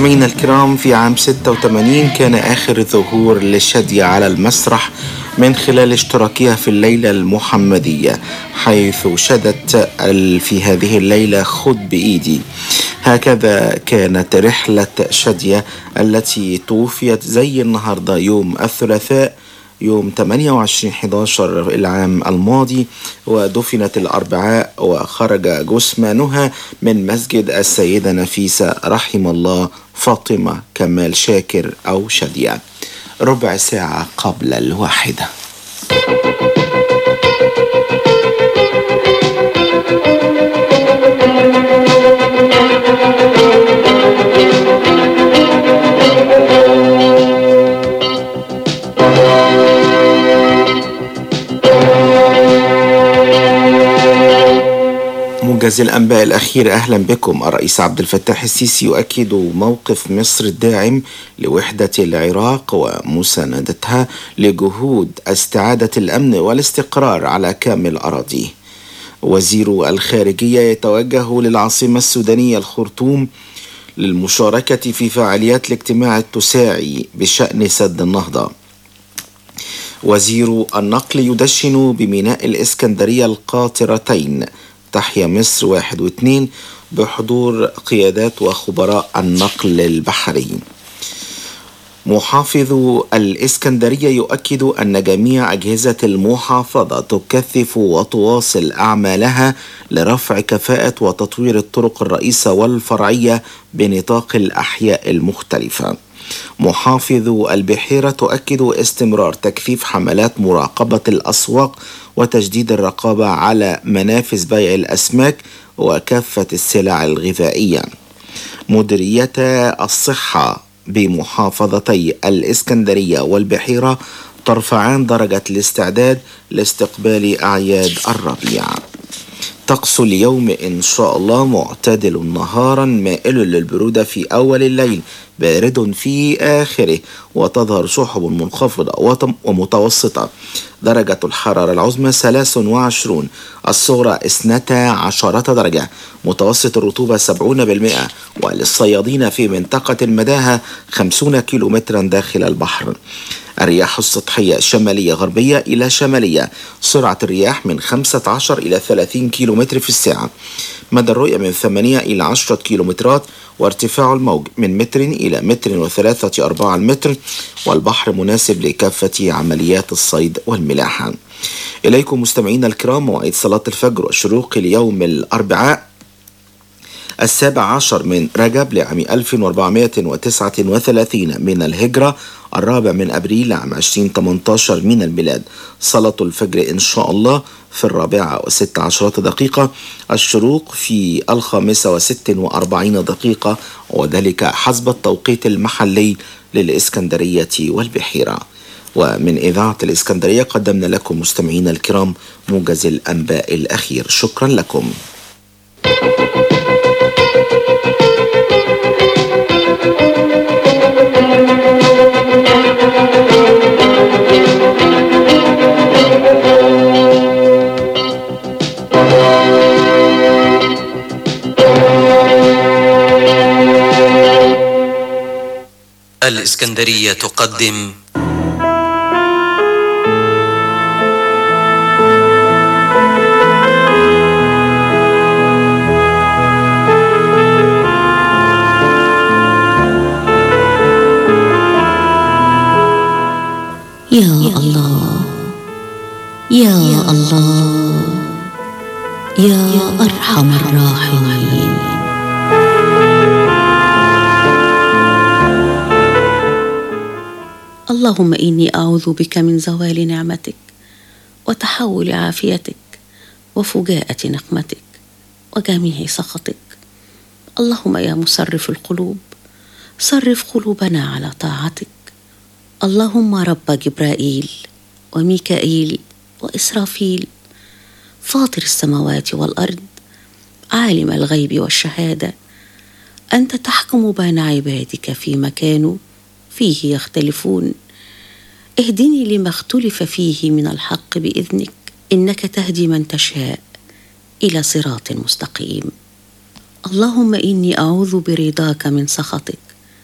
مستمعينا الكرام في عام 86 كان آخر ظهور لشادية على المسرح من خلال اشتراكها في الليلة المحمدية حيث شدت ال- في هذه الليلة خذ بإيدي هكذا كانت رحلة شادية التي توفيت زي النهاردة يوم الثلاثاء يوم 28 11 العام الماضي ودفنت الأربعاء وخرج جثمانها من مسجد السيدة نفيسة رحم الله فاطمة كمال شاكر أو شادية ربع ساعة قبل الواحدة موجز الأنباء الأخير أهلا بكم الرئيس عبد الفتاح السيسي يؤكد موقف مصر الداعم لوحدة العراق ومساندتها لجهود استعادة الأمن والاستقرار على كامل أراضيه وزير الخارجية يتوجه للعاصمة السودانية الخرطوم للمشاركة في فعاليات الاجتماع التساعي بشأن سد النهضة وزير النقل يدشن بميناء الإسكندرية القاطرتين تحيا مصر واحد واثنين بحضور قيادات وخبراء النقل البحري محافظ الإسكندرية يؤكد أن جميع أجهزة المحافظة تكثف وتواصل أعمالها لرفع كفاءة وتطوير الطرق الرئيسة والفرعية بنطاق الأحياء المختلفة محافظ البحيرة تؤكد استمرار تكثيف حملات مراقبة الأسواق وتجديد الرقابة على منافذ بيع الأسماك وكافة السلع الغذائية مديرية الصحة بمحافظتي الإسكندرية والبحيرة ترفعان درجة الاستعداد لاستقبال أعياد الربيع طقس اليوم إن شاء الله معتدل نهارا مائل للبرودة في أول الليل بارد في آخره وتظهر سحب منخفضة وتم- ومتوسطة درجة الحرارة العظمى 23 الصغرى 12 درجة متوسط الرطوبة 70% وللصيادين في منطقة المداهة 50 كيلومترا داخل البحر الرياح السطحية شمالية غربية إلى شمالية سرعة الرياح من 15 إلى 30 كيلومتر في الساعة مدى الرؤية من 8 إلى 10 كيلومترات وارتفاع الموج من متر إلى متر وثلاثة أرباع المتر والبحر مناسب لكافة عمليات الصيد والملاحة إليكم مستمعينا الكرام موعد صلاة الفجر وشروق اليوم الأربعاء السابع عشر من رجب لعام 1439 من الهجرة الرابع من أبريل عام 2018 من الميلاد صلاة الفجر إن شاء الله في الرابعة وست عشرة دقيقة الشروق في الخامسة وست وأربعين دقيقة وذلك حسب التوقيت المحلي للإسكندرية والبحيرة ومن إذاعة الإسكندرية قدمنا لكم مستمعينا الكرام موجز الأنباء الأخير شكرا لكم الإسكندرية تقدم يا الله يا الله يا أرحم الراحمين اللهم إني أعوذ بك من زوال نعمتك وتحول عافيتك وفجاءة نقمتك وجميع سخطك اللهم يا مصرف القلوب صرف قلوبنا على طاعتك اللهم رب جبرائيل وميكائيل وإسرافيل فاطر السماوات والأرض عالم الغيب والشهادة أنت تحكم بين عبادك فيما كانوا فيه يختلفون اهدني لما اختلف فيه من الحق بإذنك إنك تهدي من تشاء إلى صراط مستقيم اللهم إني أعوذ برضاك من سخطك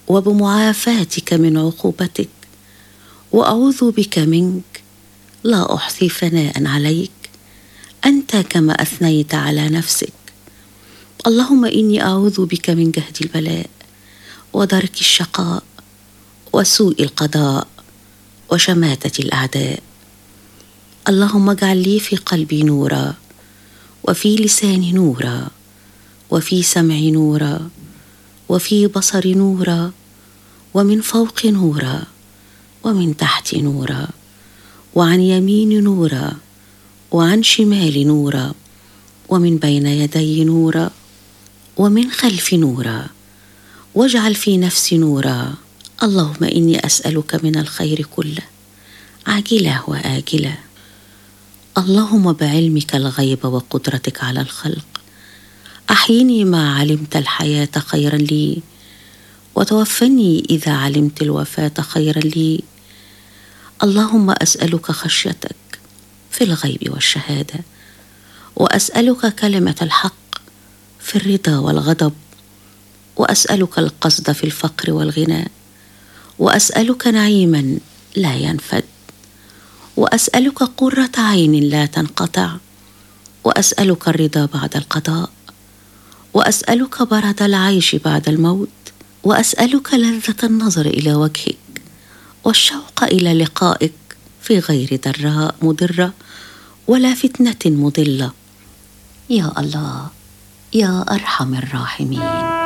وبمعافاتك من عقوبتك واعوذ بك منك لا احصي ثناء عليك انت كما اثنيت على نفسك اللهم اني اعوذ بك من جهد البلاء ودرك الشقاء وسوء القضاء وشماته الاعداء اللهم اجعل لي في قلبي نورا وفي لساني نورا وفي سمعي نورا وفي بصري نورا ومن فوق نورا ومن تحت نورا وعن يمين نورا وعن شمال نورا ومن بين يدي نورا ومن خلف نورا واجعل في نفسي نورا اللهم اني اسالك من الخير كله عاجله واجله اللهم بعلمك الغيب وقدرتك على الخلق احيني ما علمت الحياه خيرا لي وتوفني اذا علمت الوفاه خيرا لي اللهم اسالك خشيتك في الغيب والشهاده واسالك كلمه الحق في الرضا والغضب واسالك القصد في الفقر والغنى واسالك نعيما لا ينفد واسالك قره عين لا تنقطع واسالك الرضا بعد القضاء واسالك برد العيش بعد الموت واسالك لذه النظر الى وجهك والشوق الى لقائك في غير ضراء مضره ولا فتنه مضله يا الله يا ارحم الراحمين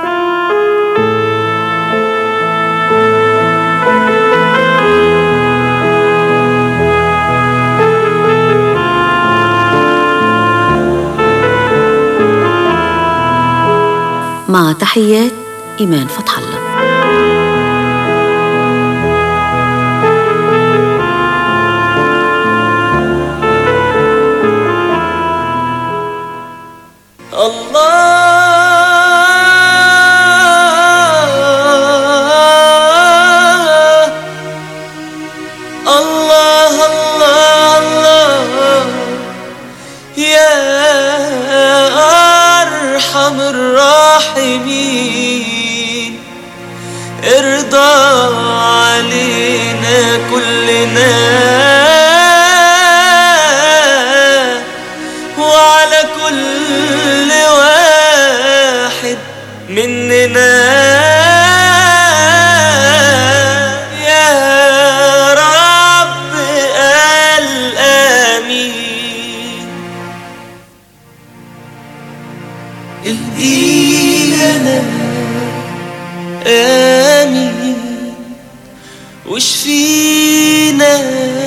مع تحيات إيمان فتح الله الله الله الله الله يا أرحم الراحمين ارضى علينا كلنا وعلى كل واحد مننا يا رب الآمين اهدينا آمين واشفينا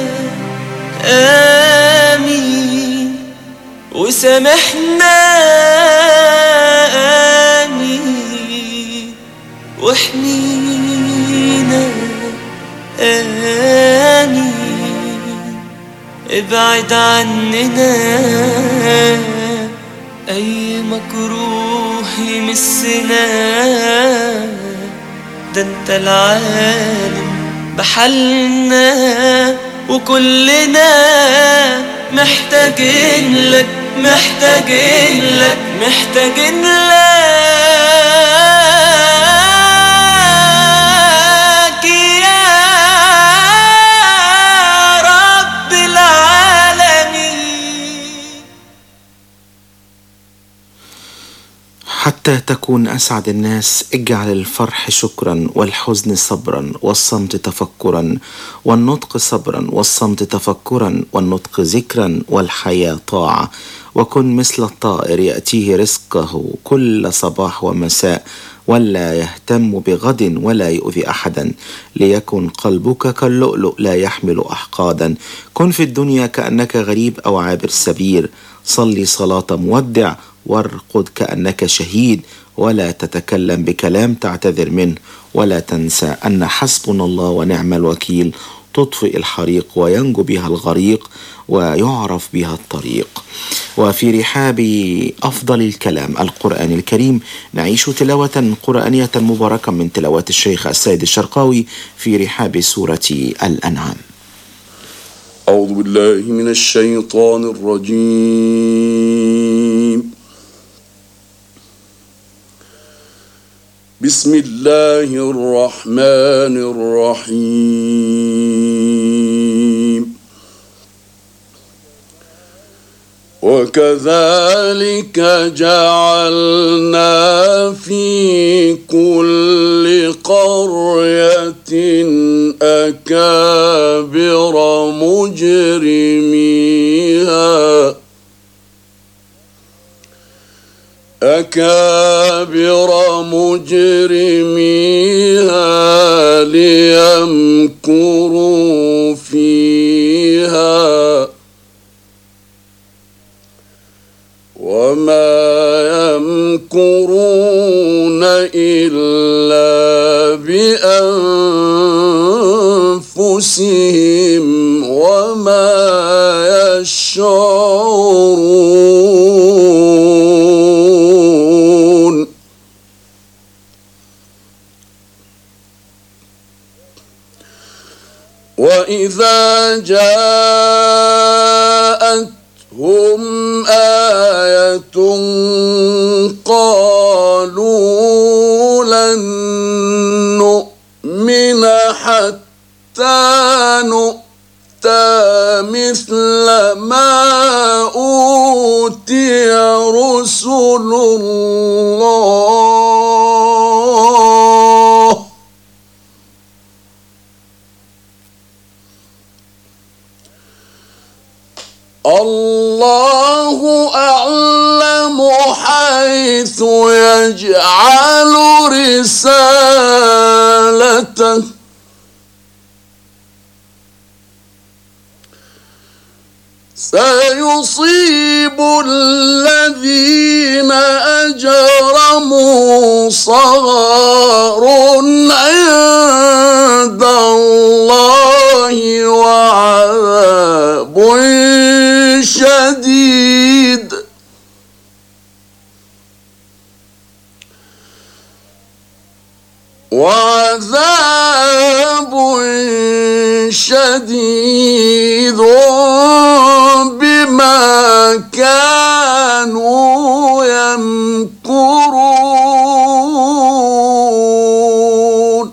آمين وسامحنا آمين واحمينا آمين ابعد عننا أي مكروه يمسنا ده انت العالم بحالنا وكلنا محتاجين لك محتاجين لك محتاجين لك يا رب العالمين حتى تكون أسعد الناس اجعل الفرح شكرا والحزن صبرا والصمت تفكرا والنطق صبرا والصمت تفكرا والنطق ذكرا والحياة طاعة وكن مثل الطائر يأتيه رزقه كل صباح ومساء ولا يهتم بغد ولا يؤذي أحدا ليكن قلبك كاللؤلؤ لا يحمل أحقادا كن في الدنيا كأنك غريب أو عابر سبيل صلي صلاة مودع وارقد كأنك شهيد ولا تتكلم بكلام تعتذر منه ولا تنسى أن حسبنا الله ونعم الوكيل تطفئ الحريق وينجو بها الغريق ويعرف بها الطريق وفي رحاب أفضل الكلام القرآن الكريم نعيش تلاوة قرآنية مباركة من تلاوات الشيخ السيد الشرقاوي في رحاب سورة الأنعام أعوذ بالله من الشيطان الرجيم بسم الله الرحمن الرحيم وكذلك جعلنا في كل قرية أكابر مجرميها أكابر مجرميها ليمكروا فيها وما يمكرون إلا بأنفسهم وما يشعرون وإذا جاءتهم آية قالوا لن نؤمن حتى نؤتى مثل ما أوتي رسل الله الله أعلم حيث يجعل رسالته سيصيب الذين أجرموا صغار عند الله وعذاب شديد وعذاب شديد بما كانوا يمكرون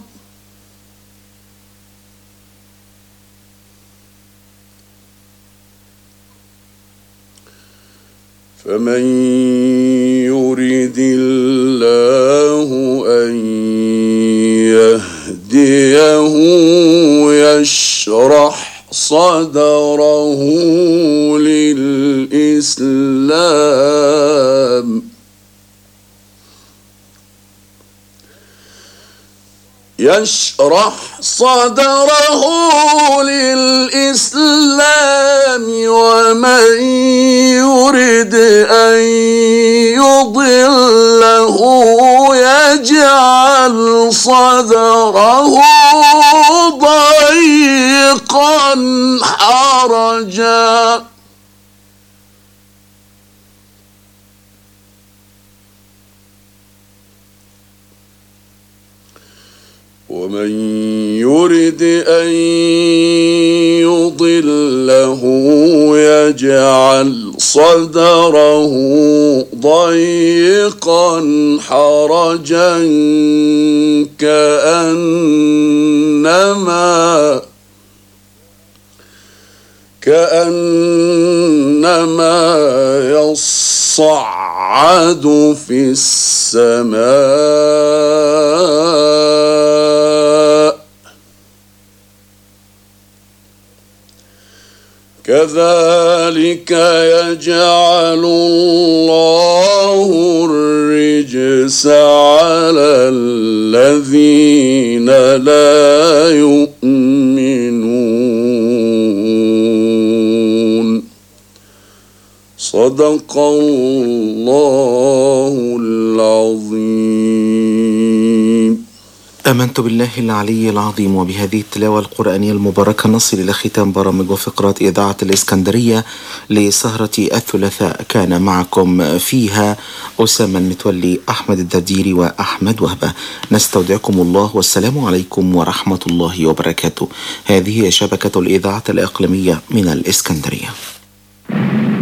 فمن يرد الله أن يهديه يشرح صدره للإسلام يشرح صدره للإسلام ومن يرد أن يضله يجعل صدره ضيقا حرجا ومن يرد أن يضله يجعل صدره ضيقا حرجا كأنما كأنما يصعد في السماء كذلك يجعل الله الرجس على الذين لا يؤمنون صدق الله العظيم آمنت بالله العلي العظيم وبهذه التلاوة القرآنية المباركة نصل إلى ختام برامج وفقرات إذاعة الإسكندرية لسهرة الثلاثاء كان معكم فيها أسامة المتولي أحمد الدرديري وأحمد وهبة نستودعكم الله والسلام عليكم ورحمة الله وبركاته هذه شبكة الإذاعة الإقليمية من الإسكندرية